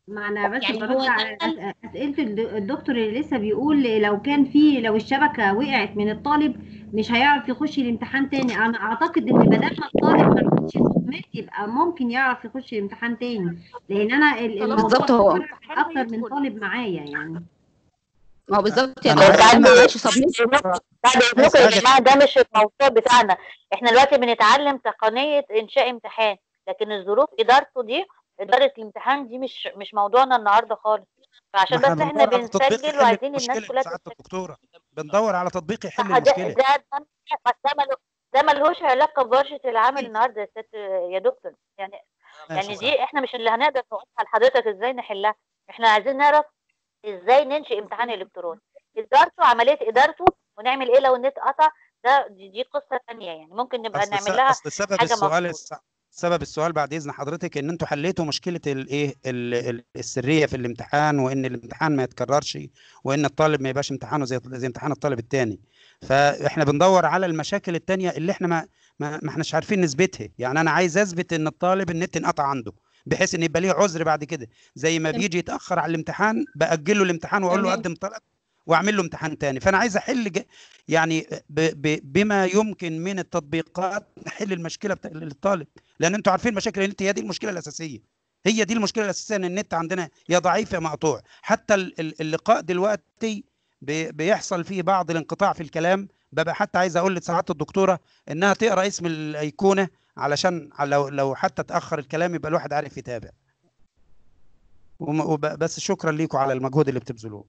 ما انا بس يعني برد هو على دخل أس- اسئله الد- الدكتور اللي لسه بيقول لو كان في لو الشبكه وقعت من الطالب مش هيعرف يخش الامتحان تاني انا اعتقد ان ما دام الطالب ما عملش سبميت يبقى ممكن يعرف يخش الامتحان تاني لان انا ال- طالما الموضوع بالظبط هو اتكرر من اكتر من طالب معايا يعني ما هو بالظبط يا انا دكتور عايز ده ما عملش سبميت بعد عايز اذنكم يا حاجه جماعه ده مش الموضوع بتاعنا احنا دلوقتي بنتعلم تقنيه انشاء امتحان لكن الظروف ادارته دي اداره الامتحان دي مش مش موضوعنا النهارده خالص ما فعشان احنا بس احنا بندور على تطبيق بنسجل يحل وعايزين الناس المشكله كلها سعاده تستفيد الدكتوره بندور على تطبيق يحل صح ده المشكله ده ده ده ملو- ده ملهوش علاقه بورشه العمل النهارده يا ست يا دكتور يعني ماشي يعني صح دي احنا مش اللي هنقدر نوضح لحضرتك ازاي نحلها احنا عايزين نعرف ازاي ننشئ امتحان الكتروني ادارته عمليه ادارته ونعمل ايه لو النت قطع ده دي, دي قصه ثانيه يعني ممكن نبقى اصل الس- نعمل لها اصل سبب حاجه السؤال مخصوص الس- سبب السؤال بعد اذن حضرتك ان انتوا حليتوا مشكله الايه ال- ال- السريه في الامتحان وان الامتحان ما يتكررش وان الطالب ما يبقاش امتحانه زي زي امتحان الطالب الثاني فاحنا بندور على المشاكل التانية اللي احنا ما ما, ما احناش عارفين نثبتها يعني انا عايز اثبت ان الطالب النت انقطع عنده بحيث ان يبقى ليه عذر بعد كده زي ما بيجي يتاخر على الامتحان باجل له الامتحان واقول له تمام. قدم طلب واعمل له امتحان تاني فانا عايز احل ج- يعني ب ب بما يمكن من التطبيقات نحل المشكله بتاع للطالب لان انتوا عارفين مشاكل النت هي دي المشكله الاساسيه هي دي المشكله الاساسيه ان النت عندنا يا ضعيف يا مقطوع حتى ال- ال- اللقاء دلوقتي بي- بيحصل فيه بعض الانقطاع في الكلام ببقى حتى عايز اقول لسعاده الدكتوره انها تقرا اسم الايقونه علشان لو لو حتى اتاخر الكلام يبقى الواحد عارف يتابع وم- وب- بس شكرا ليكم على المجهود اللي بتبذلوه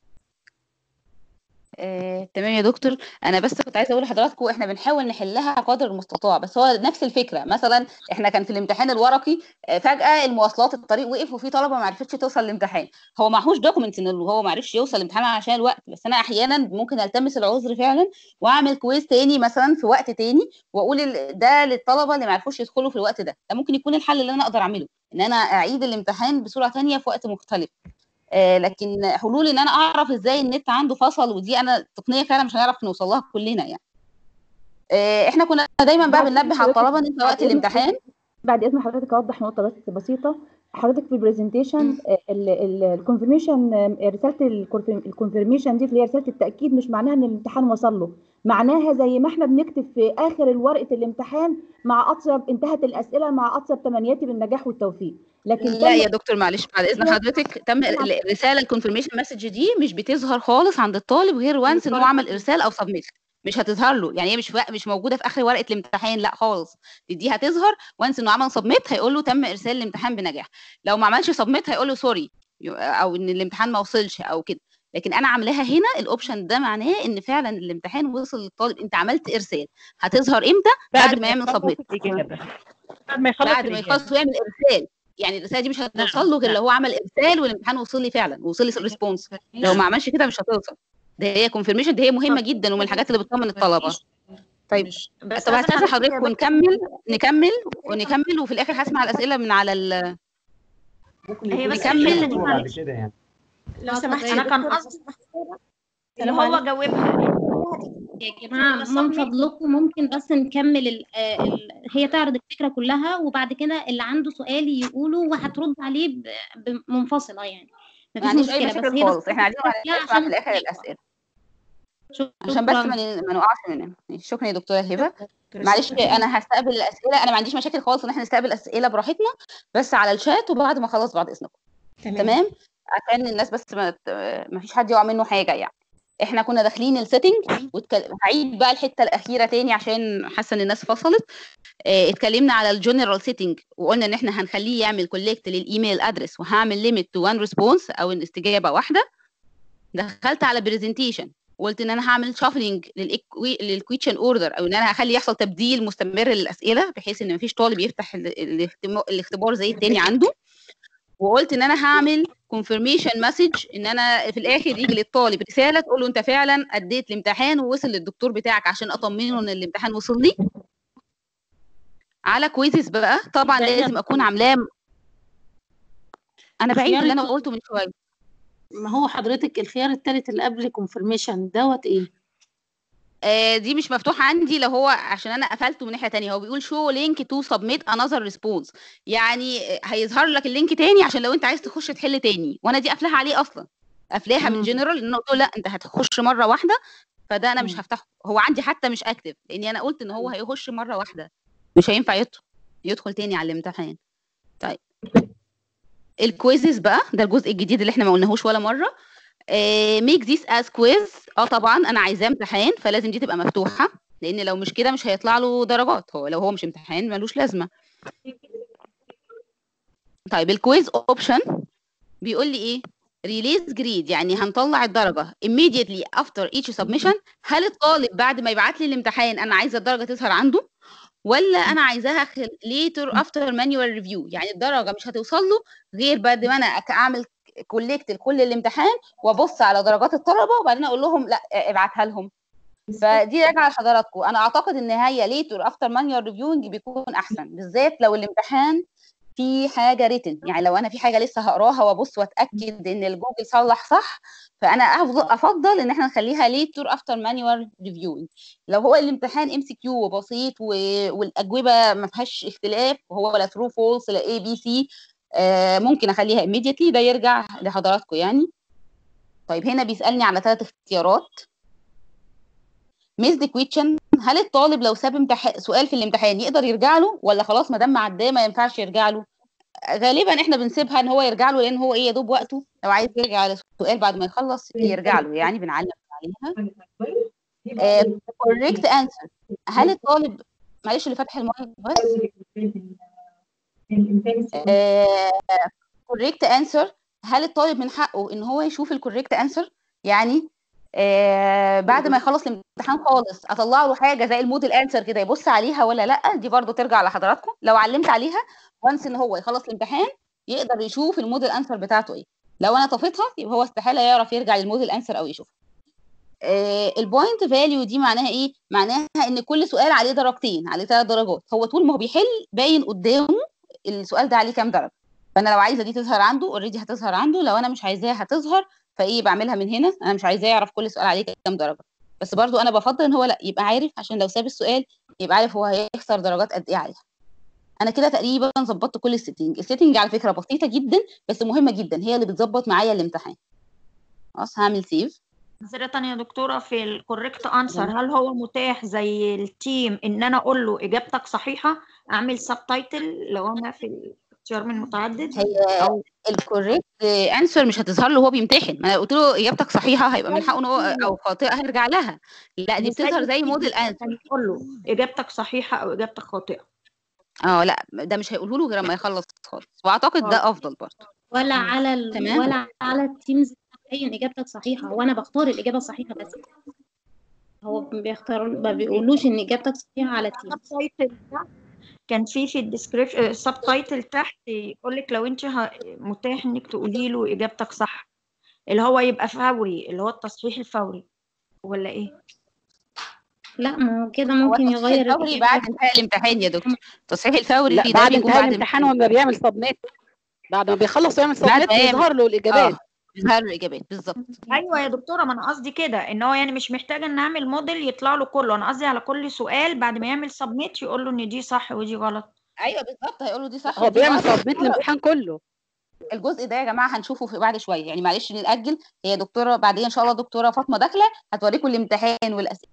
آه، تمام يا دكتور انا بس كنت عايزه اقول لحضراتكم احنا بنحاول نحلها قدر المستطاع بس هو نفس الفكره مثلا احنا كان في الامتحان الورقي آه، فجاه المواصلات الطريق وقف وفي طلبه ما عرفتش توصل الامتحان هو معهوش دوكيمنت ان هو ما عرفش يوصل الامتحان عشان الوقت بس انا احيانا ممكن التمس العذر فعلا واعمل كويز تاني مثلا في وقت تاني واقول ال- ده للطلبه اللي ما عرفوش يدخلوا في الوقت ده ده ممكن يكون الحل اللي انا اقدر اعمله ان انا اعيد الامتحان بصوره تانيه في وقت مختلف آه، لكن حلول ان انا اعرف ازاي النت عنده فصل ودي انا تقنيه فعلا مش هنعرف نوصل لها كلنا يعني آه، احنا كنا دايما بقى بعد بننبه على حضرتك الطلبه ان انت بعد وقت إذن الامتحان حضرتك بعد إذن حضرتك أوضح نقطة بس بسيطة حضرتك في البرزنتيشن الكونفirmation رسالة الكونفirmation دي اللي هي رسالة التأكيد مش معناها إن الامتحان وصل له معناها زي ما احنا بنكتب في آخر ورقة الامتحان مع أطيب انتهت الأسئلة مع أطيب تمنياتي بالنجاح والتوفيق لكن لا تم يا دكتور معلش بعد اذن حضرتك تم ال- الرساله الكونفirmation مسج دي مش بتظهر خالص عند الطالب غير وانس ان هو عمل ارسال او سبميت مش هتظهر له يعني هي مش وا- مش موجوده في اخر ورقه الامتحان لا خالص دي, دي هتظهر وانس انه عمل سبميت هيقول له تم ارسال الامتحان بنجاح لو ما عملش سبميت هيقول له سوري او ان الامتحان ما وصلش او كده لكن انا عاملاها هنا الاوبشن ده معناه ان فعلا الامتحان وصل للطالب انت عملت ارسال هتظهر امتى بعد ما يعمل يخلص سبميت الإجابة بعد ما يخلص بعد ما الإجابة يخلص ويعمل ارسال يعني الرساله دي مش هتوصل له غير لو هو عمل ارسال والامتحان وصل لي فعلا وصل لي الريسبونس لو ما عملش كده مش هتوصل ده هي كونفirmation دي هي مهمه جدا ومن الحاجات اللي بتطمن الطلبه طيب بس طب أنا هستأذن حضرتك حضرتك يا ونكمل نكمل ونكمل وفي الاخر هسمع الاسئله من على ال هي بس نكمل الحتة دي بعد معلش كده يعني لو سمحت اتفضلي انا يا كان دكتور قصدي اللي هو جاوبها يا جماعة من فضلكم ممكن بس نكمل ال آه، ال هي تعرض الفكرة كلها وبعد كده اللي عنده سؤال يقوله وهترد عليه ب- ب- منفصلة يعني ما مفيش عنديش اي مشكلة بس مشاكل هي بس خالص احنا عايزين لا نسمع في عشان الاخر الاسئله عشان بس ما ن- ما نقعش مننا ماشي، شكرا يا دكتوره هبه معلش انا هستقبل الاسئله انا ما عنديش مشاكل خالص ان احنا نستقبل اسئله براحتنا بس على الشات وبعد ما خلاص بعد اذنكم تمام. تمام عشان الناس بس ما ت- ما فيش حد يقع منه حاجه يعني احنا كنا داخلين السيتنج هعيد بقى الحته الاخيره تاني عشان حاسه ان الناس فصلت اه اتكلمنا على الجنرال سيتنج وقلنا ان احنا هنخليه يعمل كولكت للايميل ادرس وهعمل ليميت تو وان ريسبونس او الاستجابه واحده دخلت على برزنتيشن وقلت ان انا هعمل شافلنج للكويشن اوردر او ان انا هخلي يحصل تبديل مستمر للاسئله بحيث ان مفيش طالب يفتح ال- الاختم- الاختبار زي التاني عنده وقلت ان انا هعمل confirmation مسج ان انا في الاخر يجي للطالب رساله تقول له انت فعلا اديت الامتحان ووصل للدكتور بتاعك عشان اطمنه ان الامتحان وصل لي على كويزز بقى طبعا ده لازم اكون عاملاه انا بعيد خيار اللي انا الت- قلته من شويه ما هو حضرتك الخيار التالت اللي قبل confirmation دوت ايه آه، دي مش مفتوحة عندي لو هو عشان انا قفلته من ناحية تانية هو بيقول show link to submit another response يعني آه، هيظهر لك اللينك تاني عشان لو انت عايز تخش تحل تاني وانا دي قافلاها عليه اصلا قافلاها من مم. جنرال ان أنا قلت له لا انت هتخش مرة واحدة فده انا مش مم. هفتحه هو عندي حتى مش اكتف لاني انا قلت ان هو هيخش مرة واحدة مش هينفع يدخل يدخل تاني على الامتحان طيب الكويزز بقى ده الجزء الجديد اللي احنا ما قلناهوش ولا مره ميك ذيس از كويز اه طبعا انا عايزاه امتحان فلازم دي تبقى مفتوحه لان لو مش كده مش هيطلع له درجات هو لو هو مش امتحان ملوش لازمه طيب الكويز اوبشن بيقول لي ايه ريليز جريد يعني هنطلع الدرجه immediately after each submission هل الطالب بعد ما يبعت لي الامتحان انا عايزه الدرجه تظهر عنده ولا انا عايزاها خل... later after manual review يعني الدرجه مش هتوصل له غير بعد ما انا أك- اعمل كولكت لكل الامتحان وابص على درجات الطلبه وبعدين اقول لهم لا ابعتها لهم فدي راجعه لحضراتكم انا اعتقد ان هي later after manual reviewing بيكون احسن بالذات لو الامتحان في حاجه ريتن يعني لو انا في حاجه لسه هقراها وابص واتاكد ان الجوجل صلح صح فانا افضل افضل ان احنا نخليها later after manual reviewing لو هو الامتحان ام سي كيو وبسيط و... والاجوبه ما فيهاش اختلاف وهو ولا ترو فولس لا اي بي سي ممكن اخليها immediately ده يرجع لحضراتكم يعني طيب هنا بيسالني على ثلاث اختيارات ميز كويتشن هل الطالب لو ساب امتحان سؤال في الامتحان يقدر يرجع له ولا خلاص ما دام معداه ما ينفعش يرجع له غالبا احنا بنسيبها ان هو يرجع له لان هو ايه يا دوب وقته لو عايز يرجع على سؤال بعد ما يخلص يرجع له يعني بنعلم عليها كوريكت انسر هل الطالب معلش اللي فاتح المايك بس كوريكت انسر هل الطالب من حقه ان هو يشوف الكوريكت انسر يعني آه بعد ما يخلص الامتحان خالص اطلع له حاجه زي الموديل انسر كده يبص عليها ولا لا دي برضو ترجع لحضراتكم لو علمت عليها وانس ان هو يخلص الامتحان يقدر يشوف الموديل انسر بتاعته ايه لو انا طفيتها يبقى هو استحاله يعرف يرجع للموديل انسر او يشوفها آه البوينت فاليو دي معناها ايه معناها ان كل سؤال عليه درجتين عليه ثلاث درجات هو طول ما هو بيحل باين قدامه السؤال ده عليه كام درجه فانا لو عايزه دي تظهر عنده اوريدي هتظهر عنده لو انا مش عايزاها هتظهر فايه بعملها من هنا انا مش عايزاه يعرف كل سؤال عليه كام درجه بس برضو انا بفضل ان هو لا يبقى عارف عشان لو ساب السؤال يبقى عارف هو هيخسر درجات قد ايه عليها انا كده تقريبا ظبطت كل السيتنج السيتنج على فكره بسيطه جدا بس مهمه جدا هي اللي بتظبط معايا الامتحان خلاص هعمل سيف أسئلة تانية يا دكتورة في الكوريكت انسر هل هو متاح زي التيم ان انا اقول له اجابتك صحيحة اعمل سب تايتل لو انا في الاختيار من متعدد هي الكوريكت انسر مش هتظهر له وهو بيمتحن ما انا قلت له اجابتك صحيحه هيبقى من حقه ان هو او خاطئه هيرجع لها لا دي بتظهر زي موديل انسر يقول له اجابتك صحيحة او اجابتك خاطئة اه لا ده مش هيقوله له غير لما يخلص خالص واعتقد ده افضل برضه ولا على ال... تمام. ولا على التيمز تبين اجابتك صحيحه وانا بختار الاجابه الصحيحه بس هو بيختار ما بيقولوش ان اجابتك صحيحه على التيمز التايتل تحت كان في في الديسكريبشن السب تايتل تحت يقول لك لو انت ه- متاح انك تقولي له اجابتك صح اللي هو يبقى فوري اللي هو التصحيح الفوري ولا ايه لا ما هو كده ممكن التصحيح يغير الفوري بعد انتهاء الامتحان يا دكتور التصحيح الفوري لا ده بعد بيكون انتهاء بعد الامتحان وما بيعمل سبميت بعد ما بيخلص ويعمل بعد سبميت ما يعمل- بيظهر له الاجابات اه بيظهر له الاجابات بالظبط ايوه يا دكتوره ما انا قصدي كده ان هو يعني مش محتاجه ان اعمل موديل يطلع له كله انا قصدي على كل سؤال بعد ما يعمل سبميت يقول له ان دي صح ودي غلط ايوه بالظبط هيقول له دي صح هو ودي بيعمل غلط. سبميت الامتحان كله الجزء ده يا جماعه هنشوفه في بعد شويه يعني معلش نتاجل هي دكتوره بعدين ان شاء الله دكتوره فاطمه داخله هتوريكم الامتحان والاسئله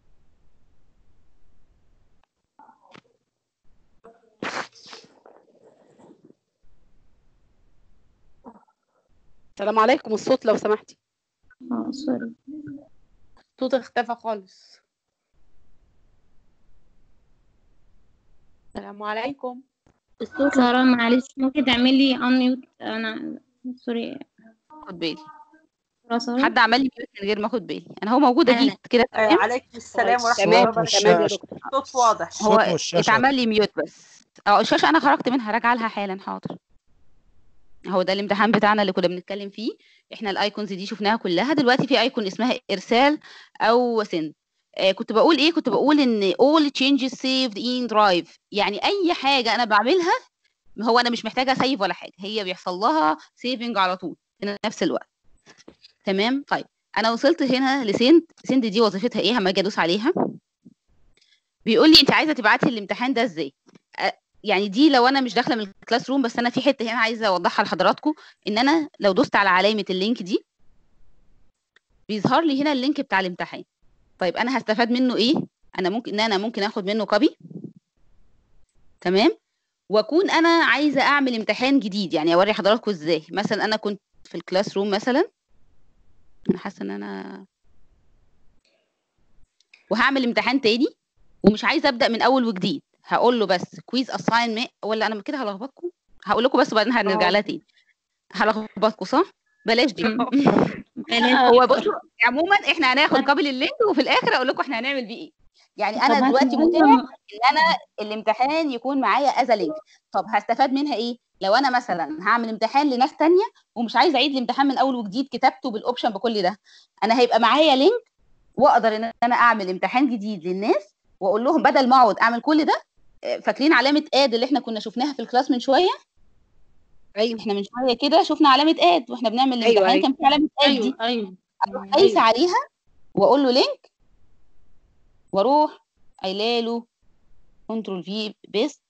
السلام عليكم الصوت لو سمحتي اه سوري الصوت اختفى خالص السلام عليكم الصوت سارة معلش ممكن تعمل لي انميوت انا سوري خد بالي راسها حد عمل لي ميوت من غير ما اخد بالي انا هو موجوده أنا. جيت كده آه، تمام عليكم السلام ورحمة تمام، الله والشاشة. وبركاته والشاشة. الصوت واضح هو الصوت والشاشة. اتعمل لي ميوت بس اه الشاشه انا خرجت منها راجعه لها حالا حاضر هو ده الامتحان بتاعنا اللي كنا بنتكلم فيه احنا الايكونز دي شفناها كلها دلوقتي في ايكون اسمها ارسال او سند آه كنت بقول ايه كنت بقول ان all changes saved in drive يعني اي حاجه انا بعملها هو انا مش محتاجه سيف ولا حاجه هي بيحصل لها سيفنج على طول في نفس الوقت تمام طيب انا وصلت هنا لسند سند دي وظيفتها ايه اما اجي ادوس عليها بيقول لي انت عايزه تبعتي الامتحان ده ازاي أ- يعني دي لو انا مش داخله من الكلاس روم بس انا في حته هنا عايزه اوضحها لحضراتكم ان انا لو دوست على علامه اللينك دي بيظهر لي هنا اللينك بتاع الامتحان طيب انا هستفاد منه ايه انا ممكن ان انا ممكن اخد منه كوبي تمام واكون انا عايزه اعمل امتحان جديد يعني اوري حضراتكم ازاي مثلا انا كنت في الكلاس روم مثلا انا حاسه ان انا وهعمل امتحان تاني ومش عايزه ابدا من اول وجديد هقول له بس كويز اساين ولا انا كده هلخبطكم هقول لكم بس وبعدين هنرجع اه لها تاني هلخبطكم صح بلاش دي بلاش هو بصوا عموما احنا هناخد قبل اللينك وفي الاخر اقول لكم احنا هنعمل بيه ايه يعني طب انا دلوقتي هتعلم متاح ان انا الامتحان يكون معايا از لينك طب هستفاد منها ايه لو انا مثلا هعمل امتحان لناس تانية ومش عايزه اعيد الامتحان من اول وجديد كتابته بالاوبشن بكل ده انا هيبقى معايا لينك واقدر ان انا اعمل امتحان جديد للناس واقول لهم بدل ما اقعد اعمل كل ده آه، فاكرين علامه اد اللي احنا كنا شفناها في الكلاس من شويه ايوه احنا من شويه كده شفنا علامه اد واحنا بنعمل ايوه الامتحان ايوه كان في علامه اد دي ايوه ايوه اروح قايسه ايوه عليها واقول له لينك واروح قايله له كنترول في بيست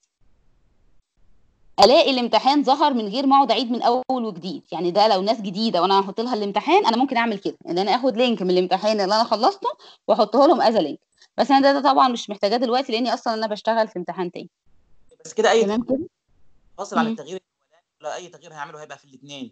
الاقي الامتحان ظهر من غير ما اقعد اعيد من اول وجديد يعني ده لو ناس جديده وانا هحط لها الامتحان انا ممكن اعمل كده ان انا اخد لينك من الامتحان اللي انا خلصته واحطه لهم از لينك بس انا ده, ده طبعا مش محتاجاه دلوقتي لاني اصلا انا بشتغل في امتحان تاني بس كده اي تمام كده فاصل على مم. التغيير الاولاني ولا اي تغيير هيعمله هيبقى في الاثنين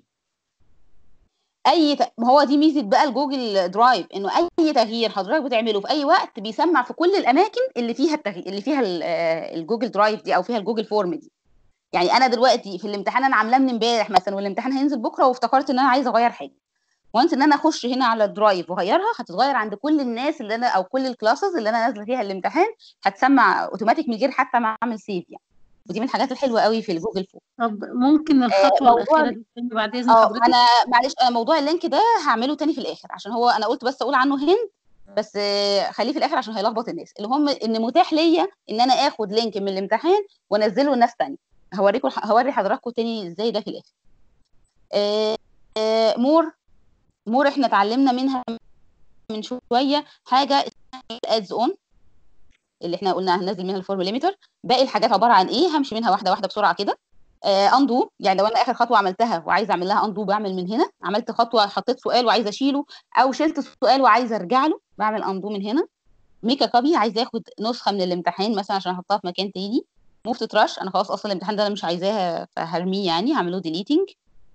اي ت... ما هو دي ميزه بقى الجوجل درايف انه اي تغيير حضرتك بتعمله في اي وقت بيسمع في كل الاماكن اللي فيها التغيير اللي فيها ال- آه، الجوجل درايف دي او فيها الجوجل فورم دي يعني انا دلوقتي في الامتحان انا عاملاه من امبارح مثلا والامتحان هينزل بكره وافتكرت ان انا عايزه اغير حاجه وانس ان انا اخش هنا على الدرايف واغيرها هتتغير عند كل الناس اللي انا او كل الكلاسز اللي انا نازله فيها الامتحان هتسمع اوتوماتيك من غير حتى ما اعمل سيف يعني ودي من الحاجات الحلوه قوي في الجوجل فورم طب ممكن آه، الخطوة موضوع الأخيرة دي تاني بعد إذن اه حضرتك انا معلش انا موضوع اللينك ده هعمله تاني في الاخر عشان هو انا قلت بس اقول عنه هند بس آه، خليه في الاخر عشان هيلخبط الناس اللي هم ان متاح ليا ان انا اخد لينك من الامتحان وانزله لناس تانية هوريكم هوري حضراتكم تاني ازاي ده في الاخر آه، آه، مور مور احنا اتعلمنا منها من شويه حاجه اسمها الادز اون اللي احنا قلنا هننزل منها الفورم ليميتر باقي الحاجات عباره عن ايه همشي منها واحده واحده بسرعه كده اندو يعني لو انا اخر خطوه عملتها وعايزه اعمل لها اندو بعمل من هنا عملت خطوه حطيت سؤال وعايزه اشيله او شلت السؤال وعايزه ارجع له بعمل اندو من هنا ميكا كوبي عايزه اخد نسخه من الامتحان مثلا عشان احطها في مكان تاني موف تراش انا خلاص اصلا الامتحان ده انا مش عايزاها فهرميه يعني هعمله ديليتنج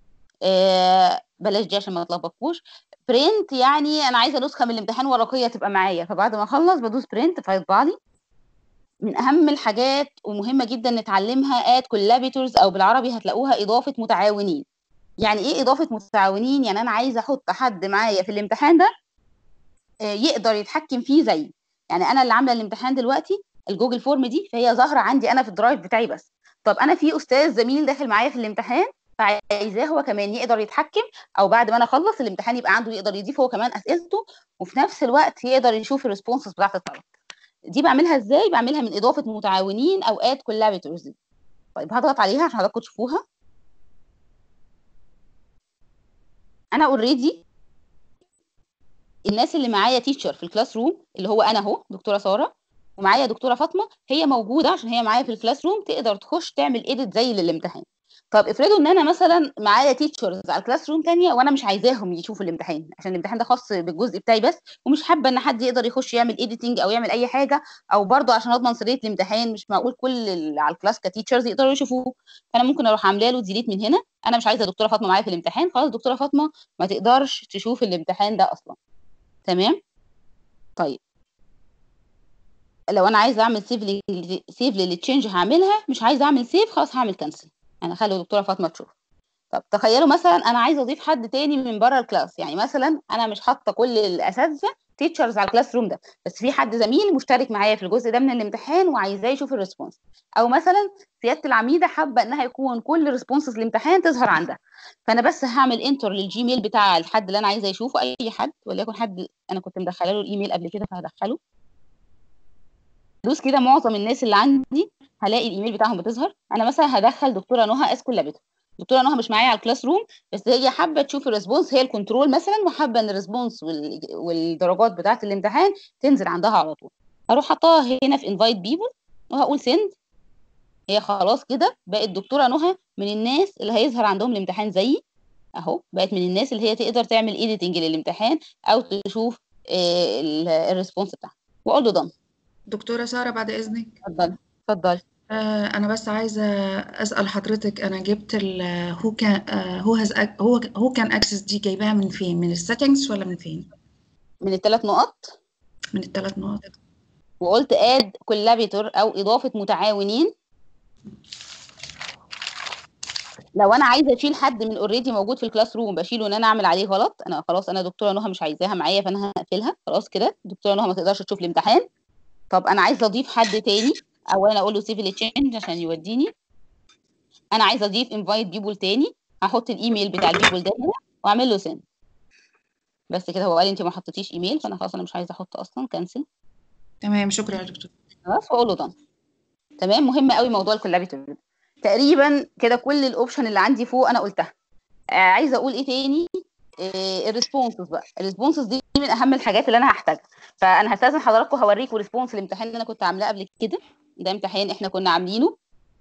آه بلاش دي عشان ما تلخبطكوش برنت يعني انا عايزه نسخه من الامتحان ورقيه تبقى معايا فبعد ما اخلص بدوس برنت فيطبع لي من اهم الحاجات ومهمه جدا نتعلمها اد كولابيتورز او بالعربي هتلاقوها اضافه متعاونين يعني ايه اضافه متعاونين يعني انا عايزه احط حد معايا في الامتحان ده آه، يقدر يتحكم فيه زيي يعني انا اللي عامله الامتحان دلوقتي الجوجل فورم دي فهي ظاهره عندي انا في الدرايف بتاعي بس طب انا في استاذ زميل داخل معايا في الامتحان فعايزاه هو كمان يقدر يتحكم او بعد ما انا اخلص الامتحان يبقى عنده يقدر يضيف هو كمان اسئلته وفي نفس الوقت يقدر يشوف الريسبونسز بتاعت الطلبه دي بعملها ازاي بعملها من اضافه متعاونين او اد كولابيتورز طيب هضغط عليها عشان حضراتكم تشوفوها انا اوريدي الناس اللي معايا تيتشر في الكلاس روم اللي هو انا اهو دكتوره ساره ومعايا دكتوره فاطمه هي موجوده عشان هي معايا في الكلاس روم تقدر تخش تعمل ايديت زي للامتحان طب افرضوا ان انا مثلا معايا تيتشرز على الكلاس روم تانية وانا مش عايزاهم يشوفوا الامتحان عشان الامتحان ده خاص بالجزء بتاعي بس ومش حابه ان حد يقدر يخش يعمل ايديتنج او يعمل اي حاجه او برضه عشان اضمن سريه الامتحان مش معقول كل اللي على الكلاس كتيتشرز يقدروا يشوفوه فانا ممكن اروح عامله له ديليت من هنا انا مش عايزه دكتوره فاطمه معايا في الامتحان خلاص دكتوره فاطمه ما تقدرش تشوف الامتحان ده اصلا تمام طيب لو انا عايزه اعمل سيف ل... سيف للتشينج هعملها مش عايزه اعمل سيف خلاص هعمل كانسل انا هخلي الدكتوره فاطمه تشوف طب تخيلوا مثلا انا عايزه اضيف حد تاني من بره الكلاس يعني مثلا انا مش حاطه كل الاساتذه تيتشرز على الكلاس روم ده بس في حد زميل مشترك معايا في الجزء ده من الامتحان وعايزاه يشوف الريسبونس او مثلا سياده العميده حابه انها يكون كل ريسبونسز الامتحان تظهر عندها فانا بس هعمل انتر للجيميل بتاع الحد اللي انا عايزه يشوفه اي حد وليكن حد انا كنت مدخله له الايميل قبل كده فهدخله دوس كده معظم الناس اللي عندي هلاقي الايميل بتاعهم بتظهر انا مثلا هدخل دكتوره نهى اسكولابيتو دكتوره نهى مش معايا على الكلاس روم بس هي حابه تشوف الريسبونس هي الكنترول مثلا وحابه ان الريسبونس وال... والدرجات بتاعه الامتحان تنزل عندها على طول هروح حطاها هنا في انفايت بيبل وهقول سند هي خلاص كده بقت دكتوره نهى من الناس اللي هيظهر عندهم الامتحان زيي اهو بقت من الناس اللي هي تقدر تعمل ايديتنج للامتحان او تشوف آه، ال- الريسبونس بتاعها واقول له دن دكتورة سارة بعد إذنك اتفضلي اتفضلي آه أنا بس عايزة أسأل حضرتك أنا جبت ال هو كان هو هاز هو هو كان أكسس دي جايباها من فين؟ من السيتنجز ولا من فين؟ من الثلاث نقط من الثلاث نقط وقلت اد كولابيتور او اضافه متعاونين لو انا عايزه اشيل حد من اوريدي موجود في الكلاس روم بشيله ان انا اعمل عليه غلط انا خلاص انا دكتوره نهى مش عايزاها معايا فانا هقفلها خلاص كده دكتوره نهى ما تقدرش تشوف الامتحان طب انا عايزه اضيف حد تاني اولا اقول له سيفل تشينج عشان يوديني انا عايزه اضيف انفايت بيبول تاني هحط الايميل بتاع البيبول ده هنا واعمل له سند بس كده هو قال انت ما حطيتيش ايميل فانا خلاص انا مش عايزه احط اصلا كانسل تمام شكرا يا دكتور خلاص واقول له دون تمام مهم قوي موضوع الكولابيتور ده تقريبا كده كل الاوبشن اللي عندي فوق انا قلتها آه عايزه اقول ايه تاني آه الريسبونسز بقى الريسبونسز دي من اهم الحاجات اللي انا هحتاجها فانا هستاذن حضراتكم هوريكم ريسبونس الامتحان اللي انا كنت عاملاه قبل كده ده امتحان احنا كنا عاملينه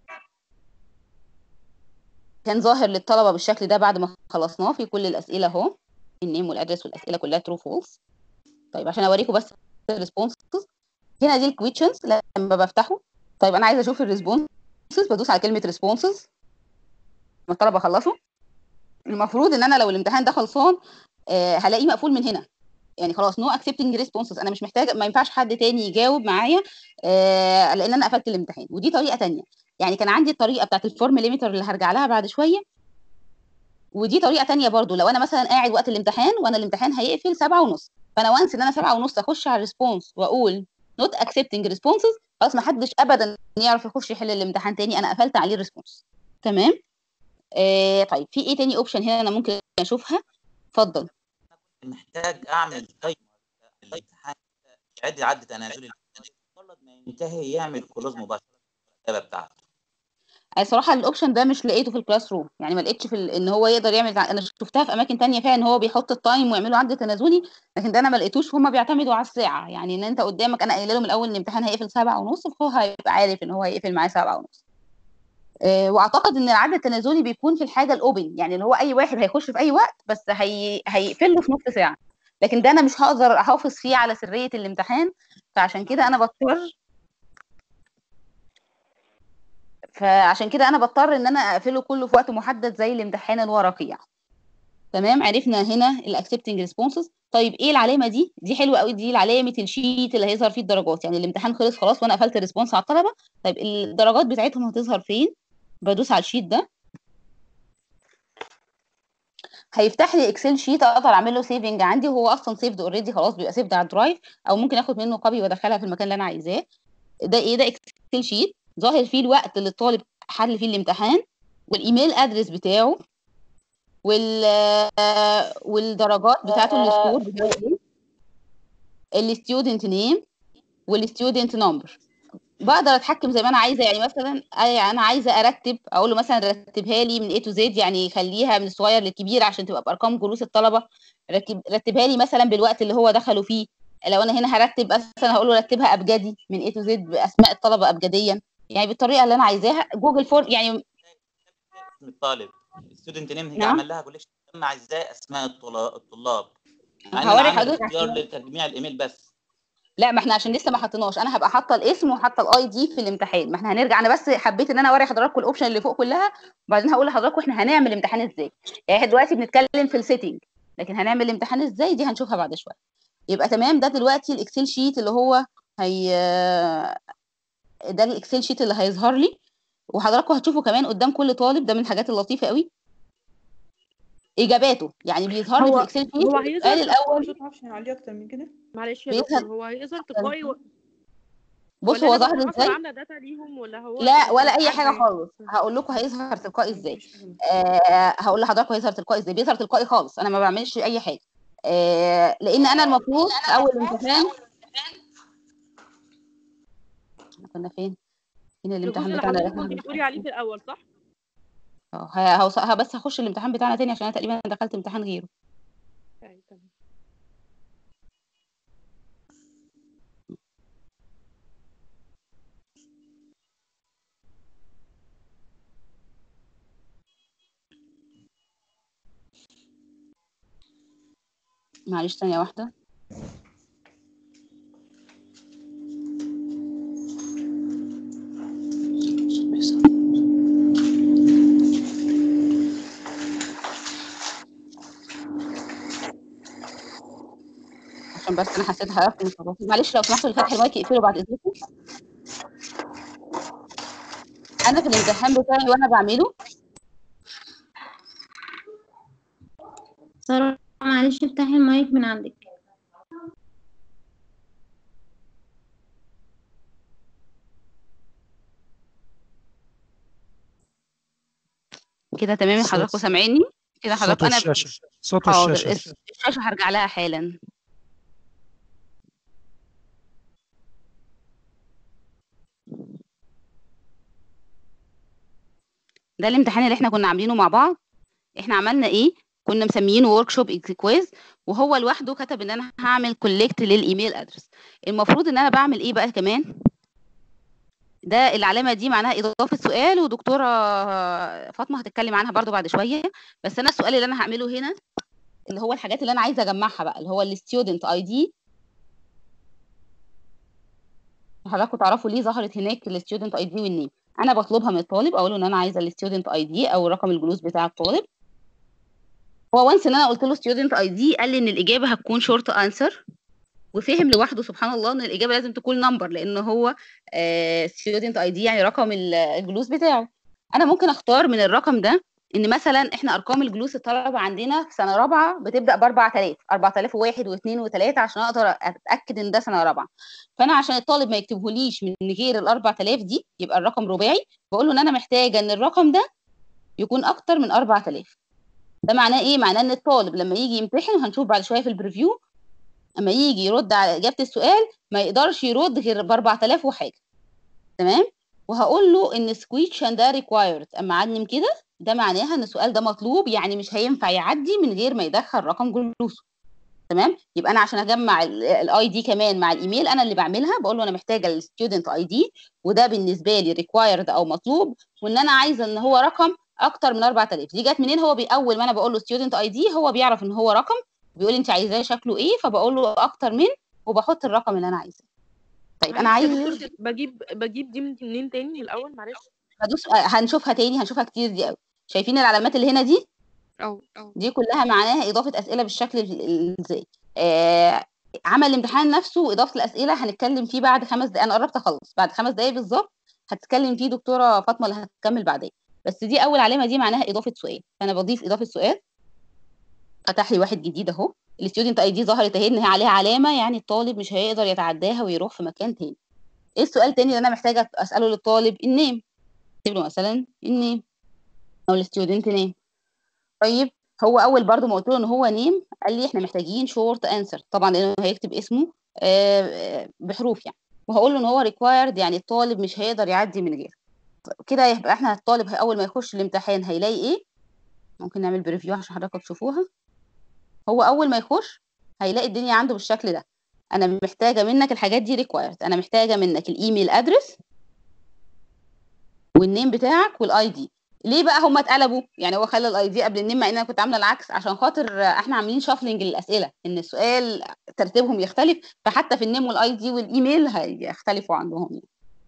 كان ظاهر للطلبه بالشكل ده بعد ما خلصناه في كل الاسئله اهو النيم والادرس والاسئله كلها ترو فولس طيب عشان اوريكم بس الريسبونسز هنا دي الكويشنز لما بفتحه طيب انا عايزه اشوف الريسبونسز بدوس على كلمه ريسبونسز لما الطلبه خلصوا المفروض ان انا لو الامتحان ده خلصان آه هلاقيه مقفول من هنا يعني خلاص نو اكسبتنج ريسبونسز انا مش محتاجه ما ينفعش حد تاني يجاوب معايا آه لان انا قفلت الامتحان ودي طريقه تانية يعني كان عندي الطريقه بتاعت الفورم ليميتر اللي هرجع لها بعد شويه ودي طريقه تانية برضو لو انا مثلا قاعد وقت الامتحان وانا الامتحان هيقفل سبعة ونص فانا وانس ان انا سبعة ونص اخش على الريسبونس واقول نوت اكسبتنج ريسبونسز خلاص ما حدش ابدا يعرف يخش يحل الامتحان تاني انا قفلت عليه الريسبونس تمام آه طيب في ايه تاني اوبشن هنا انا ممكن اشوفها اتفضل محتاج اعمل تايمر الامتحان يعد عد تنازلي مجرد ما ينتهي يعمل كلوز مباشره الكتابه بتاعته أنا صراحة الأوبشن ده مش لقيته في الكلاس روم يعني ما لقيتش في ال... إن هو يقدر يعمل أنا شفتها في أماكن تانية فيها إن هو بيحط التايم ويعمله عد تنازلي لكن ده أنا ما لقيتوش هما بيعتمدوا على الساعة يعني إن أنت قدامك أنا قايله له من الأول إن الامتحان هيقفل سبعة ونص فهو هيبقى عارف إن هو هيقفل معاه سبعة ونص أه واعتقد ان العد التنازلي بيكون في الحاجه الاوبن يعني اللي هو اي واحد هيخش في اي وقت بس هي... هيقفل له في نص ساعه لكن ده انا مش هقدر احافظ فيه على سريه الامتحان فعشان كده انا بضطر فعشان كده انا بضطر ان انا اقفله كله في وقت محدد زي الامتحان الورقي يعني. تمام عرفنا هنا الاكسبتنج ريسبونسز طيب ايه العلامه دي دي حلوه قوي دي علامه الشيت اللي هيظهر فيه الدرجات يعني الامتحان خلص خلاص وانا قفلت الريسبونس على الطلبه طيب الدرجات بتاعتهم هتظهر فين بدوس على الشيت ده هيفتح لي اكسل شيت اقدر اعمل له سيفنج عندي وهو اصلا سيفد اوريدي خلاص بيبقى سيفد على الدرايف او ممكن اخد منه كوبي وادخلها في المكان اللي انا عايزاه ده ايه ده اكسل شيت ظاهر فيه الوقت اللي الطالب حل فيه الامتحان والايميل ادرس بتاعه وال والدرجات بتاعته السكور بتاعته الستودنت نيم والستودنت نمبر بقدر اتحكم زي ما انا عايزه يعني مثلا انا عايزه ارتب اقول له مثلا رتبها لي من A to Z يعني خليها من الصغير للكبير عشان تبقى بارقام جلوس الطلبه رتب رتبها لي مثلا بالوقت اللي هو دخلوا فيه لو انا هنا هرتب مثلا هقول له رتبها ابجدي من A to Z باسماء الطلبه ابجديا يعني بالطريقه اللي انا عايزاها جوجل فورم يعني اسم الطالب الستودنت نيم هي نعم. عمل لها كوليكشن جمع ازاي اسماء الطلا- الطلاب يعني هوري انا عامل حضرتك اختيار عشان- لتجميع الايميل بس لا ما احنا عشان لسه ما حطيناش انا هبقى حاطه الاسم وحاطه الاي دي في الامتحان ما احنا هنرجع انا بس حبيت ان انا اوري حضراتكم الاوبشن اللي فوق كلها وبعدين هقول لحضراتكم احنا هنعمل الامتحان ازاي يعني احنا دلوقتي بنتكلم في السيتنج لكن هنعمل الامتحان ازاي دي هنشوفها بعد شويه يبقى تمام ده دلوقتي الاكسل شيت اللي هو هي ده الاكسل شيت اللي هيظهر لي وحضراتكم هتشوفوا كمان قدام كل طالب ده من الحاجات اللطيفه قوي اجاباته يعني بيظهر لي في هو الاكسل شيت هو قال هيظهر الاول مش معرفش عليه اكتر من كده معلش يا بيظهر- دكتور هو هيظهر تلقائي و... بص ولا هو انا ظهر ببقى حاطه ازاي عامله داتا ليهم ولا هو لا ولا اي عارفه حاجه يعني خالص هقول لكم هيظهر تلقائي ازاي آه هقول لحضراتكم هيظهر تلقائي ازاي بيظهر تلقائي خالص انا ما بعملش اي حاجه آه لان انا المفروض في اول امتحان إحنا كنا فين فين الامتحان الجزء اللي بتاعنا حضرتك اللي كنت احنا بتقولي عليه في الاول صح اه ه- هوص- ه- بس هخش الامتحان بتاعنا تاني عشان انا تقريبا دخلت امتحان غيره معلش ثانية واحدة عشان بس انا حسيت هقفل التفاصيل معلش لو سمحتوا اللي فاتح المايك اقفله بعد اذنكم انا في الامتحان بتاعي وانا بعمله سارة معلش افتحي المايك من عندك كده تمام يا صوت- حضراتكم سامعيني كده صوت حضرتك انا الشاشة صوت حاضر الشاشة الس- الشاشة هرجع لها حالا ده الامتحان اللي احنا كنا عاملينه مع بعض احنا عملنا ايه كنا مسميينه ورك شوب كويز وهو لوحده كتب ان انا هعمل كولكت للايميل ادرس المفروض ان انا بعمل ايه بقى كمان ده العلامه دي معناها اضافه سؤال ودكتوره فاطمه هتتكلم عنها برضو بعد شويه بس انا السؤال اللي انا هعمله هنا اللي هو الحاجات اللي انا عايزه اجمعها بقى اللي هو الستودنت اي دي حضراتكم تعرفوا ليه ظهرت هناك الستودنت اي دي والنيم انا بطلبها من الطالب اقول له ان انا عايزه الستودنت اي دي او رقم الجلوس بتاع الطالب هو وانس ان انا قلت له ستودنت اي دي قال لي ان الاجابه هتكون شورت انسر وفهم لوحده سبحان الله ان الاجابه لازم تكون نمبر لان هو ستودنت اي دي يعني رقم ال- الجلوس بتاعه انا ممكن اختار من الرقم ده ان مثلا احنا ارقام الجلوس الطلبه عندنا في سنه رابعه بتبدا ب 4000 4001 و2 و3 عشان اقدر اتاكد ان ده سنه رابعه فانا عشان الطالب ما يكتبهوليش من غير ال 4000 دي يبقى الرقم رباعي بقول له ان انا محتاجه ان الرقم ده يكون اكتر من 4000 ده معناه ايه معناه ان الطالب لما يجي يمتحن وهنشوف بعد شويه في البريفيو اما يجي يرد على اجابه السؤال ما يقدرش يرد غير ب 4000 وحاجه تمام وهقول له ان سكويتشن ده ريكوايرد اما علم كده ده معناها ان السؤال ده مطلوب يعني مش هينفع يعدي من غير ما يدخل رقم جلوسه تمام يبقى انا عشان اجمع الاي دي كمان مع الايميل انا اللي بعملها بقول له انا محتاجه الستودنت اي دي وده بالنسبه لي ريكوايرد او مطلوب وان انا عايزه ان هو رقم اكتر من 4000 دي جت منين هو باول ما انا بقول له ستودنت اي دي هو بيعرف ان هو رقم بيقول لي انت عايزاه شكله ايه فبقول له اكتر من وبحط الرقم اللي انا عايزاه طيب انا معلش يا عايز دكتور بجيب بجيب دي من- منين تاني الاول معلش هدوس هنشوفها تاني هنشوفها كتير دي قوي شايفين العلامات اللي هنا دي اه اه دي كلها معناها اضافه اسئله بالشكل ال- ال- ازاي آه عمل الامتحان نفسه واضافه الاسئله هنتكلم فيه بعد خمس دقايق انا قربت اخلص بعد خمس دقايق بالظبط هتتكلم فيه دكتوره فاطمه اللي هتكمل بعدين بس دي اول علامه دي معناها اضافه سؤال فانا بضيف اضافه سؤال فتح لي واحد جديد اهو الستودنت اي دي ظهرت اهي ان هي عليها علامه يعني الطالب مش هيقدر يتعداها ويروح في مكان تاني ايه السؤال التاني اللي انا محتاجه اساله للطالب النيم اكتب له مثلا النيم او الستودنت نيم طيب هو اول برضو ما قلت له ان هو نيم قال لي احنا محتاجين شورت انسر طبعا لانه هيكتب اسمه آه، آه، بحروف يعني وهقول له ان هو ريكوايرد يعني الطالب مش هيقدر يعدي من غيره كده يبقى احنا الطالب هي- اول ما يخش الامتحان هيلاقي ايه ممكن نعمل بريفيو عشان حضراتكم تشوفوها هو اول ما يخش هيلاقي الدنيا عنده بالشكل ده انا محتاجه منك الحاجات دي ريكوايرد انا محتاجه منك الايميل ادرس والنيم بتاعك والاي دي ليه بقى هم اتقلبوا يعني هو خلى الاي دي قبل النيم مع ان انا كنت عامله العكس عشان خاطر احنا عاملين شافلنج للاسئله ان السؤال ترتيبهم يختلف فحتى في النيم والاي دي والايميل هيختلفوا عندهم يعني.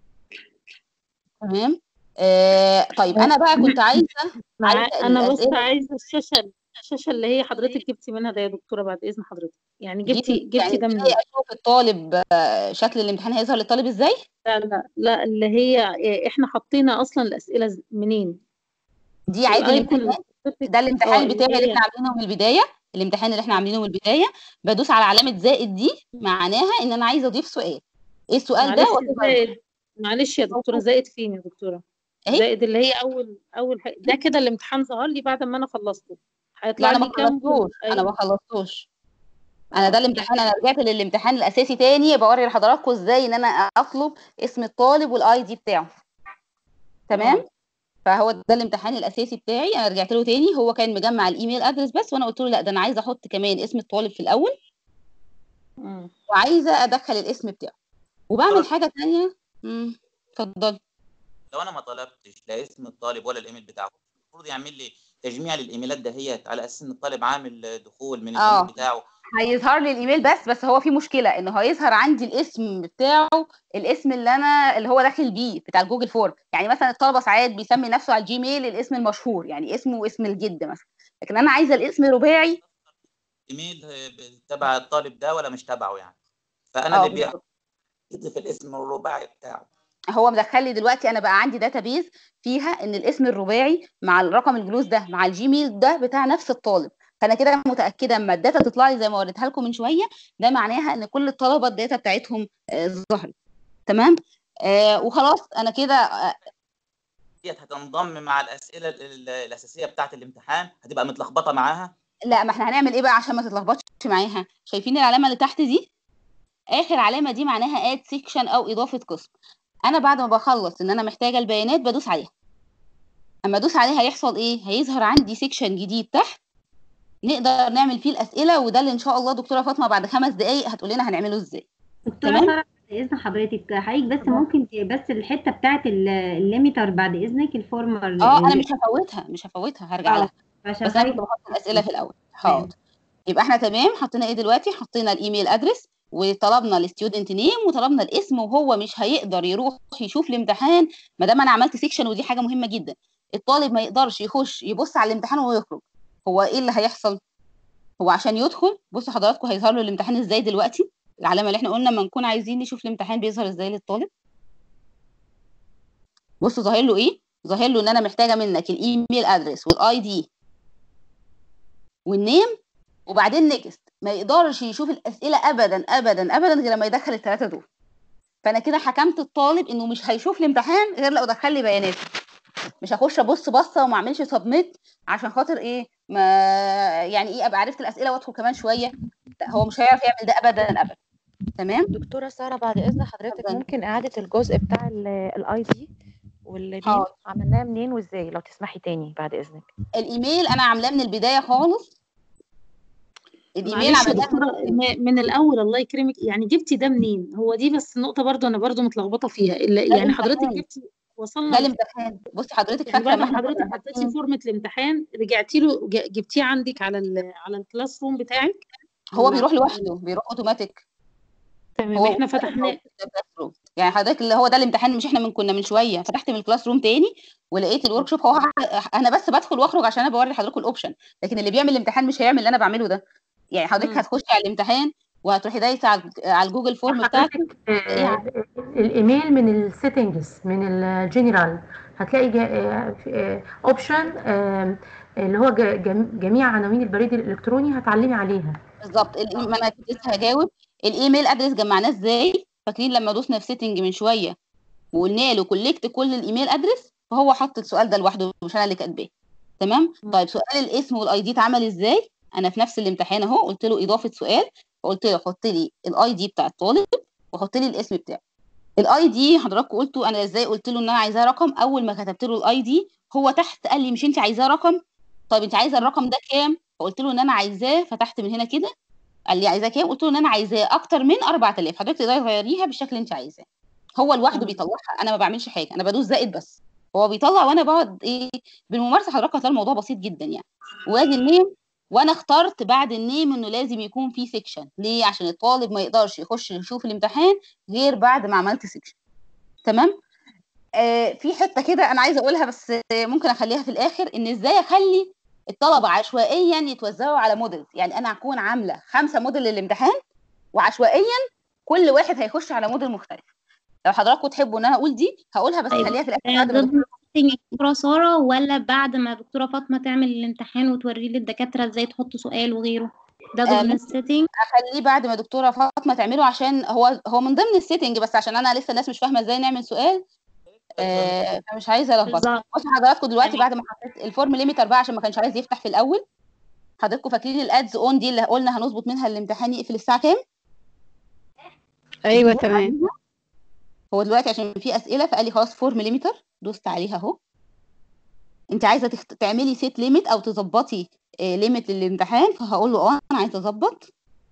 تمام آه طيب انا بقى كنت عايزه مع عايزه انا بس الاسئله عايزه الشاشه الشاشه اللي هي حضرتك جبتي منها ده يا دكتوره بعد اذن حضرتك يعني دي جبتي جبتي يعني ده ازاي منين اشوف الطالب آه، شكل الامتحان هيظهر للطالب ازاي لا لا لا اللي هي احنا حطينا اصلا الاسئله ز- منين دي عادي الايكون الامتحان اللي ده الامتحان اه بتاعي اللي اللي هي احنا عاملينه من البدايه الامتحان اللي احنا عاملينه من البدايه بدوس على علامه زائد دي معناها ان انا عايزه اضيف سؤال ايه السؤال ده معلش وات زائد معلش يا دكتوره زائد فين يا دكتوره اهي زائد اللي هي اول اول حاجه ده كده الامتحان ظهر لي بعد ما انا خلصته لا هيطلع انا ما لي كام خلصتوش انا ايوه ما خلصتوش انا ده اه الامتحان انا رجعت للامتحان الاساسي تاني بوري لحضراتكم ازاي ان انا اطلب اسم الطالب والاي دي بتاعه تمام اه فهو ده الامتحان الاساسي بتاعي انا رجعت له تاني هو كان مجمع الايميل ادرس بس وانا قلت له لا ده انا عايزه احط كمان اسم الطالب في الاول وعايزه ادخل الاسم بتاعه وبعمل حاجه تانية امم اتفضل لو انا ما طلبتش لا اسم الطالب ولا الايميل بتاعه المفروض يعمل لي تجميع للايميلات دهيت على اساس ان الطالب عامل دخول من اه الايميل بتاعه هيظهر لي الايميل بس بس هو في مشكله انه هيظهر عندي الاسم بتاعه الاسم اللي انا اللي هو داخل بيه بتاع الجوجل فورم يعني مثلا الطلبه ساعات بيسمي نفسه على الجيميل الاسم المشهور يعني اسمه واسم الجد مثلا لكن انا عايزه الاسم رباعي ايميل تبع الطالب ده ولا مش تبعه يعني فانا اه اللي بيع- بالظبط يضيف الاسم الرباعي بتاعه هو مدخل لي دلوقتي انا بقى عندي داتابيز فيها ان الاسم الرباعي مع الرقم الجلوس ده مع الجيميل ده بتاع نفس الطالب فانا كده متاكده اما الداتا تطلع لي زي ما وريتها لكم من شويه ده معناها ان كل الطلبه الداتا بتاعتهم آه، ظهرت تمام آه وخلاص انا كده آه ديت هتنضم مع الاسئله ال- ال- الاساسيه بتاعه الامتحان هتبقى متلخبطه معاها لا ما احنا هنعمل ايه بقى عشان ما تتلخبطش معاها شايفين العلامه اللي تحت دي اخر علامه دي معناها اد سيكشن او اضافه قسم انا بعد ما بخلص ان انا محتاجه البيانات بدوس عليها اما ادوس عليها هيحصل ايه هيظهر عندي سيكشن جديد تحت نقدر نعمل فيه الاسئله وده اللي ان شاء الله دكتوره فاطمه بعد خمس دقائق هتقول لنا هنعمله ازاي دكتورة تمام سارة بعد إذن حضرتك حضرتك بس ممكن ت- بس الحتة بتاعت ال- الليميتر بعد إذنك الفورمر اه انا مش هفوتها مش هفوتها هرجع اه لها عشان بس انا حضرتك كنت بحط الاسئله في الاول حاضر يبقى احنا تمام حطينا ايه دلوقتي حطينا الايميل ادرس وطلبنا الستودنت نيم وطلبنا الاسم وهو مش هيقدر يروح يشوف الامتحان ما دام انا عملت سيكشن ودي حاجه مهمه جدا الطالب ما يقدرش يخش يبص على الامتحان ويخرج هو ايه اللي هيحصل هو عشان يدخل بصوا حضراتكم هيظهر له الامتحان ازاي دلوقتي العلامه اللي احنا قلنا لما نكون عايزين نشوف الامتحان بيظهر ازاي للطالب بصوا ظاهر له ايه ظاهر له ان انا محتاجه منك الايميل ادرس والاي دي والنيم وبعدين نيكست ما يقدرش يشوف الاسئله ابدا ابدا ابدا غير لما يدخل الثلاثه دول فانا كده حكمت الطالب انه مش هيشوف الامتحان غير لو دخل لي بياناته مش هخش ابص بصه وما اعملش سبميت عشان خاطر ايه ما يعني ايه ابقى عرفت الاسئله وادخل كمان شويه لا هو مش هيعرف يعمل ده ابدا ابدا تمام دكتورة سارة بعد إذن حضرتك اتفضلي. ممكن إعادة الجزء بتاع الاي دي والميل حاضر. عملناه منين وازاي لو تسمحي تاني بعد إذنك الايميل انا عاملاه من البدايه خالص الايميل معلش يا عملناه دكتورة م- من الأول الله يكرمك يعني جبتي ده منين؟ هو دي بس نقطة برضو أنا برضو متلخبطة فيها ال- ده يعني حضرتك الامتحان. جبتي وصلنا ده ل- الامتحان بصي حضرتك يعني فاكره بعد ما ما احنا حضرتك كنا حطيتي فورمة الامتحان رجعتي له ج- جبتيه عندك على ال على الكلاس روم بتاعك هو ولا بيروح لوحده بيروح اوتوماتيك تمام هو احنا اوتوماتيك فتحناه موجود في الكلاس روم يعني حضرتك اللي هو ده الامتحان مش احنا من كنا من شويه فتحت من الكلاس روم تاني ولقيت الورك شوب هو ح- انا بس بدخل واخرج عشان انا بوري لحضرتك الاوبشن لكن اللي بيعمل الامتحان مش هيعمل اللي انا بعمله ده يعني حضرتك مم. هتخشي على الامتحان وهتروحي دايسه على على الجوجل فورم بتاعتك حضرتك تلاقيها آه، الايميل من السيتنجز من الجنرال هتلاقي اوبشن اللي هو ج- جم- جميع عناوين البريد الالكتروني هتعلمي عليها بالظبط ال- ما انا كنت لسه هجاوب الايميل ادرس جمعناه ازاي فاكرين لما دوسنا في سيتنج من شويه وقلنا له كولكت كل الايميل ادرس فهو حط السؤال ده لوحده مش انا اللي كاتباه تمام طيب سؤال الاسم والاي دي اتعمل ازاي انا في نفس الامتحان اهو قلت له اضافه سؤال فقلت له حط لي الاي دي بتاع الطالب وحط لي الاسم بتاعه الاي دي حضراتكم قلتوا انا ازاي قلت له ان انا عايزاه رقم اول ما كتبت له الاي دي هو تحت قال لي مش انت عايزاه رقم طيب انت عايزه الرقم ده كام فقلت له ان انا عايزاه فتحت من هنا كده قال لي عايزاه كام قلت له ان انا عايزاه اكتر من 4000 حضرتك تقدري تغيريها بالشكل اللي انت عايزاه هو لوحده بيطلعها انا ما بعملش حاجه انا بدوس زائد بس هو بيطلع وانا بقعد ايه بالممارسه حضرتك هتلاقي الموضوع بسيط جدا يعني وادي النيم وانا اخترت بعد النيم انه لازم يكون في سيكشن ليه عشان الطالب ما يقدرش يخش يشوف الامتحان غير بعد ما عملت سيكشن تمام آه في حته كده انا عايزه اقولها بس آه، ممكن اخليها في الاخر ان ازاي اخلي الطلبه عشوائيا يتوزعوا على موديلز يعني انا هكون عامله خمسه موديل للامتحان وعشوائيا كل واحد هيخش على موديل مختلف لو حضراتكم تحبوا ان انا اقول دي هقولها بس طيب خليها في الاخر آه، بعد ما ضمن دكتور السيتنج دكتورة سارة ولا بعد ما دكتورة فاطمة تعمل الامتحان وتوريه للدكاترة ازاي تحط سؤال وغيره ده آه ضمن ممكن السيتنج اخليه بعد ما دكتوره فاطمه تعمله عشان هو هو من ضمن السيتنج بس عشان انا لسه الناس مش فاهمه ازاي نعمل سؤال آه فمش عايزه الخبط بالظبط بصوا حضراتكم دلوقتي تمام بعد ما حطيت الفورم ليميتر بقى عشان ما كانش عايز يفتح في الاول حضراتكم فاكرين الادز اون دي اللي قلنا هنظبط منها الامتحان يقفل الساعه كام ايوه دوست تمام عليها هو دلوقتي عشان في اسئله فقال لي خلاص فورم ليميتر دوست عليها اهو انت عايزه تخت... تعملي سيت ليميت او تظبطي ليميت للامتحان فهقول له اه انا عايزه اظبط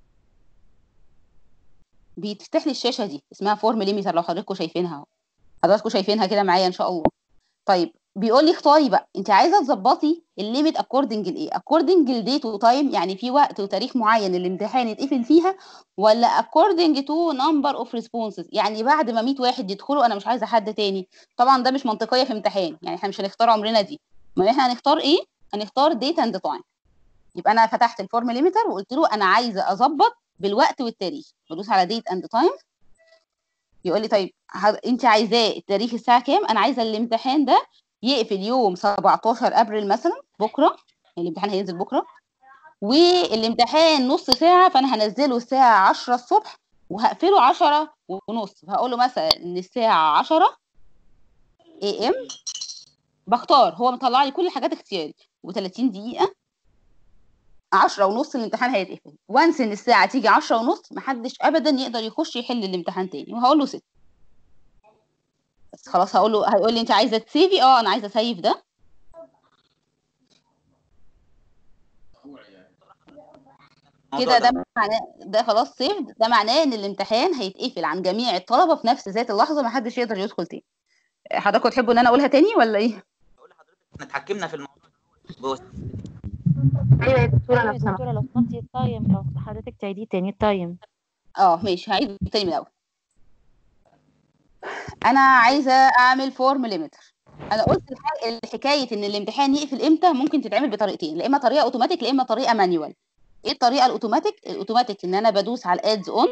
بيتفتح لي الشاشه دي اسمها فورم ليميتر لو حضراتكم شايفينها اهو حضراتكم شايفينها كده معايا ان شاء الله طيب بيقول لي اختاري بقى انت عايزه تظبطي الليميت اكوردنج لايه اكوردنج لديت وتايم يعني في وقت وتاريخ معين الامتحان يتقفل فيها ولا اكوردنج تو نمبر اوف ريسبونسز يعني بعد ما 100 واحد يدخلوا انا مش عايزه حد تاني طبعا ده مش منطقيه في امتحان يعني احنا مش هنختار عمرنا دي ما احنا هنختار ايه هنختار ديت اند تايم يبقى انا فتحت الفورم ليميتر وقلت له انا عايزه اظبط بالوقت والتاريخ بدوس على ديت اند تايم يقول لي طيب ه- انت عايزاه التاريخ الساعه كام انا عايزه الامتحان ده يقفل يوم 17 ابريل مثلا بكره يعني الامتحان هينزل بكره والامتحان نص ساعه فانا هنزله الساعه 10 الصبح وهقفله 10 ونص فهقول له مثلا ان الساعه 10 اي ام بختار هو مطلع لي كل الحاجات اختياري و30 دقيقه 10 ونص الامتحان هيتقفل وانس ان الساعه تيجي 10 ونص محدش ابدا يقدر يخش يحل الامتحان تاني وهقول له ست بس خلاص هقول له هيقول لي انت عايزه تسيفي اه انا عايزه اسيف ده كده ده معناه ده خلاص سيف ده معناه ان الامتحان هيتقفل عن جميع الطلبه في نفس ذات اللحظه ما حدش يقدر يدخل تاني حضراتكم تحبوا ان انا اقولها تاني ولا ايه احنا اتحكمنا في الموضوع بوس- ايوه يا دكتوره ايوه لو يا سمحت دكتورة لو سمحتي التايم لو حضرتك تعيديه تاني التايم اه ماشي هعيد تاني من الاول انا عايزه اعمل فورم ليميتر انا قلت الح- الحكايه ان الامتحان يقفل امتى ممكن تتعمل بطريقتين لا اما طريقه اوتوماتيك لا اما طريقه مانيوال ايه الطريقه الاوتوماتيك الاوتوماتيك ان انا بدوس على الادز اون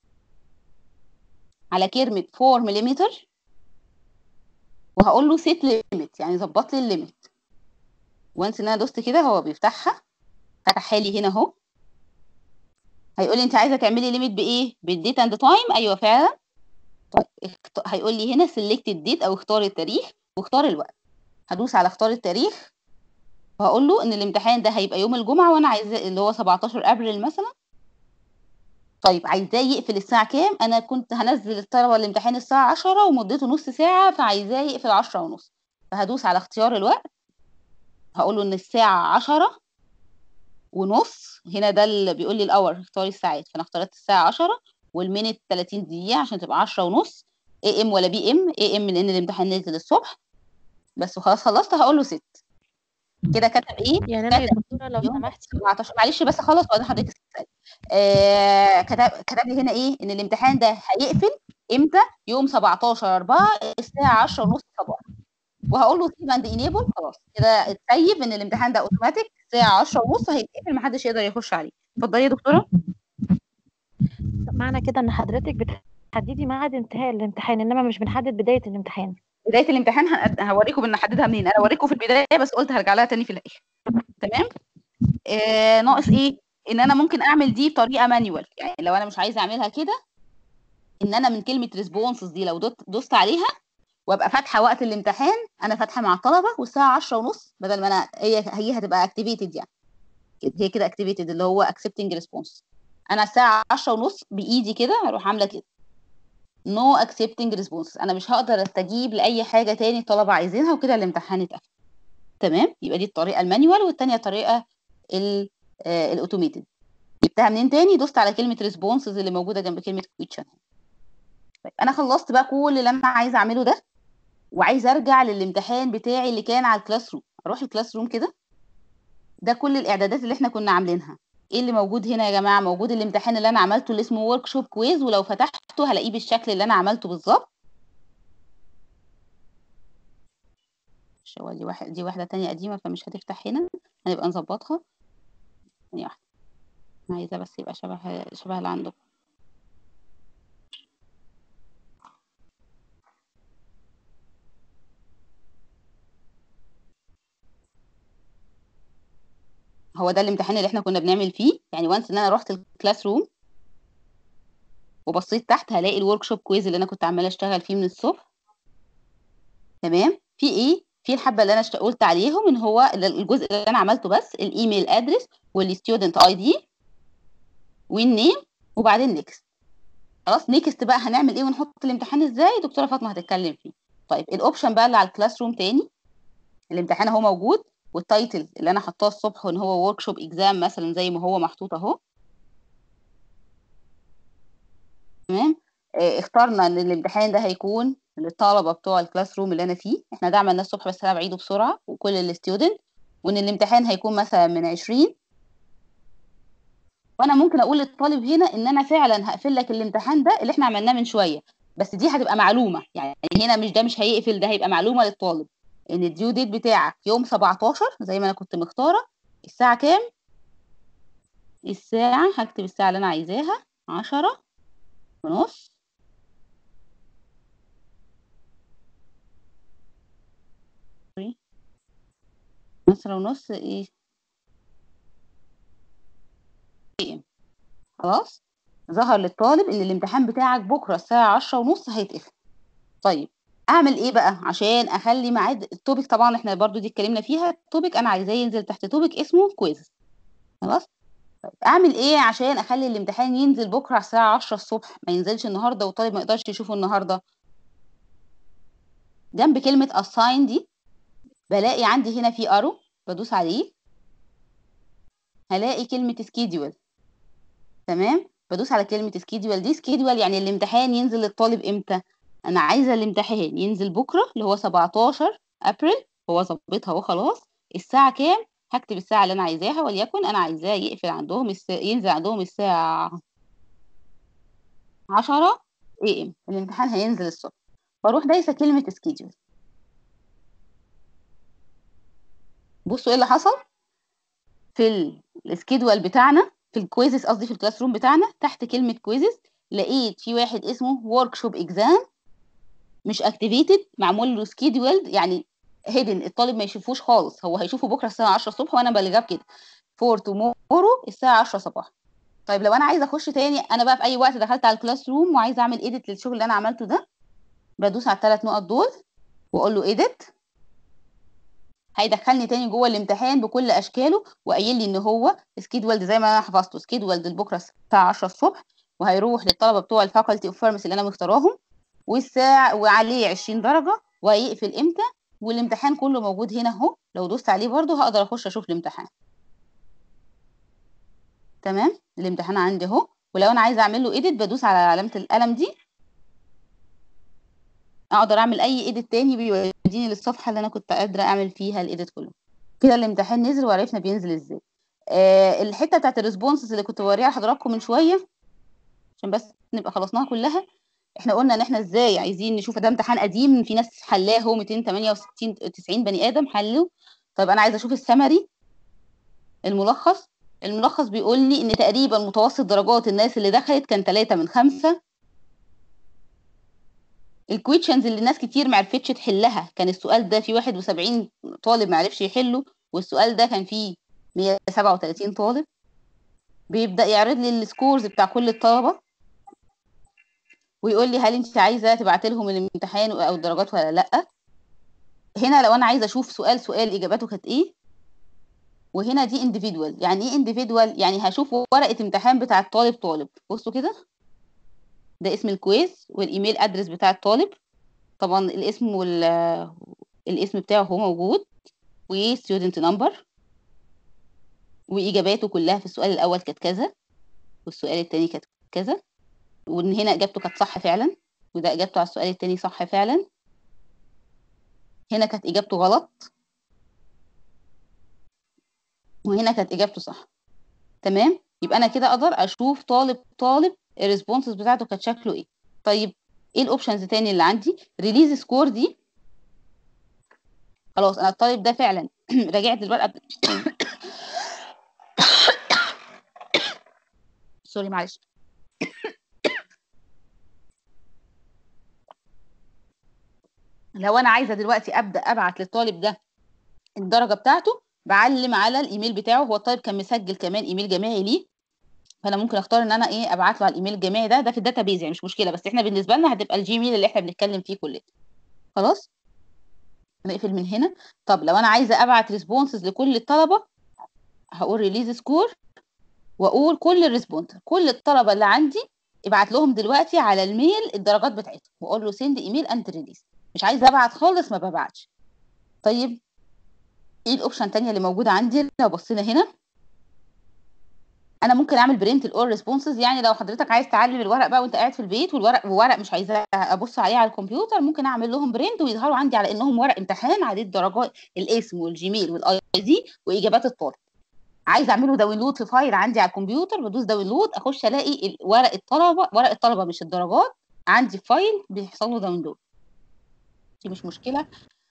على كلمه فورم ليميتر وهقول له سيت ليميت يعني ظبط لي الليميت وانس ان انا دوست كده هو بيفتحها فتحها لي هنا اهو هيقول لي انت عايزه تعملي ليميت بايه بالديت اند تايم ايوه فعلا طيب اخت- هيقول لي هنا سيلكت الديت او اختار التاريخ واختار الوقت هدوس على اختار التاريخ وهقول له ان الامتحان ده هيبقى يوم الجمعه وانا عايزاه اللي هو 17 ابريل مثلا طيب عايزاه يقفل الساعه كام انا كنت هنزل الطلبه الامتحان الساعه 10 ومدته نص ساعه فعايزاه يقفل 10 ونص فهدوس على اختيار الوقت هقول له ان الساعه 10 ونص هنا ده اللي بيقول لي الاور اختاري الساعات فانا اخترت الساعه 10 والمينت 30 دقيقه عشان تبقى 10 ونص اي ام ولا بي ام اي ام لان الامتحان نزل الصبح بس وخلاص خلصت هقول له ست كده كتب ايه يعني انا يا كتب دكتورة لو يوم سمحتي 17 معلش بس خلص وبعدين حضرتك تسألي آه كتب كتب لي هنا ايه ان الامتحان ده هيقفل امتى يوم 17 4 الساعه 10 ونص صباحا وهقول له سيف اند انيبل خلاص كده اتسيب ان الامتحان ده اوتوماتيك الساعه 10 ونص هيتقفل محدش يقدر يخش عليه اتفضلي يا دكتوره معنى كده ان حضرتك بتحددي ميعاد انتهاء الامتحان انما مش بنحدد بداية الامتحان بدايه الامتحان هن- هوريكم بنحددها منين انا هوريكم في البدايه بس قلت هرجع لها تاني في الاخر تمام آه ناقص ايه ان انا ممكن اعمل دي بطريقه مانيوال يعني لو انا مش عايزه اعملها كده ان انا من كلمه ريسبونسز دي لو دوت دوست عليها وابقى فاتحه وقت الامتحان انا فاتحه مع الطلبه والساعه 10 ونص بدل ما انا هي هي هتبقى اكتيفيتد يعني كده- هي كده اكتيفيتد اللي هو اكسبتنج ريسبونس انا الساعه 10 ونص بايدي كده اروح عامله كده نو اكسبتنج ريسبونس انا مش هقدر استجيب لاي حاجه تاني الطلبه عايزينها وكده الامتحان اتقفل تمام يبقى دي الطريقه المانيوال والتانيه الطريقه الاوتوميتد جبتها منين تاني دوست على كلمه ريسبونسز اللي موجوده جنب كلمه كويتشن طيب انا خلصت بقى كل اللي انا عايزه اعمله ده وعايزه ارجع للامتحان بتاعي اللي كان على الكلاس روم اروح الكلاس روم كده ده كل الاعدادات اللي احنا كنا عاملينها ايه اللي موجود هنا يا جماعه موجود الامتحان اللي انا عملته اللي اسمه ورك شوب كويز ولو فتحته هلاقيه بالشكل اللي انا عملته بالظبط مش هو دي واحد دي واحده تانية قديمه فمش هتفتح هنا هنبقى نظبطها ثانيه واحده أنا عايزه بس يبقى شبه شبه اللي عندكم هو ده الامتحان اللي احنا كنا بنعمل فيه يعني وانس ان انا رحت الكلاس روم وبصيت تحت هلاقي الورك شوب كويز اللي انا كنت عماله اشتغل فيه من الصبح تمام في ايه في الحبه اللي انا اشت- قلت عليهم ان هو ال- الجزء اللي انا عملته بس الايميل ادرس والستودنت اي دي والنيم وبعدين نيكست خلاص نيكست بقى هنعمل ايه ونحط الامتحان ازاي دكتوره فاطمه هتتكلم فيه طيب الاوبشن بقى اللي على الكلاس روم تاني الامتحان اهو موجود والتايتل اللي انا حطاه الصبح ان هو ورك شوب اكزام مثلا زي ما هو محطوط اهو تمام آه، اخترنا ان الامتحان ده هيكون للطلبه بتوع الكلاس روم اللي انا فيه احنا ده عملناه الصبح بس انا بعيده بسرعه وكل الستودنت وان الامتحان هيكون مثلا من 20 وانا ممكن اقول للطالب هنا ان انا فعلا هقفل لك الامتحان ده اللي احنا عملناه من شويه بس دي هتبقى معلومه يعني هنا مش ده مش هيقفل ده هيبقى معلومه للطالب ان الديو ديت بتاعك يوم 17 زي ما انا كنت مختاره الساعه كام الساعه هكتب الساعه اللي انا عايزاها 10 ونص عشرة ونص ايه PM. خلاص ظهر للطالب ان الامتحان بتاعك بكره الساعه عشرة ونص هيتقفل طيب اعمل ايه بقى عشان اخلي ميعاد التوبيك طبعا احنا برضو دي اتكلمنا فيها التوبيك انا عايزاه ينزل تحت توبيك اسمه كويز خلاص طيب اعمل ايه عشان اخلي الامتحان ينزل بكره على الساعه 10 الصبح ما ينزلش النهارده والطالب ما يقدرش يشوفه النهارده جنب كلمه assign دي بلاقي عندي هنا في ارو بدوس عليه هلاقي كلمه schedule تمام بدوس على كلمه schedule دي schedule يعني الامتحان ينزل للطالب امتى انا عايزه الامتحان ينزل بكره اللي هو 17 ابريل هو ظبطها اهو خلاص الساعه كام هكتب الساعه اللي انا عايزاها وليكن انا عايزاه يقفل عندهم الس... ينزل عندهم الساعه 10 اي ام الامتحان هينزل الصبح واروح دايسه كلمه سكيدول بصوا ايه اللي حصل في السكيدول بتاعنا في الكويزز قصدي في الكلاس روم بتاعنا تحت كلمه كويزز لقيت في واحد اسمه ورك شوب اكزام مش اكتيفيتد معمول له سكيدولد يعني هيدن الطالب ما يشوفوش خالص هو هيشوفه بكره الساعه 10 الصبح وانا بلغاه بكده فور تومورو الساعه 10 صباحا طيب لو انا عايزه اخش تاني انا بقى في اي وقت دخلت على الكلاس روم وعايزه اعمل ايديت للشغل اللي انا عملته ده بدوس على الثلاث نقط دول واقول له ايديت هيدخلني تاني جوه الامتحان بكل اشكاله وقايل لي ان هو سكيدولد زي ما انا حفظته سكيدولد لبكره الساعه 10 الصبح وهيروح للطلبه بتوع الفاكولتي اوف فارماسي اللي انا مختاراهم والساعه وعليه 20 درجه وهيقفل امتى والامتحان كله موجود هنا اهو لو دوست عليه برضو هقدر اخش اشوف الامتحان تمام الامتحان عندي اهو ولو انا عايزه اعمل له ايديت بدوس على علامه القلم دي اقدر اعمل اي ايديت تاني بيوديني للصفحه اللي انا كنت قادره اعمل فيها الايديت كله كده الامتحان نزل وعرفنا بينزل ازاي آه الحته بتاعت الريسبونسز اللي كنت بوريها لحضراتكم من شويه عشان بس نبقى خلصناها كلها احنا قلنا ان احنا ازاي عايزين نشوف ده امتحان قديم في ناس حلاه هو 268 90 بني ادم حلوا طيب انا عايزه اشوف السمري الملخص الملخص بيقول لي ان تقريبا متوسط درجات الناس اللي دخلت كان 3 من 5 الكويشنز اللي ناس كتير معرفتش تحلها كان السؤال ده فيه 71 طالب معرفش يحله والسؤال ده كان فيه 137 طالب بيبدأ يعرض لي السكورز بتاع كل الطلبة ويقول لي هل انت عايزه تبعت لهم الامتحان او الدرجات ولا لا هنا لو انا عايزه اشوف سؤال سؤال اجابته كانت ايه وهنا دي individual يعني ايه individual يعني هشوف ورقه امتحان بتاع الطالب طالب بصوا كده ده اسم الكويز والايميل ادرس بتاع الطالب طبعا الاسم وال الاسم بتاعه هو موجود وستودنت نمبر واجاباته كلها في السؤال الاول كانت كذا والسؤال الثاني كانت كذا وان هنا اجابته كانت صح فعلا وده اجابته على السؤال التاني صح فعلا هنا كانت اجابته غلط وهنا كانت اجابته صح تمام يبقى انا كده اقدر اشوف طالب طالب الريسبونسز بتاعته كانت شكله ايه طيب ايه الاوبشنز تاني اللي عندي ريليز سكور دي خلاص انا الطالب ده فعلا راجعت الورقه سوري معلش لو انا عايزه دلوقتي ابدا ابعت للطالب ده الدرجه بتاعته بعلم على الايميل بتاعه هو الطالب كان مسجل كمان ايميل جامعي ليه فانا ممكن اختار ان انا ايه ابعت له على الايميل الجامعي ده ده في الداتابيز يعني مش مشكله بس احنا بالنسبه لنا هتبقى الجيميل اللي احنا بنتكلم فيه كلنا خلاص نقفل من هنا طب لو انا عايزه ابعت ريسبونسز لكل الطلبه هقول ريليز سكور واقول كل الريسبونس كل الطلبه اللي عندي ابعت لهم دلوقتي على الميل الدرجات بتاعتهم واقول له سند ايميل اند ريليز مش عايزه ابعت خالص ما ببعتش طيب ايه الاوبشن التانية اللي موجودة عندي لو بصينا هنا انا ممكن اعمل برنت الاول ريسبونسز يعني لو حضرتك عايز تعلم الورق بقى وانت قاعد في البيت والورق وورق مش عايزاه ابص عليه على الكمبيوتر ممكن اعمل لهم برنت ويظهروا عندي على انهم ورق امتحان عليه الدرجات الاسم والجيميل والاي دي واجابات الطالب عايز اعمله داونلود في فايل عندي على الكمبيوتر بدوس داونلود اخش الاقي ال- ورق الطلبه ورق الطلبه مش الدرجات عندي في فايل بيحصل له داونلود دي مش مشكله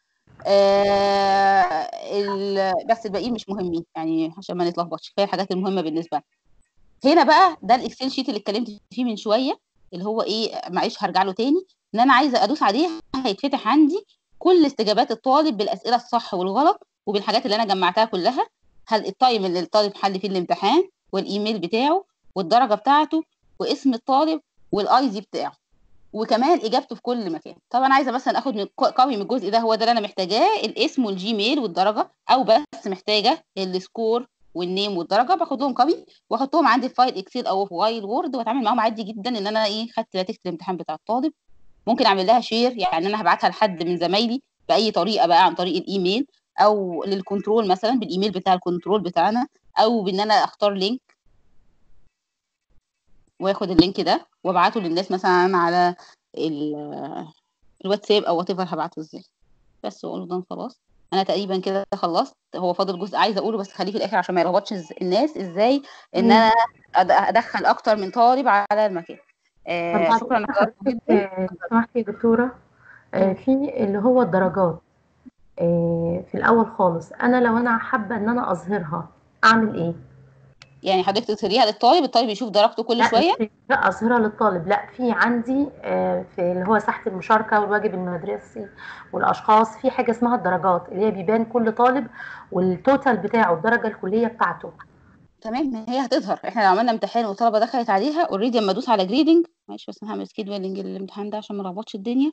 آه ال... بس الباقيين مش مهمين يعني عشان ما نتلخبطش كفايه الحاجات المهمه بالنسبه لنا هنا بقى ده الاكسل شيت اللي اتكلمت فيه من شويه اللي هو ايه معلش هرجع له تاني ان انا عايزه ادوس عليه هيتفتح عندي كل استجابات الطالب بالاسئله الصح والغلط وبالحاجات اللي انا جمعتها كلها هل التايم اللي الطالب حل فيه الامتحان والايميل بتاعه والدرجه بتاعته واسم الطالب والاي دي بتاعه وكمان اجابته في كل مكان طبعا عايزه مثلا اخد من قوي من الجزء ده هو ده اللي انا محتاجاه الاسم والجيميل والدرجه او بس محتاجه السكور والنيم والدرجه باخد لهم كوبي واحطهم عندي في فايل اكسل او في فايل وورد واتعامل معاهم عادي جدا ان انا ايه خدت نتيجه الامتحان بتاع الطالب ممكن اعمل لها شير يعني انا هبعتها لحد من زمايلي باي طريقه بقى عن طريق الايميل او للكنترول مثلا بالايميل بتاع الكنترول بتاعنا او بان انا اختار لينك واخد اللينك ده وابعته للناس مثلا على ال- الواتساب او وات ايفر هبعته ازاي بس واقول له ده خلاص انا تقريبا كده خلصت هو فاضل جزء عايزه اقوله بس خليه في الاخر عشان ما يلخبطش الز- الناس ازاي ان مم. انا أد- ادخل اكتر من طالب على المكان طب آه بعد شكرا كده لحضرتك حضرتك جدا آه، لو سمحتي يا دكتورة آه، في اللي هو الدرجات آه، في الأول خالص أنا لو أنا حابة إن أنا أظهرها أعمل إيه؟ يعني حضرتك تظهريها للطالب الطالب يشوف درجته كل لا شويه مش لا أظهرها للطالب لا في عندي آه، في اللي هو ساحة المشاركة والواجب المدرسي والأشخاص في حاجة اسمها الدرجات اللي هي بيبان كل طالب والتوتال بتاعه الدرجة الكلية بتاعته تمام ما هي هتظهر احنا لو عملنا امتحان والطلبه دخلت عليها اوريدي اما ادوس على جريدنج معلش بس انا هعمل سكيدولينج للامتحان ده عشان ما نلخبطش الدنيا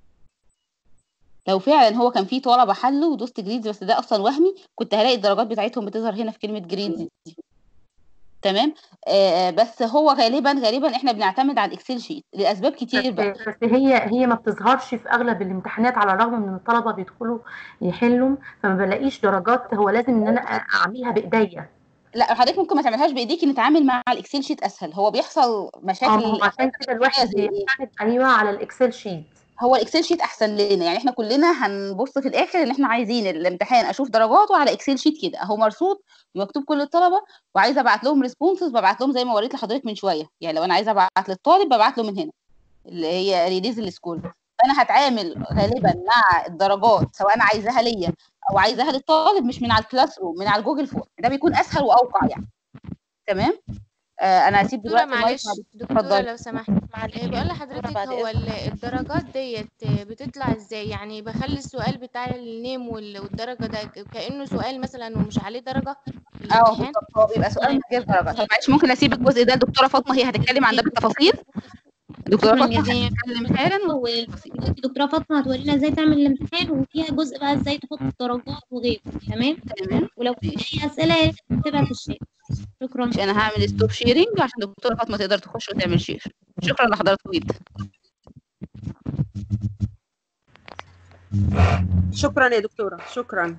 لو فعلا هو كان في طلبه حلوا ودوست جريدز بس ده اصلا وهمي كنت هلاقي الدرجات بتاعتهم بتظهر هنا في كلمه جريدز دي تمام آه بس هو غالبا غالبا احنا بنعتمد على الاكسل شيت لاسباب كتير بس بقى بس هي هي ما بتظهرش في اغلب الامتحانات على الرغم من ان الطلبه بيدخلوا يحلوا فما بلاقيش درجات هو لازم ان انا اعملها بايديا لا حضرتك ممكن ما تعملهاش بايديكي نتعامل مع الاكسل شيت اسهل هو بيحصل اه مشاكل ما هو عشان كده الواحد زي ايه بيعتمد ايوه على الاكسل شيت هو الاكسل شيت احسن لنا يعني احنا كلنا هنبص في الاخر ان احنا عايزين الامتحان اشوف درجاته على اكسل شيت كده اهو مرصود ومكتوب كل الطلبه وعايزه ابعت لهم ريسبونسز ببعت لهم زي ما وريت لحضرتك من شويه يعني لو انا عايزه ابعت للطالب ببعت له من هنا اللي هي ريليز السكول فانا هتعامل غالبا مع الدرجات سواء انا عايزاها ليا او عايزاها للطالب مش من على الكلاس روم من على الجوجل فورم ده بيكون اسهل واوقع يعني تمام آه انا هسيب دكتورة دلوقتي المايك معلش مع الدكتور. دكتورة اتفضلي لو سمحت إيه بقول لحضرتك هو ال- الدرجات ديت بتطلع ازاي يعني بخلي السؤال بتاع النيم وال- والدرجة ده ك- كأنه سؤال مثلا ومش عليه درجة في اه الامتحان بالظبط هو بيبقى سؤال من غير درجه طب معلش ممكن اسيب الجزء ده الدكتوره فاطمه هي هتتكلم عن ده بالتفاصيل دكتوره شكرا فاطمه جزيلا هتتكلم حالا ودلوقتي دكتورة فاطمة هتورينا ازاي تعمل الامتحان وفيها جزء بقى ازاي تحط الدرجات وغيره تمام تمام ولو في اي اسئلة يا ريت تكتبها في الشات شكرا مش انا هعمل ستوب شيرنج عشان الدكتوره فاطمه تقدر تخش وتعمل شير شكرا لحضراتكم جدا شكرا يا دكتورة شكرا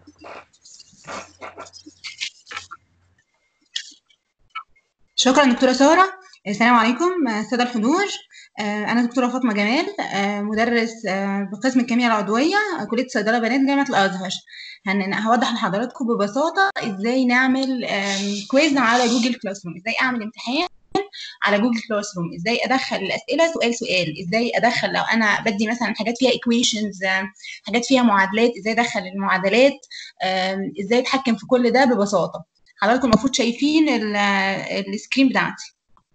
شكرا دكتورة سارة السلام عليكم السادة الحضور آه، أنا دكتورة فاطمة جمال آه، مدرس آه، بقسم الكيمياء العضوية آه، كلية صيدلة بنات جامعة الأزهر هن- هوضح لحضراتكم ببساطة إزاي نعمل آم، كويز على جوجل كلاس روم إزاي أعمل امتحان على جوجل كلاس روم ازاي ادخل الاسئله سؤال سؤال ازاي ادخل لو انا بدي مثلا حاجات فيها equations آم، حاجات فيها معادلات ازاي ادخل المعادلات آم، ازاي اتحكم في كل ده ببساطه حضراتكم المفروض شايفين ال- السكرين بتاعتي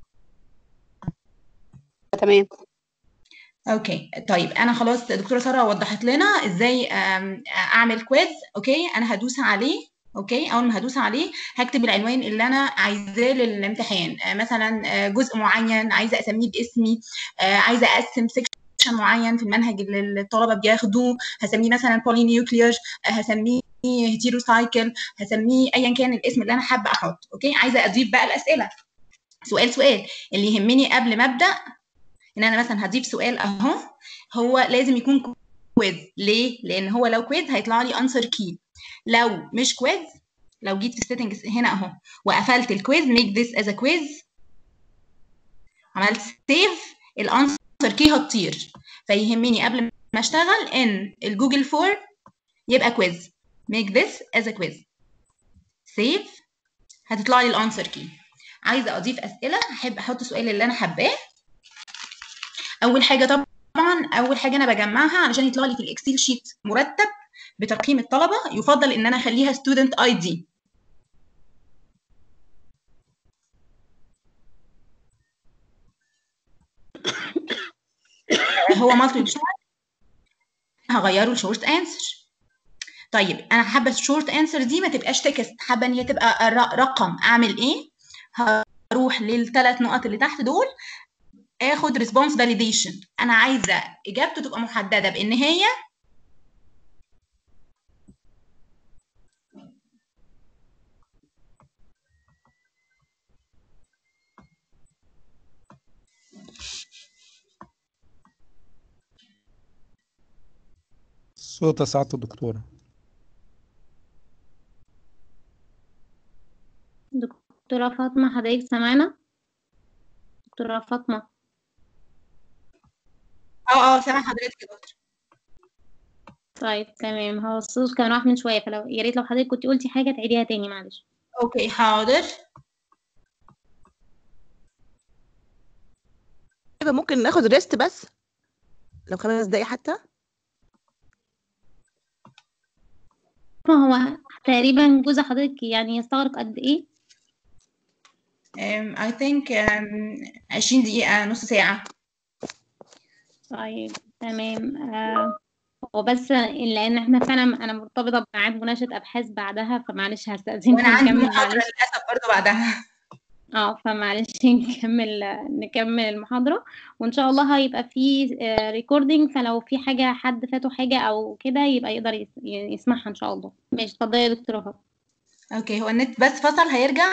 تمام اوكي طيب انا خلاص دكتوره ساره وضحت لنا ازاي آم، اعمل كويز اوكي انا هدوس عليه اوكي اول ما هدوس عليه هكتب العنوان اللي انا عايزاه للامتحان آه، مثلا آه، جزء معين عايزه اسميه باسمي آه، عايزه اقسم سيكشن معين في المنهج اللي الطلبه بياخدوه هسميه مثلا بولي نيوكلير هسميه هيتيروسايكل هسميه ايا كان الاسم اللي انا حابه احطه اوكي عايزه اضيف بقى الاسئله سؤال سؤال اللي يهمني قبل ما ابدا ان انا مثلا هضيف سؤال اهو هو لازم يكون كويز ليه لان هو لو كويز هيطلع لي انسر كي لو مش كويز لو جيت في السيتنجز هنا اهو وقفلت الكويز ميك ذس از ا كويز عملت سيف الانسر كي هتطير فيهمني قبل ما اشتغل ان الجوجل فورم يبقى كويز make this as a quiz save هتطلع لي الانسر كي عايزه اضيف اسئله هحب احط السؤال اللي انا حباه اول حاجه طبعا اول حاجه انا بجمعها علشان يطلع لي في الاكسل شيت مرتب بترقيم الطلبه يفضل ان انا اخليها student ID هو مالتي هغيره لشورت انسر طيب انا حابه الشورت انسر دي ما تبقاش تكست حابه ان هي تبقى ر- رقم اعمل ايه هروح للثلاث نقط اللي تحت دول اخد ريسبونس فاليديشن انا عايزه اجابته تبقى محدده بان هي صوت سعادة الدكتورة دكتورة فاطمة حضرتك سامعانا دكتورة فاطمة اه اه سامع حضرتك يا دكتور طيب تمام هو الصوت كان راح من شوية فلو يا ريت لو حضرتك كنت قلتي حاجة تعيديها تاني معلش اوكي حاضر كده ممكن ناخد ريست بس لو خمس دقايق حتى هو تقريبا جزء حضرتك يعني يستغرق قد ايه um, I think um, 20 دقيقة نص ساعة طيب تمام آه هو بس لان احنا فعلا انا مرتبطة بميعاد مناقشة ابحاث بعدها فمعلش هستأذنكم وانا عندي نكمل محاضرة معلش للأسف برضه بعدها اه فمعلش نكمل نكمل المحاضرة وإن شاء الله هيبقى في ريكوردينج فلو في حاجة حد فاته حاجة أو كده يبقى يقدر يس- يسمعها إن شاء الله ماشي اتفضلي يا دكتورة فاطمة اوكي هو النت بس فصل هيرجع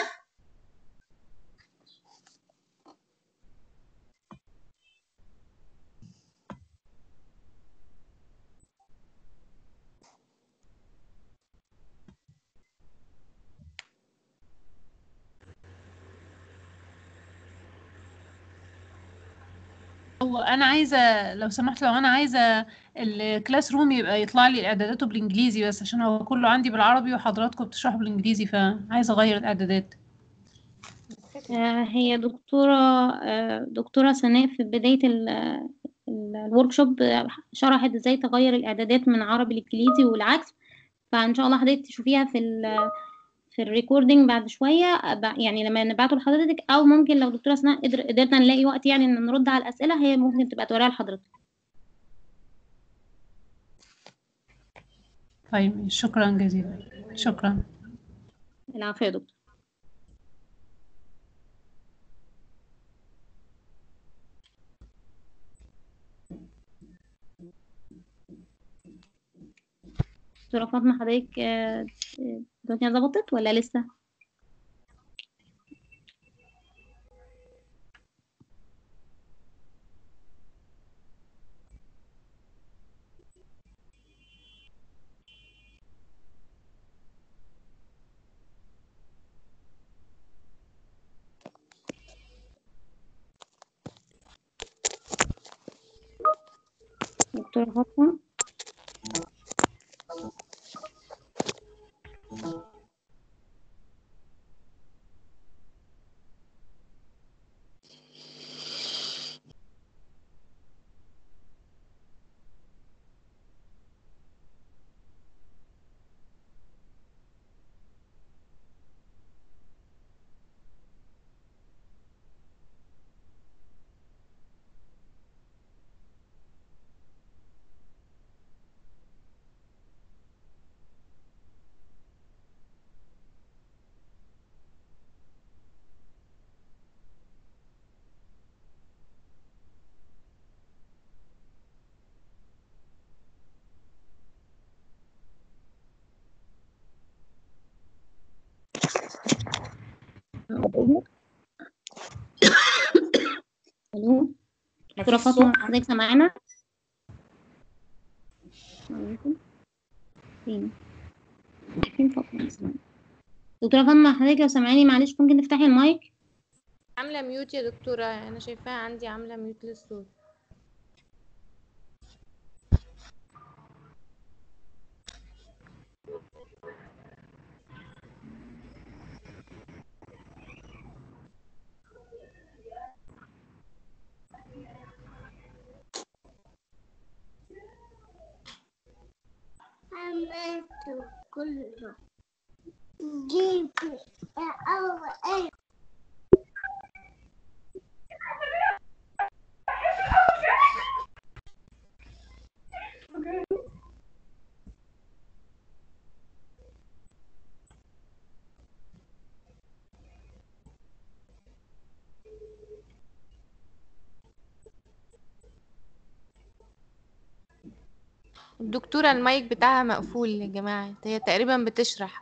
هو انا عايزه لو سمحت لو انا عايزه الكلاس روم يبقى يطلع لي اعداداته بالانجليزي بس عشان هو كله عندي بالعربي وحضراتكم بتشرحوا بالانجليزي فعايزه اغير الاعدادات آه، هي دكتورة آه، دكتورة سناء في بداية الورك شوب شرحت ازاي تغير الإعدادات من عربي لإنجليزي والعكس فإن شاء الله حضرتك تشوفيها في ال في الريكوردينج بعد شوية أبع- يعني لما نبعته لحضرتك أو ممكن لو دكتورة سناء قدر قدرنا نلاقي وقت يعني إن نرد على الأسئلة هي ممكن تبقى توريها لحضرتك طيب شكرا جزيلا شكرا العفو يا دكتور دكتورة فاطمة حضرتك آه، آه، الدنيا ظبطت ولا لسه؟ دكتورة فاطمة الو دكتورة مفيش فاطمة صوت حضرتك سامعانا؟ السلام عليكم. فين؟ فين فاطمة مثلا دكتورة فاطمة حضرتك لو سامعاني معلش ممكن تفتحي المايك عاملة ميوت يا دكتورة أنا شايفاها عندي عاملة ميوت للصوت عملته كله جيب أول الدكتورة المايك بتاعها مقفول يا جماعة هي تقريبا بتشرح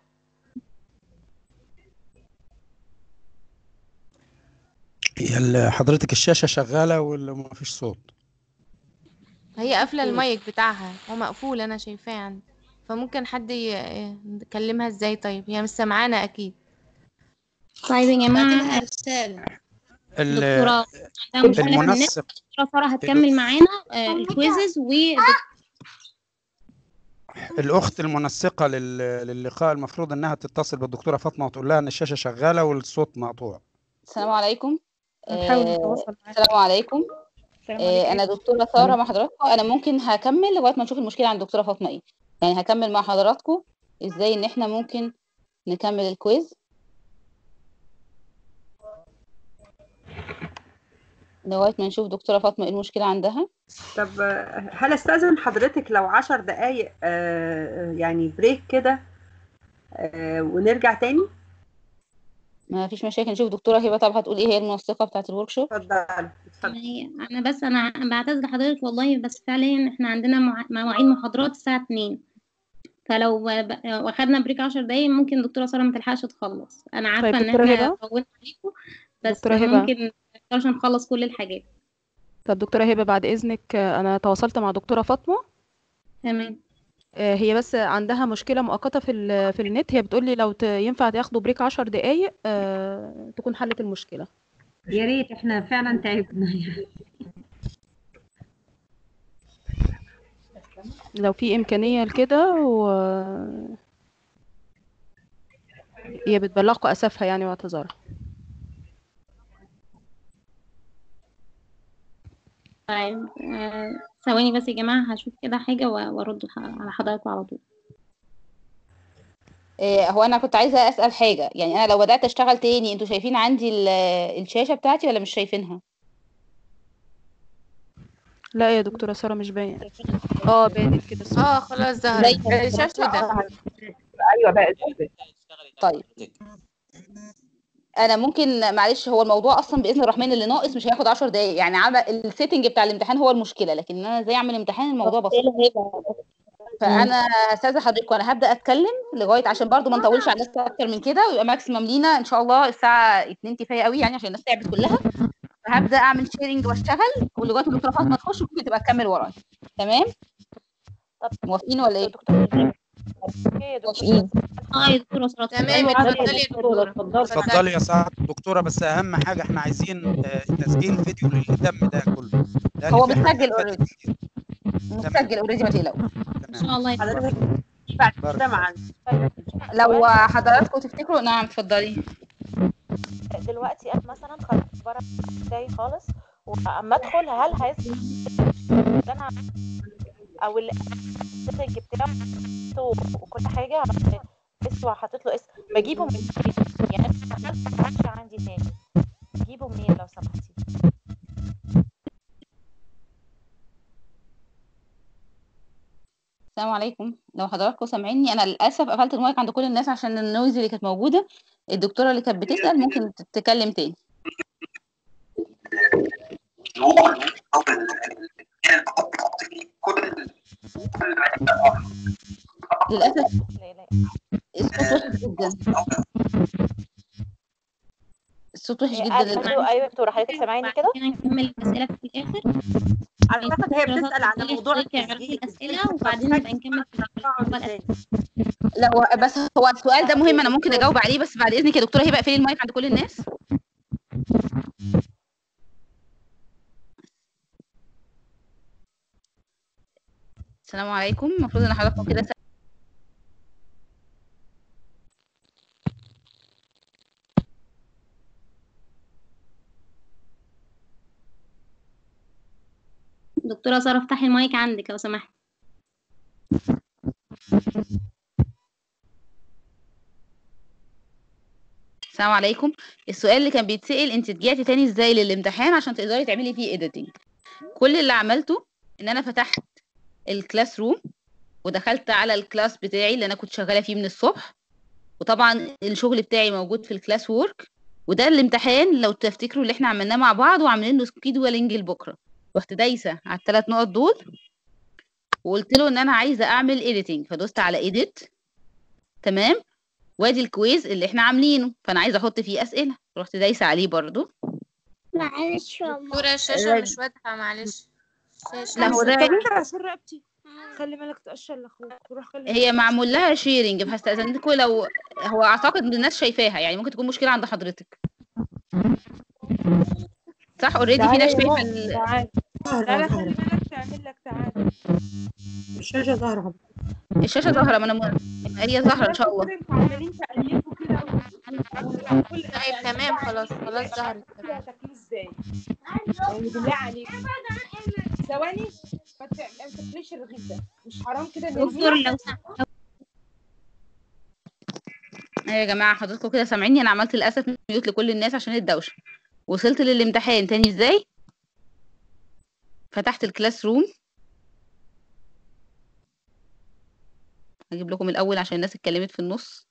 هي ال- حضرتك الشاشة شغالة ولا ما فيش صوت هي قافلة المايك بتاعها هو مقفول أنا شايفاه عندي فممكن حد ي- يكلمها ازاي طيب هي مش سامعانا أكيد طيب يا جماعة ال- دكتورة عندها مشكلة في النت المنسق دكتورة سارة هتكمل معانا آه، الكويزز و الأخت المنسقة لل- للقاء المفروض إنها تتصل بالدكتورة فاطمة وتقول لها إن الشاشة شغالة والصوت مقطوع السلام عليكم هنحاول آه، نتواصل معاك. السلام عليكم السلام آه، عليكم. انا دكتوره ساره مع حضراتكم انا ممكن هكمل لغايه ما نشوف المشكله عند الدكتوره فاطمه ايه يعني هكمل مع حضراتكم ازاي ان احنا ممكن نكمل الكويز لغايه ما نشوف دكتوره فاطمه ايه المشكله عندها طب آه، هل استأذن حضرتك لو عشر دقايق آه، يعني بريك كده آه، ونرجع تاني ما فيش مشاكل نشوف دكتوره هبه طب هتقول ايه هي المنسقه بتاعه الورك شوب اتفضلي يعني انا بس انا بعتذر لحضرتك والله بس فعليا احنا عندنا مع- مواعيد محاضرات الساعه 2 فلو ب- واخدنا بريك 10 دقايق ممكن دكتوره ساره ما تلحقش تخلص انا عارفه طيب ان دكتورة احنا هبة؟ طولنا عليكم بس دكتورة هبة؟ ممكن ما نقدرش نخلص كل الحاجات طب دكتورة هبة بعد إذنك آه، أنا تواصلت مع دكتورة فاطمة تمام آه، هي بس عندها مشكلة مؤقتة في ال- في النت هي بتقول لي لو ت- ينفع تاخدوا بريك عشر دقايق آه، تكون حلت المشكلة يا ريت احنا فعلا تعبنا يعني لو في إمكانية لكده و هي بتبلغكم أسفها يعني واعتذارها طيب آه، ثواني بس يا جماعه هشوف كده حاجه و- وارد ح- على حضراتكم على طول إيه هو انا كنت عايزه اسال حاجه يعني انا لو بدات اشتغل تاني انتوا شايفين عندي ال- الشاشه بتاعتي ولا مش شايفينها لا يا دكتورة سارة مش باين اه بانت كده الصورة اه خلاص ظهرت زي- الشاشة ظهرت ايوه بقى طيب انا ممكن معلش هو الموضوع اصلا باذن الرحمن اللي ناقص مش هياخد 10 دقايق يعني عمل السيتنج بتاع الامتحان هو المشكله لكن انا ازاي اعمل امتحان الموضوع بسيط فانا هستاذن حضرتك وانا هبدا اتكلم لغايه عشان برضو ما نطولش على الناس اكتر من كده ويبقى ماكسيمم لينا ان شاء الله الساعه 2 كفايه قوي يعني عشان الناس تعبت كلها فهبدا اعمل شيرنج واشتغل ولغايه ما الدكتوره فاطمه تخش ممكن تبقى تكمل ورايا تمام موافقين ولا ايه موافقين اه يا دكتوره ساره تمام اتفضلي يا دكتورة اتفضلي يا سعادة الدكتورة بس أهم حاجة إحنا عايزين آه، تسجيل فيديو للي تم ده كله لأن هو في حاجات متسجل فاتت اوريدي متسجل اوريدي ما تقلقوش ان شاء الله حضرتك بعد كده مع لو حضراتكم تفتكروا نعم اتفضلي دلوقتي انا مثلا خرجت بره بتاعي خالص واما ادخل هل هيظهر اللي انا او المسج بتاعه وكل حاجه اسمه حاطط له اسم بجيبه من يعني انا دخلت ما عادش عندي تاني بجيبه منين لو سمحتي السلام عليكم لو حضراتكم سامعيني انا للاسف قفلت المايك عند كل الناس عشان النويز اللي كانت موجوده الدكتوره اللي كانت بتسال ممكن تتكلم تاني للاسف الصوت وحش جدا الصوت وحش جدا ايوه ايوه دكتوره حضرتك سامعيني كده نكمل الاسئله في الاخر اعتقد هي دكتورة بتسال على اتفضلي موضوع حضرتك اعرضي التسجيل الأسئلة وبعدين نبقى نكمل في الموضوع الأسئلة لو بس هو السؤال ده مهم انا ممكن اجاوب عليه بس بعد اذنك يا دكتوره هبه اقفلي المايك عند كل الناس السلام عليكم المفروض ان حضراتكم كده س- دكتورة سارة افتحي المايك عندك لو سمحت السلام عليكم السؤال اللي كان بيتسأل انت رجعتي تاني ازاي للامتحان عشان تقدري تعملي فيه editing كل اللي عملته ان انا فتحت الكلاس روم ودخلت على الكلاس بتاعي اللي انا كنت شغاله فيه من الصبح وطبعا الشغل بتاعي موجود في الكلاس وورك وده الامتحان لو تفتكروا اللي احنا عملناه مع بعض وعاملين له سكيدولينج لبكره رحت دايسه على الثلاث نقط دول وقلت له ان انا عايزه اعمل editing فدوست على edit تمام وادي الكويز اللي احنا عاملينه فانا عايزه احط فيه اسئله رحت دايسه عليه برضو معلش دكتورة الشاشة مش واضحة معلش الشاشة لا هو ده عشان رقبتي خلي بالك تقشر لاخوك وروح خلي هي معمول لها شيرنج فهستأذنكم لو هو اعتقد ان الناس شايفاها يعني ممكن تكون مشكله عند حضرتك صح اوريدي في ناس شايفه ال... تعالى تعالى خلي ظاهرة بالك تعمل لك تعالى الشاشة ظاهرة الشاشه ظاهره ما انا م... هي ظاهره ان شاء الله انتوا عمالين تقلبوا كده وكل طيب تمام خلاص خلاص ظهرت كده هتاكلوه ازاي يعني بالله عليك ثواني ما ت- ما تاكليش الرغيف ده مش حرام كده دكتور نرميه لو سمحت ايوه يا جماعه حضراتكم كده سامعيني انا عملت للاسف ميوت لكل الناس عشان الدوشه وصلت للامتحان تاني ازاي فتحت الكلاس روم هجيب لكم الاول عشان الناس اتكلمت في النص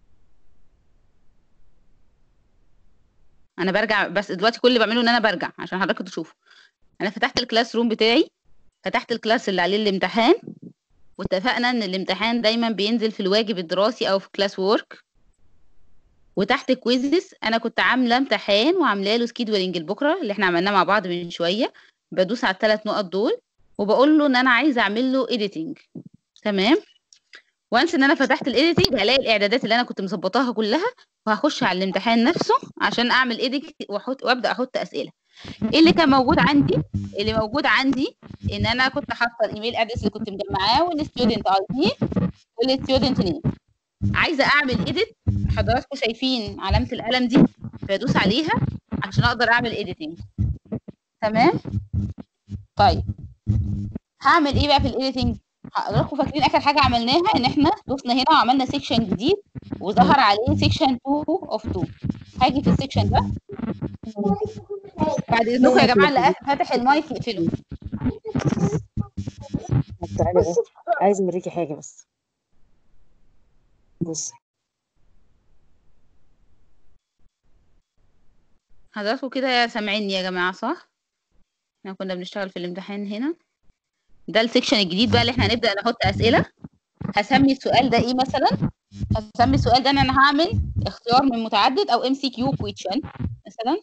انا برجع بس دلوقتي كل اللي بعمله ان انا برجع عشان حضراتكم تشوفوا انا فتحت الكلاس روم بتاعي فتحت الكلاس اللي عليه الامتحان واتفقنا ان الامتحان دايما بينزل في الواجب الدراسي او في كلاس وورك وتحت كويزز انا كنت عامله امتحان وعامله له سكيدولينج لبكره اللي احنا عملناه مع بعض من شويه بدوس على الثلاث نقط دول وبقول له ان انا عايزه اعمل له اديتنج تمام وانس ان انا فتحت الايديتنج هلاقي الاعدادات اللي انا كنت مظبطاها كلها وهخش على الامتحان نفسه عشان اعمل ايديت واحط وابدا احط اسئله ايه اللي كان موجود عندي اللي موجود عندي ان انا كنت حاطه الايميل ادرس اللي كنت مجمعاه والستودنت اي دي والستودنت نيم عايزه اعمل ايديت حضراتكم شايفين علامه القلم دي بدوس عليها عشان اقدر اعمل ايديتنج تمام طيب هعمل ايه بقى في الايديتنج حضراتكم فاكرين اخر حاجه عملناها ان احنا دوسنا هنا وعملنا سيكشن جديد وظهر عليه سيكشن 2 اوف 2 هاجي في السيكشن ده بعد اذنكم يا جماعه اللي فاتح المايك يقفله تعالي بس عايز اوريكي حاجه بس بص حضراتكم كده سامعيني يا جماعه صح احنا كنا بنشتغل في الامتحان هنا ده السيكشن الجديد بقى اللي احنا هنبدا نحط اسئله هسمي السؤال ده ايه مثلا هسمي السؤال ده ان انا هعمل اختيار من متعدد او ام سي كيو كويشن مثلا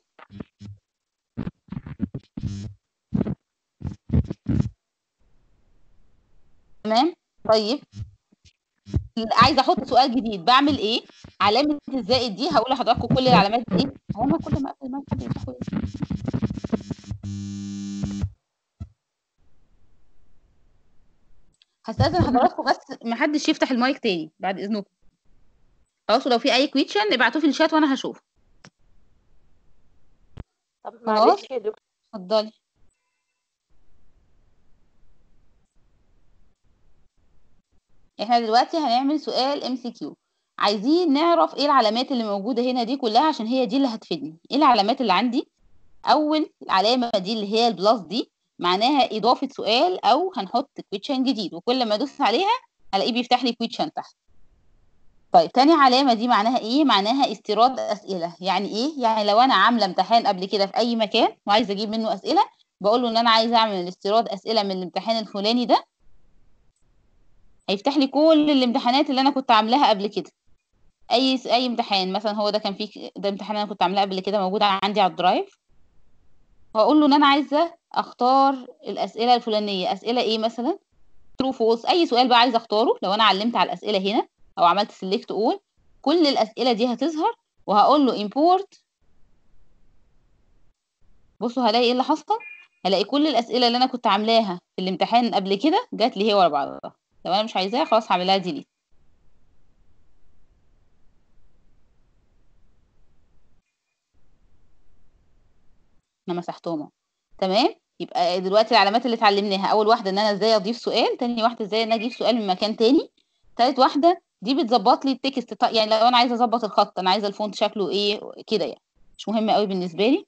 تمام طيب عايزه احط سؤال جديد بعمل ايه علامه الزائد دي هقول لحضراتكم كل العلامات دي هو انا كل ما اقفل المايك حد يفتحه هستأذن حضراتكم بس محدش يفتح المايك تاني بعد اذنكم خلاص ولو في اي كويشن ابعتوه في الشات وانا هشوف طب خلاص معلش يا دكتور اتفضلي احنا دلوقتي هنعمل سؤال ام سي كيو عايزين نعرف ايه العلامات اللي موجوده هنا دي كلها عشان هي دي اللي هتفيدني ايه العلامات اللي عندي اول علامه دي اللي هي البلس دي معناها اضافه سؤال او هنحط كويشن جديد وكل ما ادوس عليها هلاقيه بيفتح لي كويشن تحت طيب تاني علامه دي معناها ايه معناها استيراد اسئله يعني ايه يعني لو انا عامله امتحان قبل كده في اي مكان وعايزه اجيب منه اسئله بقول له ان انا عايزه اعمل استيراد اسئله من الامتحان الفلاني ده هيفتح لي كل الامتحانات اللي انا كنت عاملاها قبل كده اي اي امتحان مثلا هو ده كان فيه ده امتحان انا كنت عاملاه قبل كده موجود عندي على الدرايف واقول له ان انا عايزه اختار الاسئله الفلانيه اسئله ايه مثلا true false اي سؤال بقى عايزه اختاره لو انا علمت على الاسئله هنا او عملت select all كل الاسئله دي هتظهر وهقول له import بصوا هلاقي ايه اللي حصل هلاقي كل الاسئله اللي انا كنت عاملاها في الامتحان قبل كده جات لي هي ورا بعضها لو انا مش عايزاها خلاص هعمل لها delete انا مسحتهم اهو تمام يبقى دلوقتي العلامات اللي اتعلمناها اول واحده ان انا ازاي اضيف سؤال تاني واحده ازاي ان انا اجيب سؤال من مكان تاني تالت واحده دي بتظبط لي التكست ط- يعني لو انا عايزه اظبط الخط انا عايزه الفونت شكله ايه كده يعني مش مهم قوي بالنسبه لي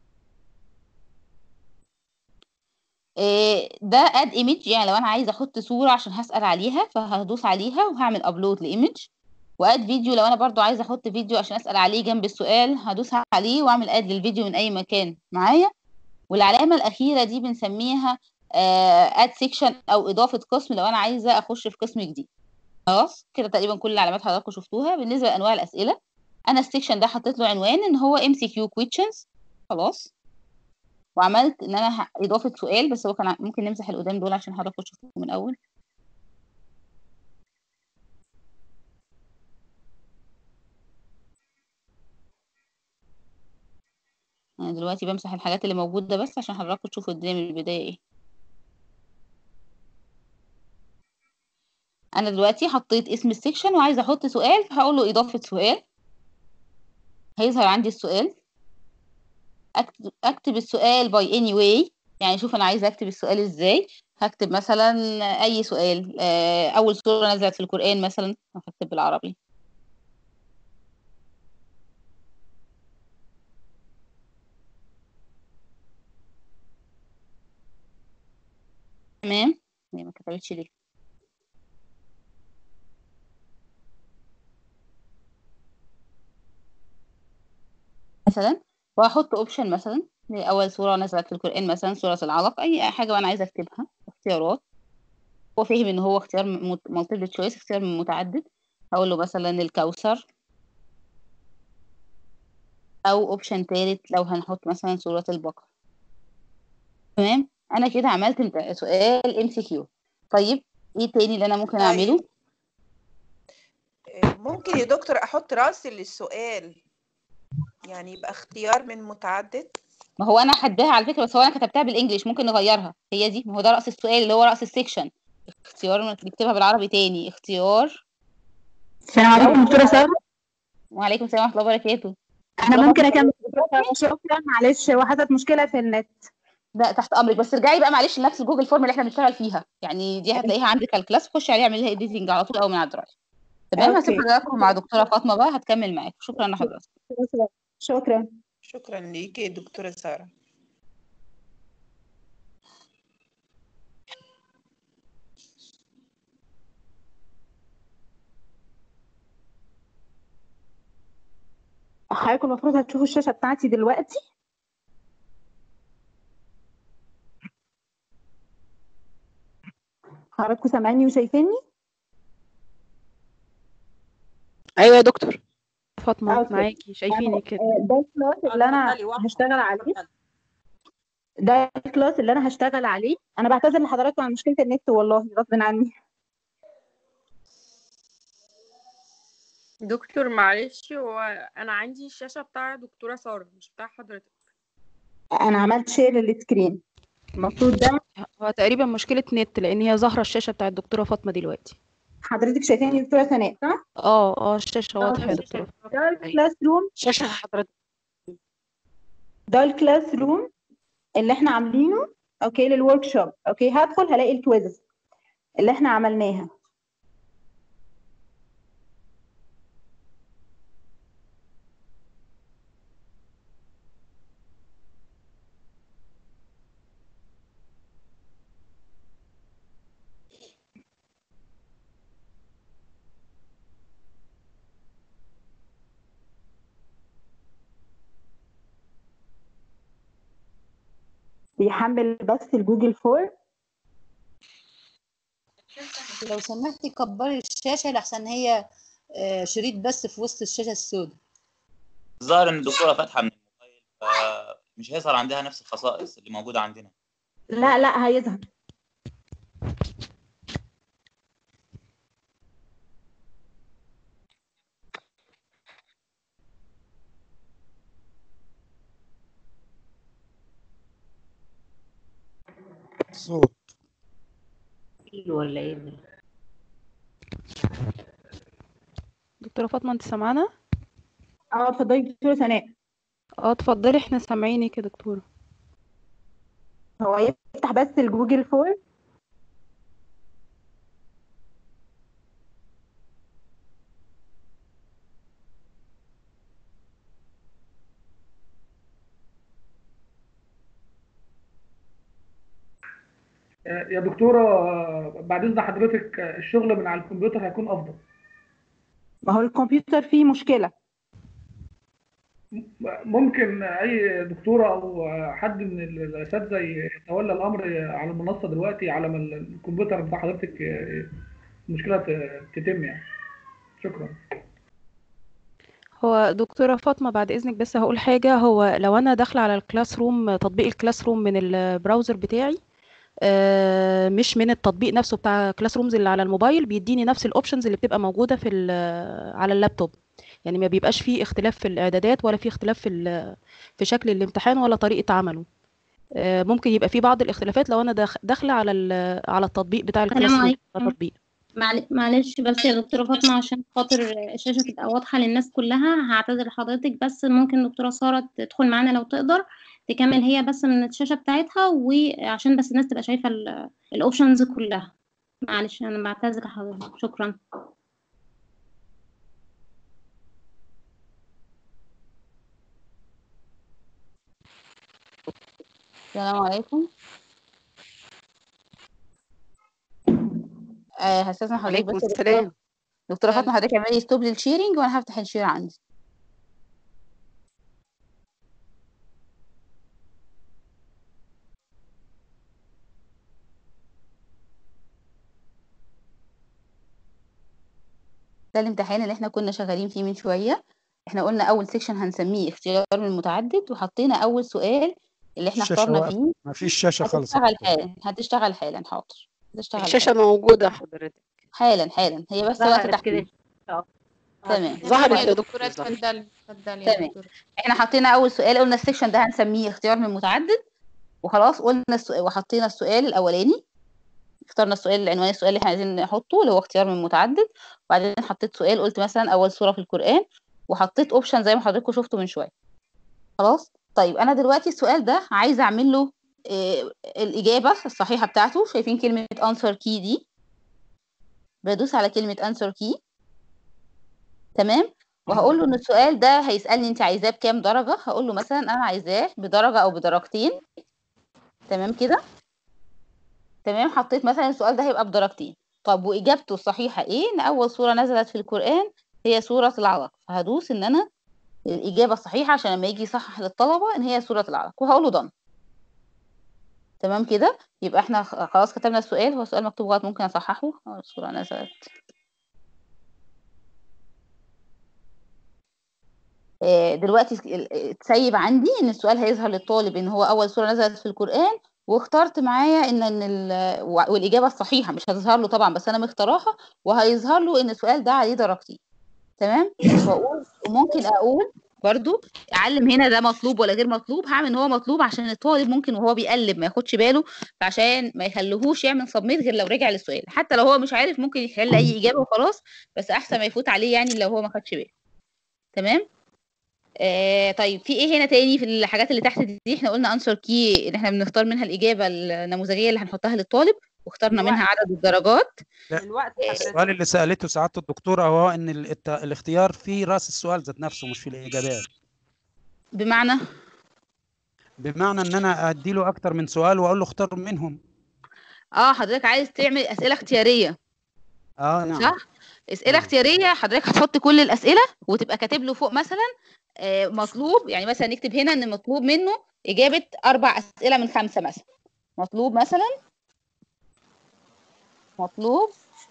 إيه ده اد ايمج يعني لو انا عايزه احط صوره عشان هسال عليها فهدوس عليها وهعمل ابلود لايمج واد فيديو لو انا برضو عايزه احط فيديو عشان اسال عليه جنب السؤال هدوس عليه واعمل اد للفيديو من اي مكان معايا والعلامه الاخيره دي بنسميها اد سيكشن او اضافه قسم لو انا عايزه اخش في قسم جديد خلاص كده تقريبا كل العلامات حضراتكم شفتوها بالنسبه لانواع الاسئله انا السيكشن ده حطيت له عنوان ان هو ام سي كيو كويشنز خلاص وعملت ان انا ه- اضافه سؤال بس هو كان ع- ممكن نمسح القدام دول عشان حضراتكم تشوفوه من الاول انا دلوقتي بمسح الحاجات اللي موجوده بس عشان حضراتكم تشوفوا الدنيا من البدايه ايه انا دلوقتي حطيت اسم السيكشن وعايزه احط سؤال فهقول له اضافه سؤال هيظهر عندي السؤال اكتب اكتب السؤال باي اني واي يعني شوف انا عايزه اكتب السؤال ازاي هكتب مثلا اي سؤال آه، اول سوره نزلت في القران مثلا هكتب بالعربي تمام هي ما كتبتش ليه مثلا وهحط اوبشن مثلا اول سوره نزلت في القران مثلا سوره العلق اي حاجه وانا عايزه اكتبها اختيارات هو فاهم ان هو اختيار مالتيبل تشويس اختيار متعدد هقول له مثلا الكوثر او اوبشن تالت لو هنحط مثلا سوره البقره تمام انا كده عملت امت- سؤال ام سي كيو طيب ايه تاني اللي انا ممكن اعمله ممكن يا دكتور احط راسي للسؤال يعني يبقى اختيار من متعدد ما هو انا حداها على فكره بس هو انا كتبتها بالانجلش ممكن نغيرها هي دي ما هو ده راس السؤال اللي هو راس السكشن اختيار نكتبها بالعربي تاني اختيار السلام عليكم دكتورة سارة وعليكم السلام ورحمه الله وبركاته أنا ممكن أكمل شكرا معلش هو حصلت مشكلة في النت لا تحت امرك بس ارجعي بقى معلش لنفس جوجل فورم اللي احنا بنشتغل فيها يعني دي هتلاقيها عندك على الكلاس خشي عليها اعملي لها اديتنج على طول اول من على الدرايف تمام هسيب أوكي. حضراتكم مع دكتوره فاطمه بقى هتكمل معاكم شكرا لحضرتك شكرا شكرا ليكي يا دكتورة سارة حضرتك المفروض هتشوفوا الشاشة بتاعتي دلوقتي حضراتكم سامعيني وشايفيني ايوه يا دكتور فاطمه أوكي. معاكي شايفينك كده آه، ده الكلاس اللي انا هشتغل عليه ده الكلاس اللي انا هشتغل عليه انا بعتذر لحضراتكم عن مشكلة النت والله غصب عني دكتور معلش هو انا عندي الشاشه بتاع دكتوره ساره مش بتاع حضرتك انا عملت شير للسكرين المفروض ده هو تقريبا مشكله نت لان هي ظاهره الشاشه بتاع الدكتوره فاطمه دلوقتي حضرتك شايفاني دكتورة سناء صح؟ اه اه الشاشه واضحه يا دكتوره ده الكلاس روم شاشه حضرتك ده الكلاس روم اللي احنا عاملينه اوكي للورك شوب اوكي هدخل هلاقي الكويزز اللي احنا عملناها بيحمل بس الجوجل فورم لو سمحتي كبري الشاشة لحسن هي آه، شريط بس في وسط الشاشة السوداء الظاهر ان الدكتوره فاتحه من الموبايل مش هيظهر عندها نفس الخصائص اللي موجوده عندنا لا لا هيظهر صوت ولا ايه دكتورة فاطمة انت سامعانا؟ اه اتفضلي دكتورة سناء اه اتفضلي احنا سامعينك يا دكتورة هو يفتح بس الجوجل فورم يا دكتورة آه، بعد إذن حضرتك آه، الشغل من على الكمبيوتر هيكون أفضل ما هو الكمبيوتر فيه مشكلة ممكن أي دكتورة أو حد من الأساتذة يتولى الأمر على المنصة دلوقتي على ما الكمبيوتر بتاع حضرتك آه، المشكلة ت- تتم يعني شكرا هو دكتورة فاطمة بعد إذنك بس هقول حاجة هو لو أنا داخلة على الكلاس روم تطبيق الكلاس روم من البراوزر بتاعي آه، مش من التطبيق نفسه بتاع كلاس رومز اللي على الموبايل بيديني نفس الاوبشنز اللي بتبقى موجودة في ال- على اللابتوب يعني ما بيبقاش فيه اختلاف في الإعدادات ولا فيه اختلاف في ال- في شكل الامتحان ولا طريقة عمله آه، ممكن يبقى فيه بعض الاختلافات لو أنا داخ- داخلة على ال- على التطبيق بتاع الكلاس السلام روم عليكم تطبيق معل- معلش بس يا دكتورة فاطمة عشان خاطر الشاشة تبقى واضحة للناس كلها هعتذر لحضرتك بس ممكن دكتورة سارة تدخل معانا لو تقدر تكمل هي بس من الشاشة بتاعتها وعشان بس الناس تبقى شايفة الأوبشنز كلها معلش أنا بعتذر لحضرتك شكرا السلام عليكم آه هستاذن حضرتك عليكم بس يا السلام. دكتورة دكتورة فاطمة حضرتك اعملي ستوب للشيرنج وانا هفتح الشير عندي ده الامتحان اللي احنا كنا شغالين فيه من شوية احنا قلنا اول سيكشن هنسميه اختيار من المتعدد وحطينا اول سؤال اللي احنا الشاشة اخترنا واقفة فيه ما فيش شاشة خالص هتشتغل حالا هتشتغل حالا حاضر هتشتغل الشاشة حالا موجودة حضرتك حالا حالا هي بس وقت ظهرت كده تحديد تمام ظهرت يا يا دكتورة دكتور اتفضلي اتفضلي يا تمام دكتورة احنا حطينا اول سؤال قلنا السكشن ده هنسميه اختيار من متعدد وخلاص قلنا السؤال وحطينا السؤال الاولاني اخترنا السؤال العنوان السؤال اللي احنا عايزين نحطه اللي هو اختيار من متعدد وبعدين حطيت سؤال قلت مثلا اول سورة في القرآن وحطيت اوبشن زي ما حضراتكم شفتوا من شوية خلاص طيب انا دلوقتي السؤال ده عايزه اعمل له إيه الاجابه الصحيحه بتاعته شايفين كلمه answer key دي بدوس على كلمه answer key تمام وهقول له ان السؤال ده هيسالني انت عايزاه بكام درجه هقول له مثلا انا عايزاه بدرجه او بدرجتين تمام كده تمام حطيت مثلا السؤال ده هيبقى بدرجتين طب واجابته الصحيحه ايه ان اول سوره نزلت في القران هي سوره العلق فهدوس ان انا الاجابه الصحيحه عشان لما يجي يصحح للطلبه ان هي سوره العلق وهقول له done تمام كده يبقى احنا خ- خلاص كتبنا السؤال هو السؤال مكتوب غلط ممكن اصححه اه الصوره نزلت آه، دلوقتي ال- اتسيب عندي ان السؤال هيظهر للطالب ان هو اول سوره نزلت في القران واخترت معايا ان ان ال- وع- والاجابه الصحيحه مش هتظهر له طبعا بس انا مختاراها وهيظهر له ان السؤال ده عليه درجتين تمام واقول وممكن اقول برضو اعلم هنا ده مطلوب ولا غير مطلوب هعمل ان هو مطلوب عشان الطالب ممكن وهو بيقلب ما ياخدش باله فعشان ما يخليهوش يعمل سبميت غير لو رجع للسؤال حتى لو هو مش عارف ممكن يخلي اي اجابه وخلاص بس احسن ما يفوت عليه يعني لو هو ما خدش باله تمام آه طيب في ايه هنا تاني في الحاجات اللي تحت دي احنا قلنا انسر كي اللي احنا بنختار منها الاجابه النموذجيه اللي هنحطها للطالب واخترنا منها عدد الدرجات الوقت السؤال اللي سألته سعادة الدكتورة هو ان ال- الت- الاختيار في راس السؤال ذات نفسه مش في الاجابات بمعنى بمعنى ان انا ادي له اكتر من سؤال واقول له اختار منهم اه حضرتك عايز تعمل اسئله اختياريه اه نعم صح اسئله اختياريه حضرتك هتحط كل الاسئله وتبقى كاتب له فوق مثلا آه، مطلوب يعني مثلا نكتب هنا ان مطلوب منه اجابه اربع اسئله من خمسه مثلا مطلوب مثلا مطلوب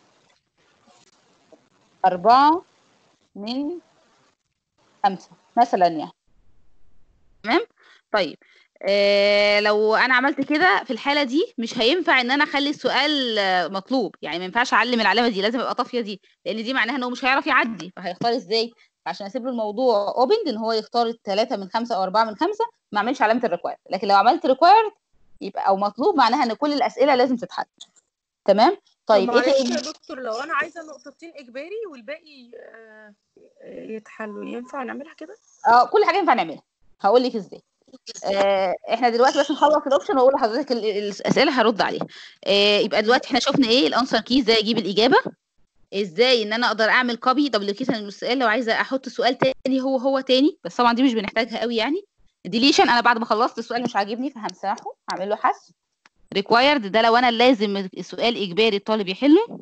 أربعة من خمسة مثلا يعني تمام طيب آه لو انا عملت كده في الحاله دي مش هينفع ان انا اخلي السؤال آه، مطلوب يعني ما ينفعش اعلم العلامه دي لازم يبقى طافيه دي لان دي معناها ان هو مش هيعرف يعدي فهيختار ازاي عشان اسيب له الموضوع اوبن ان هو يختار الثلاثه من خمسه او اربعه من خمسه ما اعملش علامه الريكوايرد لكن لو عملت ريكوايرد يبقى او مطلوب معناها ان كل الاسئله لازم تتحل تمام طيب ايه معلش تاني يا دكتور لو انا عايزه نقطتين اجباري والباقي آه، آه، يتحلوا ينفع نعملها كده اه كل حاجه ينفع نعملها هقول لك ازاي آه احنا دلوقتي بس نخلص الاوبشن واقول لحضرتك ال- ال- الاسئله هرد عليها آه يبقى دلوقتي احنا شفنا ايه الانسر كي ازاي اجيب الاجابه ازاي ان انا اقدر اعمل كوبي دوبليكيشن من السؤال لو عايزه احط سؤال تاني هو هو تاني بس طبعا دي مش بنحتاجها قوي يعني ديليشن انا بعد ما خلصت السؤال مش عاجبني فهمسحه هعمل له حذف ريكوايرد ده لو انا لازم السؤال اجباري الطالب يحله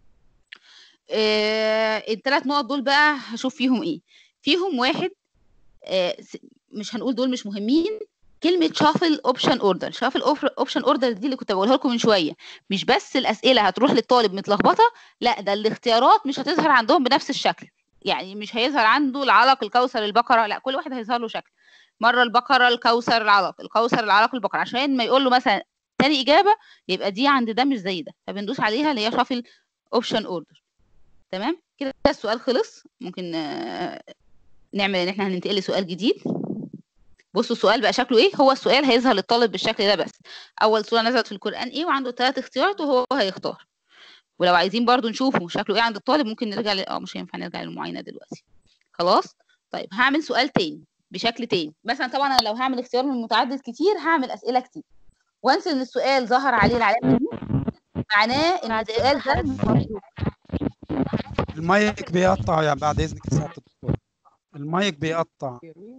آه الثلاث نقط دول بقى هشوف فيهم ايه فيهم واحد آه س- مش هنقول دول مش مهمين كلمة شافل اوبشن اوردر شافل اوبشن اوردر دي اللي كنت بقولها لكم من شوية مش بس الأسئلة هتروح للطالب متلخبطة لا ده الاختيارات مش هتظهر عندهم بنفس الشكل يعني مش هيظهر عنده العلق الكوثر البقرة لا كل واحد هيظهر له شكل مرة البقرة الكوثر العلق الكوثر العلق البقرة عشان ما يقول له مثلا تاني إجابة يبقى دي عند ده مش زي ده فبندوس عليها اللي هي شافل اوبشن اوردر تمام كده السؤال خلص ممكن آه، نعمل ان احنا هننتقل لسؤال جديد بصوا السؤال بقى شكله ايه هو السؤال هيظهر للطالب بالشكل ده بس اول سوره نزلت في القران ايه وعنده ثلاث اختيارات وهو هيختار ولو عايزين برضو نشوفه شكله ايه عند الطالب ممكن نرجع ل... اه مش هينفع نرجع للمعاينه دلوقتي خلاص طيب هعمل سؤال تاني بشكل تاني مثلا طبعا انا لو هعمل اختيار من متعدد كتير هعمل اسئله كتير وانس ان السؤال ظهر عليه العلامه دي معناه ان السؤال ده مش مطلوب المايك بيقطع يا بعد اذنك يا سعاده الدكتور المايك بيقطع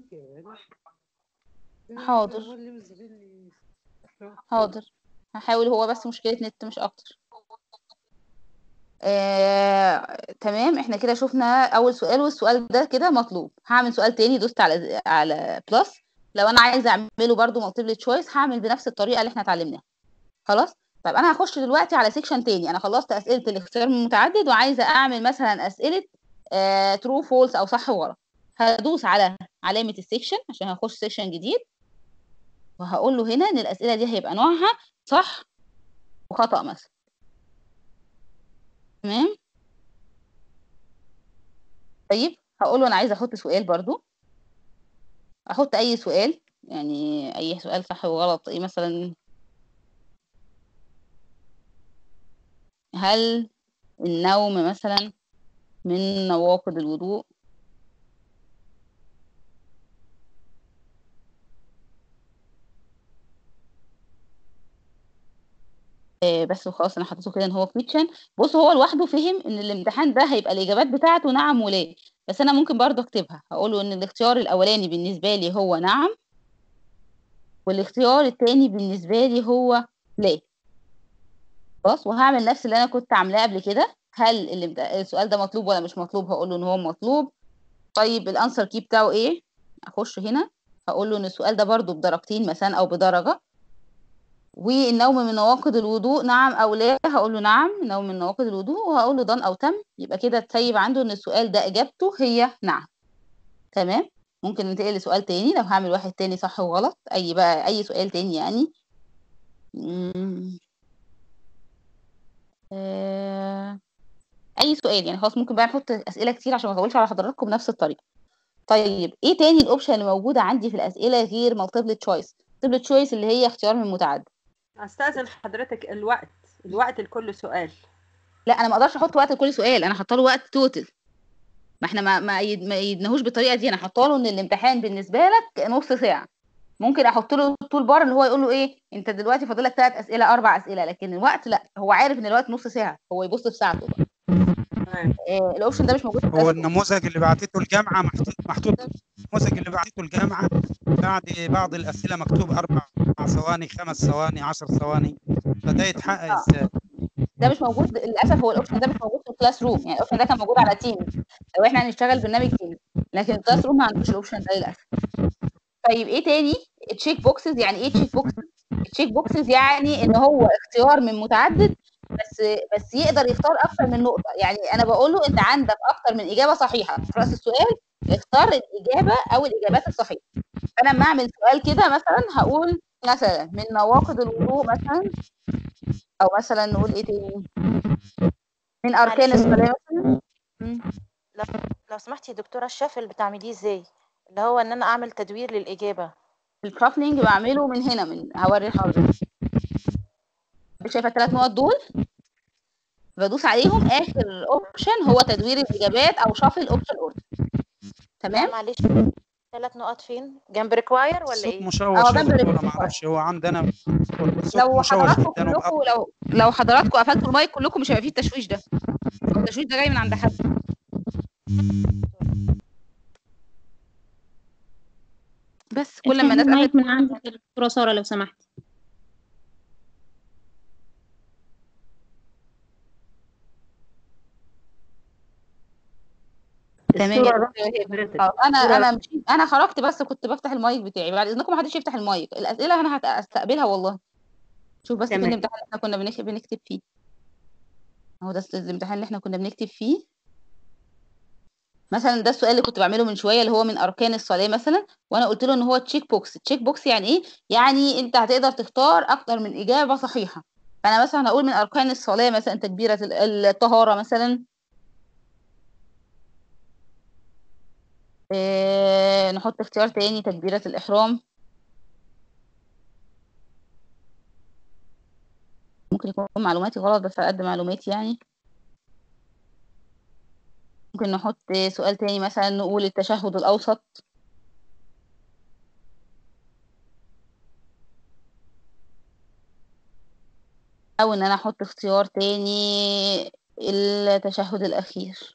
حاضر حاضر هحاول هو بس مشكلة نت مش أكتر آه، تمام احنا كده شفنا أول سؤال والسؤال ده كده مطلوب هعمل سؤال تاني دوست على على بلس لو أنا عايزة أعمله برضو مالتيبل تشويس هعمل بنفس الطريقة اللي احنا اتعلمناها خلاص طيب أنا هخش دلوقتي على سيكشن تاني أنا خلصت أسئلة الاختيار من المتعدد وعايزة أعمل مثلا أسئلة ترو فولس أو صح وغلط هدوس على علامة السيكشن عشان هخش سيكشن جديد وهقول له هنا ان الاسئله دي هيبقى نوعها صح وخطا مثلا تمام طيب هقول له انا عايزه احط سؤال برضو احط اي سؤال يعني اي سؤال صح وغلط ايه مثلا هل النوم مثلا من نواقض الوضوء آه، بس وخلاص انا حطيته كده ان هو كويتشن بص هو لوحده فهم ان الامتحان ده هيبقى الاجابات بتاعته نعم ولا بس انا ممكن برضه اكتبها هقوله ان الاختيار الاولاني بالنسبه لي هو نعم والاختيار التاني بالنسبه لي هو لا خلاص وهعمل نفس اللي انا كنت عاملاه قبل كده هل الامت- السؤال ده مطلوب ولا مش مطلوب هقول له ان هو مطلوب طيب الانسر كي بتاعه ايه اخش هنا هقول له ان السؤال ده برضه بدرجتين مثلا او بدرجه والنوم من نواقض الوضوء نعم او لا هقول له نعم نوم من نواقض الوضوء وهقول له دان او تم يبقى كده تسيب عنده ان السؤال ده اجابته هي نعم تمام ممكن ننتقل لسؤال تاني لو هعمل واحد تاني صح وغلط اي بقى اي سؤال تاني يعني مم. آه، اي سؤال يعني خلاص ممكن بقى نحط اسئله كتير عشان ما اطولش على حضراتكم بنفس الطريقه طيب ايه تاني الاوبشن اللي موجوده عندي في الاسئله غير مالتيبل تشويس مالتيبل تشويس اللي هي اختيار من متعدد استاذن حضرتك الوقت الوقت لكل سؤال لا انا ما اقدرش احط وقت لكل سؤال انا حاطه له وقت توتال ما احنا ما ما يد- ما يدناهوش بالطريقه دي انا حاطه له ان الامتحان بالنسبه لك نص ساعه ممكن احط له طول بار اللي هو يقول له ايه انت دلوقتي فاضل لك ثلاث اسئله اربع اسئله لكن الوقت لا هو عارف ان الوقت نص ساعه هو يبص في ساعته بقى آه الاوبشن ده مش موجود في هو الكلاس النموذج اللي بعتته الجامعه محطوط محطوط النموذج اللي بعتته الجامعه بعد بعض الاسئله مكتوب اربع ثواني خمس ثواني عشر ثواني فده يتحقق ازاي؟ ده مش موجود للاسف هو الاوبشن ده مش موجود في الكلاس روم يعني الاوبشن ده كان موجود على تيم لو احنا هنشتغل برنامج تيم لكن الكلاس روم ما عندوش الاوبشن ده للاسف طيب ايه تاني تشيك بوكسز يعني ايه تشيك بوكسز تشيك بوكسز يعني ان هو اختيار من متعدد بس بس يقدر يختار اكتر من نقطه يعني انا بقول له انت عندك اكتر من اجابه صحيحه في راس السؤال اختار الاجابه او الاجابات الصحيحه فانا لما اعمل سؤال كده مثلا هقول مثلا من نواقض الوضوء مثلا او مثلا نقول ايه تاني من اركان معلش الصلاه مثلا لو لو سمحتي يا دكتوره الشافل بتعمليه ازاي اللي هو ان انا اعمل تدوير للاجابه الشافلنج بعمله من هنا من هوري حضرتك شايفه الثلاث نقط دول بدوس عليهم اخر اوبشن هو تدوير الاجابات او شافل اوبشن اوردر تمام معلش ثلاث نقط فين جنب ريكواير ولا الصوت ايه مشوش اه يا جنب دكتورة ريكواير ما اعرفش هو عندنا الصوت لو مشوش حضراتكم جدا وبقى كلكم لو لو حضراتكم قفلتوا المايك كلكم مش هيبقى فيه التشويش ده التشويش ده جاي من عند حد بس كل ما افتحي الناس المايك قفلت من عندك يا دكتورة سارة لو سمحت تمام يا الصورة دكتورة راحت هبة اه انا الصورة انا راحت مشيت انا خرجت بس كنت بفتح المايك بتاعي بعد اذنكم محدش يفتح المايك الاسئله انا هستقبلها والله شوف بس فين تمام الامتحان اللي احنا كنا بنك- بنكتب فيه اهو ده الامتحان اللي احنا كنا بنكتب فيه مثلا ده السؤال اللي كنت بعمله من شويه اللي هو من اركان الصلاه مثلا وانا قلت له ان هو تشيك بوكس تشيك بوكس يعني ايه يعني انت هتقدر تختار اكتر من اجابه صحيحه فانا مثلا هقول من اركان الصلاه مثلا تكبيره ال- الطهاره مثلا إيه نحط اختيار تاني تكبيره الاحرام ممكن يكون معلوماتي غلط بس على قد معلوماتي يعني ممكن نحط سؤال تاني مثلا نقول التشهد الأوسط أو إن أنا أحط اختيار تاني التشهد الأخير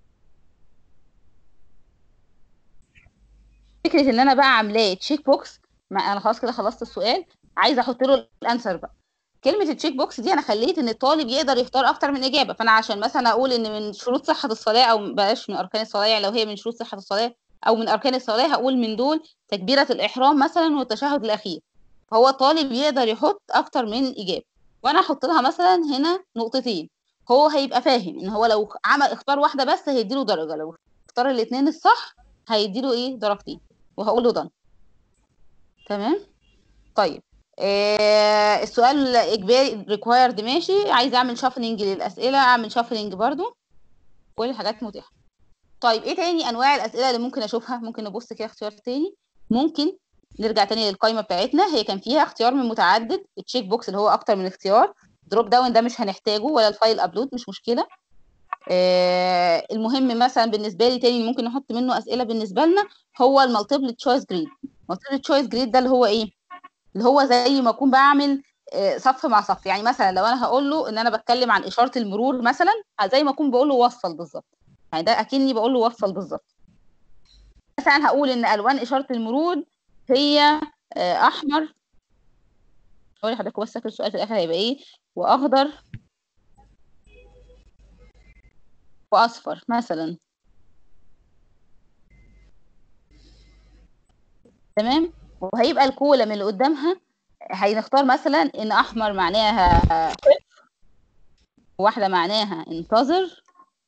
فكرة إن أنا بقى عاملاه تشيك بوكس ما أنا خلاص كده خلصت السؤال عايزة أحط له الأنسر بقى كلمة التشيك بوكس دي أنا خليت إن الطالب يقدر يختار أكتر من إجابة فأنا عشان مثلا أقول إن من شروط صحة الصلاة أو بلاش من أركان الصلاة يعني لو هي من شروط صحة الصلاة أو من أركان الصلاة هقول من دول تكبيرة الإحرام مثلا والتشهد الأخير فهو الطالب يقدر يحط أكتر من إجابة وأنا أحط لها مثلا هنا نقطتين هو هيبقى فاهم إن هو لو عمل اختار واحدة بس هيديله درجة لو اختار الاتنين الصح هيديله إيه درجتين وهقول له done تمام طيب آه السؤال اجباري ريكوايرد ماشي عايزه اعمل شافلنج للاسئله اعمل شافلنج برضو كل الحاجات متاحه طيب ايه تاني انواع الاسئله اللي ممكن اشوفها ممكن نبص كده اختيار تاني ممكن نرجع تاني للقائمه بتاعتنا هي كان فيها اختيار من متعدد التشيك بوكس اللي هو اكتر من اختيار دروب داون ده مش هنحتاجه ولا الفايل ابلود مش مشكله آه المهم مثلا بالنسبه لي تاني ممكن نحط منه اسئله بالنسبه لنا هو المالتيبل تشويس جريد المالتيبل تشويس جريد ده اللي هو ايه اللي هو زي ما اكون بعمل آه، صف مع صف يعني مثلا لو انا هقول له ان انا بتكلم عن اشاره المرور مثلا زي ما اكون بقول له وصل بالظبط يعني ده اكني بقول له وصل بالظبط مثلا هقول ان الوان اشاره المرور هي آه، احمر هقول لحضرتك بس فاكر السؤال في الاخر هيبقى ايه واخضر واصفر مثلا تمام وهيبقى الكولم اللي قدامها هنختار مثلا ان احمر معناها خف واحده معناها انتظر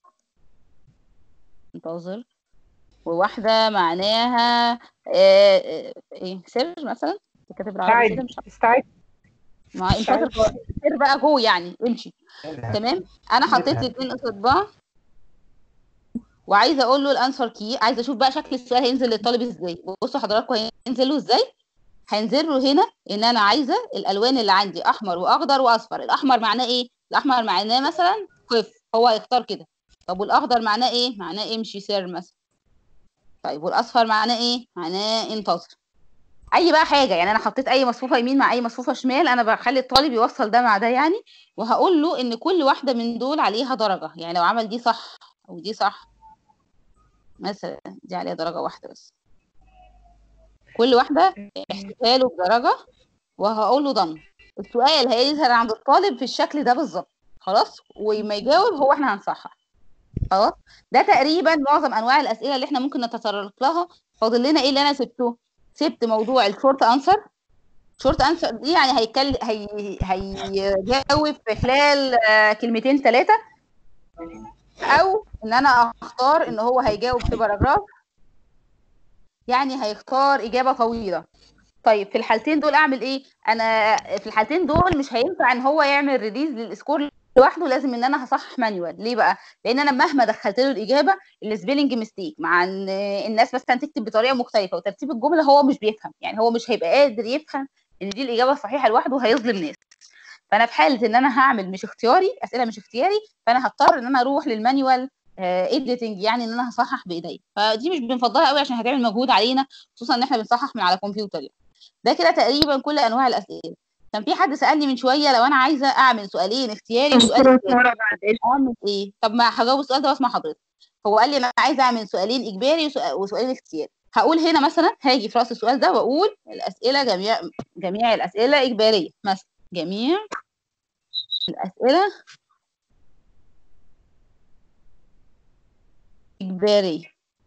انتظر وواحده معناها آه، آه، ايه سر مثلا كاتب بالعربي كده استعد مش استعد ما انتظر استعد سر بقى جو يعني امشي تمام انا حطيت الاثنين قصاد بعض وعايزه اقول له الانسر كي عايزه اشوف بقى شكل السؤال هينزل للطالب ازاي بصوا حضراتكم هينزل له ازاي هينزل له هنا ان انا عايزه الالوان اللي عندي احمر واخضر واصفر الاحمر معناه ايه الاحمر معناه مثلا خف هو هيختار كده طب والاخضر معناه ايه معناه امشي سر مثلا طيب والاصفر معناه ايه معناه انتظر اي بقى حاجه يعني انا حطيت اي مصفوفه يمين مع اي مصفوفه شمال انا بخلي الطالب يوصل ده مع ده يعني وهقول له ان كل واحده من دول عليها درجه يعني لو عمل دي صح او دي صح مثلا دي عليها درجه واحده بس كل واحده احسبها له بدرجه وهقول له ضن السؤال هيظهر عند الطالب في الشكل ده بالظبط خلاص وما يجاوب هو احنا هنصحح خلاص ده تقريبا معظم انواع الاسئله اللي احنا ممكن نتطرق لها فاضل لنا ايه اللي انا سبته سبت موضوع الشورت انسر شورت انسر دي يعني هيتكلم هي هيجاوب في خلال آه، كلمتين ثلاثه او ان انا اختار ان هو هيجاوب في باراجراف يعني هيختار اجابه طويله طيب في الحالتين دول اعمل ايه انا في الحالتين دول مش هينفع ان هو يعمل ريليز للسكور لوحده لازم ان انا هصحح مانيوال ليه بقى لان انا مهما دخلت له الاجابه السبيلنج ميستيك مع ان الناس مثلا تكتب بطريقه مختلفه وترتيب الجمله هو مش بيفهم يعني هو مش هيبقى قادر يفهم ان دي الاجابه الصحيحه لوحده وهيظلم ناس فانا في حاله ان انا هعمل مش اختياري اسئله مش اختياري فانا هضطر ان انا اروح للمانيوال اديتنج يعني ان انا هصحح بايديا فدي مش بنفضلها قوي عشان هتعمل مجهود علينا خصوصا ان احنا بنصحح من على كمبيوتر يعني ده كده تقريبا كل انواع الاسئله كان في حد سالني من شويه لو انا عايزه اعمل سؤالين اختياري وسؤال اختياري اعمل ايه طب ما هجاوب السؤال ده واسمع حضرتك هو قال لي انا عايزه اعمل سؤالين اجباري وسؤال- وسؤالين اختياري هقول هنا مثلا هاجي في راس السؤال ده واقول الاسئله جميع جميع الاسئله اجباريه مثلا جميع الاسئله اجباريه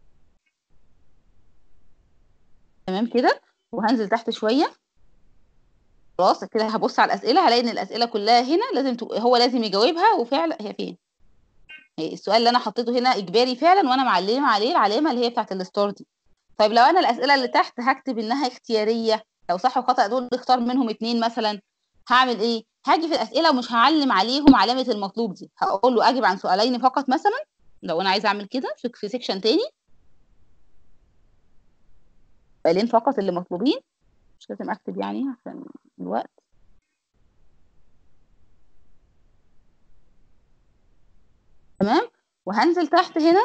تمام كده وهنزل تحت شويه خلاص كده هبص على الاسئله هلاقي ان الاسئله كلها هنا لازم تق... هو لازم يجاوبها وفعلا هي فين هي السؤال اللي انا حطيته هنا اجباري فعلا وانا معلمه عليه العلامه اللي هي بتاعه الستار دي طيب لو انا الاسئله اللي تحت هكتب انها اختياريه لو صح وخطا دول اختار منهم اتنين مثلا هعمل ايه هاجي في الاسئله ومش هعلم عليهم علامه المطلوب دي هقول له اجب عن سؤالين فقط مثلا لو انا عايزه اعمل كده في في سيكشن تاني سؤالين فقط اللي مطلوبين مش لازم اكتب يعني عشان الوقت تمام وهنزل تحت هنا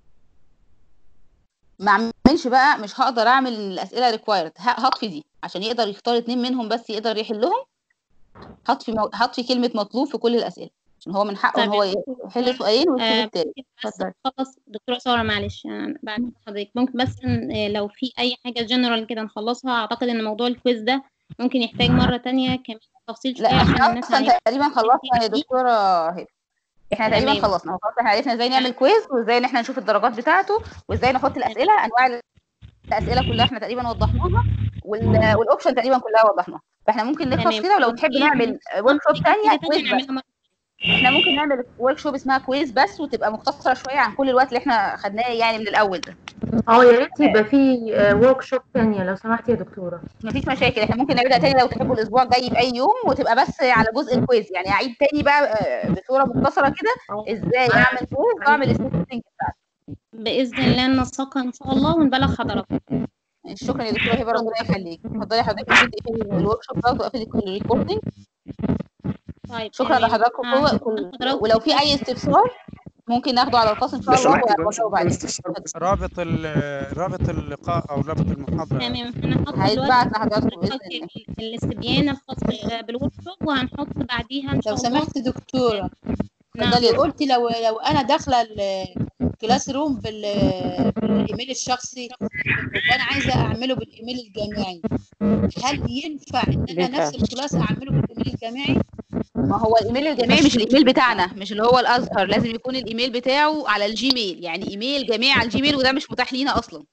ما اعملش بقى مش هقدر اعمل الاسئله ريكوايرد هطفي دي عشان يقدر يختار اتنين منهم بس يقدر يحلهم هطفي مو... هطفي كلمه مطلوب في كل الاسئله عشان هو من حقه ان طيب هو يا يحل سؤالين ويكتب آه، التالت بس خلص دكتورة سارة معلش أنا بعد حضرتك ممكن بس إن- آه، لو في أي حاجة جنرال كده نخلصها أعتقد إن موضوع الكويز ده ممكن يحتاج مرة تانية كمان تفصيل لا شوية عشان احنا الناس اصلا عليها تقريبا خلصنا يا دكتوره هبه احنا تقريبا تمام خلصنا هو خلاص احنا عرفنا ازاي نعمل كويز وازاي ان احنا نشوف الدرجات بتاعته وازاي نحط الاسئله انواع الاسئله كلها احنا تقريبا وضحناها وال... والاوبشن تقريبا كلها وضحناها فاحنا ممكن نخلص تمام كده ولو تحب في نعمل ورك شوب تانية حاجة كويز تانية بس نعملها مرة احنا ممكن نعمل ورك شوب اسمها كويز بس وتبقى مختصره شويه عن كل الوقت اللي احنا خدناه يعني من الاول ده اه يا ريت يبقى في ورك شوب تانية لو سمحتي يا دكتورة مفيش مشاكل احنا ممكن نعملها تاني لو تحبوا الاسبوع الجاي في اي يوم وتبقى بس على جزء الكويز يعني اعيد تاني بقى آه، بصوره مختصره كده ازاي اعمل كويز واعمل السيتنج بتاعته بإذن الله ننسقها إن شاء الله ونبلغ حضراتكم شكرا يا دكتوره هبه ربنا يخليك اتفضلي حضرتك ممكن تقفلي الورك شوب ده وتقفلي الريكوردنج طيب شكرا تمام لحضراتكم آه، كل- كل- ولو في اي استفسار ممكن ناخده على الخاص ان شاء لو الله سمحتي بقى وأجاوب عليه رابط ال- رابط اللقاء او رابط المحاضره تمام هنحط هيتبعت دلوقتي لحضراتكم باذن الله ال- الاستبيان الخاص بالورك شوب وهنحط بعديها إن شاء لو الله سمحت دكتورة نعم انت قلت لو لو انا داخله الكلاس روم بال- بالايميل الشخصي وانا عايزه اعمله بالايميل الجامعي هل ينفع ان انا ينفع. نفس الكلاس اعمله بالايميل الجامعي؟ ما هو الايميل الجامعي مش الايميل بتاعنا مش اللي هو الازهر لازم يكون الايميل بتاعه على الجيميل يعني ايميل جامعي على الجيميل وده مش متاح لينا اصلا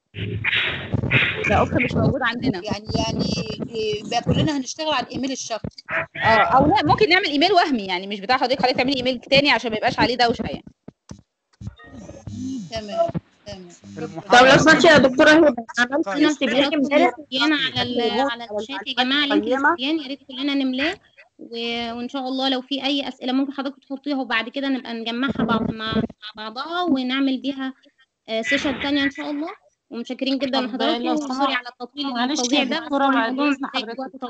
ده اوبشن مش موجود عندنا يعني يعني يبقى كلنا هنشتغل على الايميل الشخصي اه او لا ممكن نعمل ايميل وهمي يعني مش بتاع حضرتك حضرتك تعملي ايميل تاني عشان ما يبقاش عليه دوشه يعني تمام تمام طب لو سمحتي يا دكتورة هبة عملت كلنا استبيان حضراتكم امبارح الاستبيان على ال- على الشات يا جماعه لينك الاستبيان يا ريت كلنا نملاه و- وان شاء الله لو في اي اسئله ممكن حضرتك تحطيها وبعد كده نبقى نجمعها بعض مع مع بعضها ونعمل بيها سيشن تانية ان شاء الله ومتشكرين جدا طب لحضراتكم لو وسوري سمحت على التطويل معلش الفظيع يا ده بس دكتورة هو بعد الموضوع إذن محتاج حضرتك وقت طويل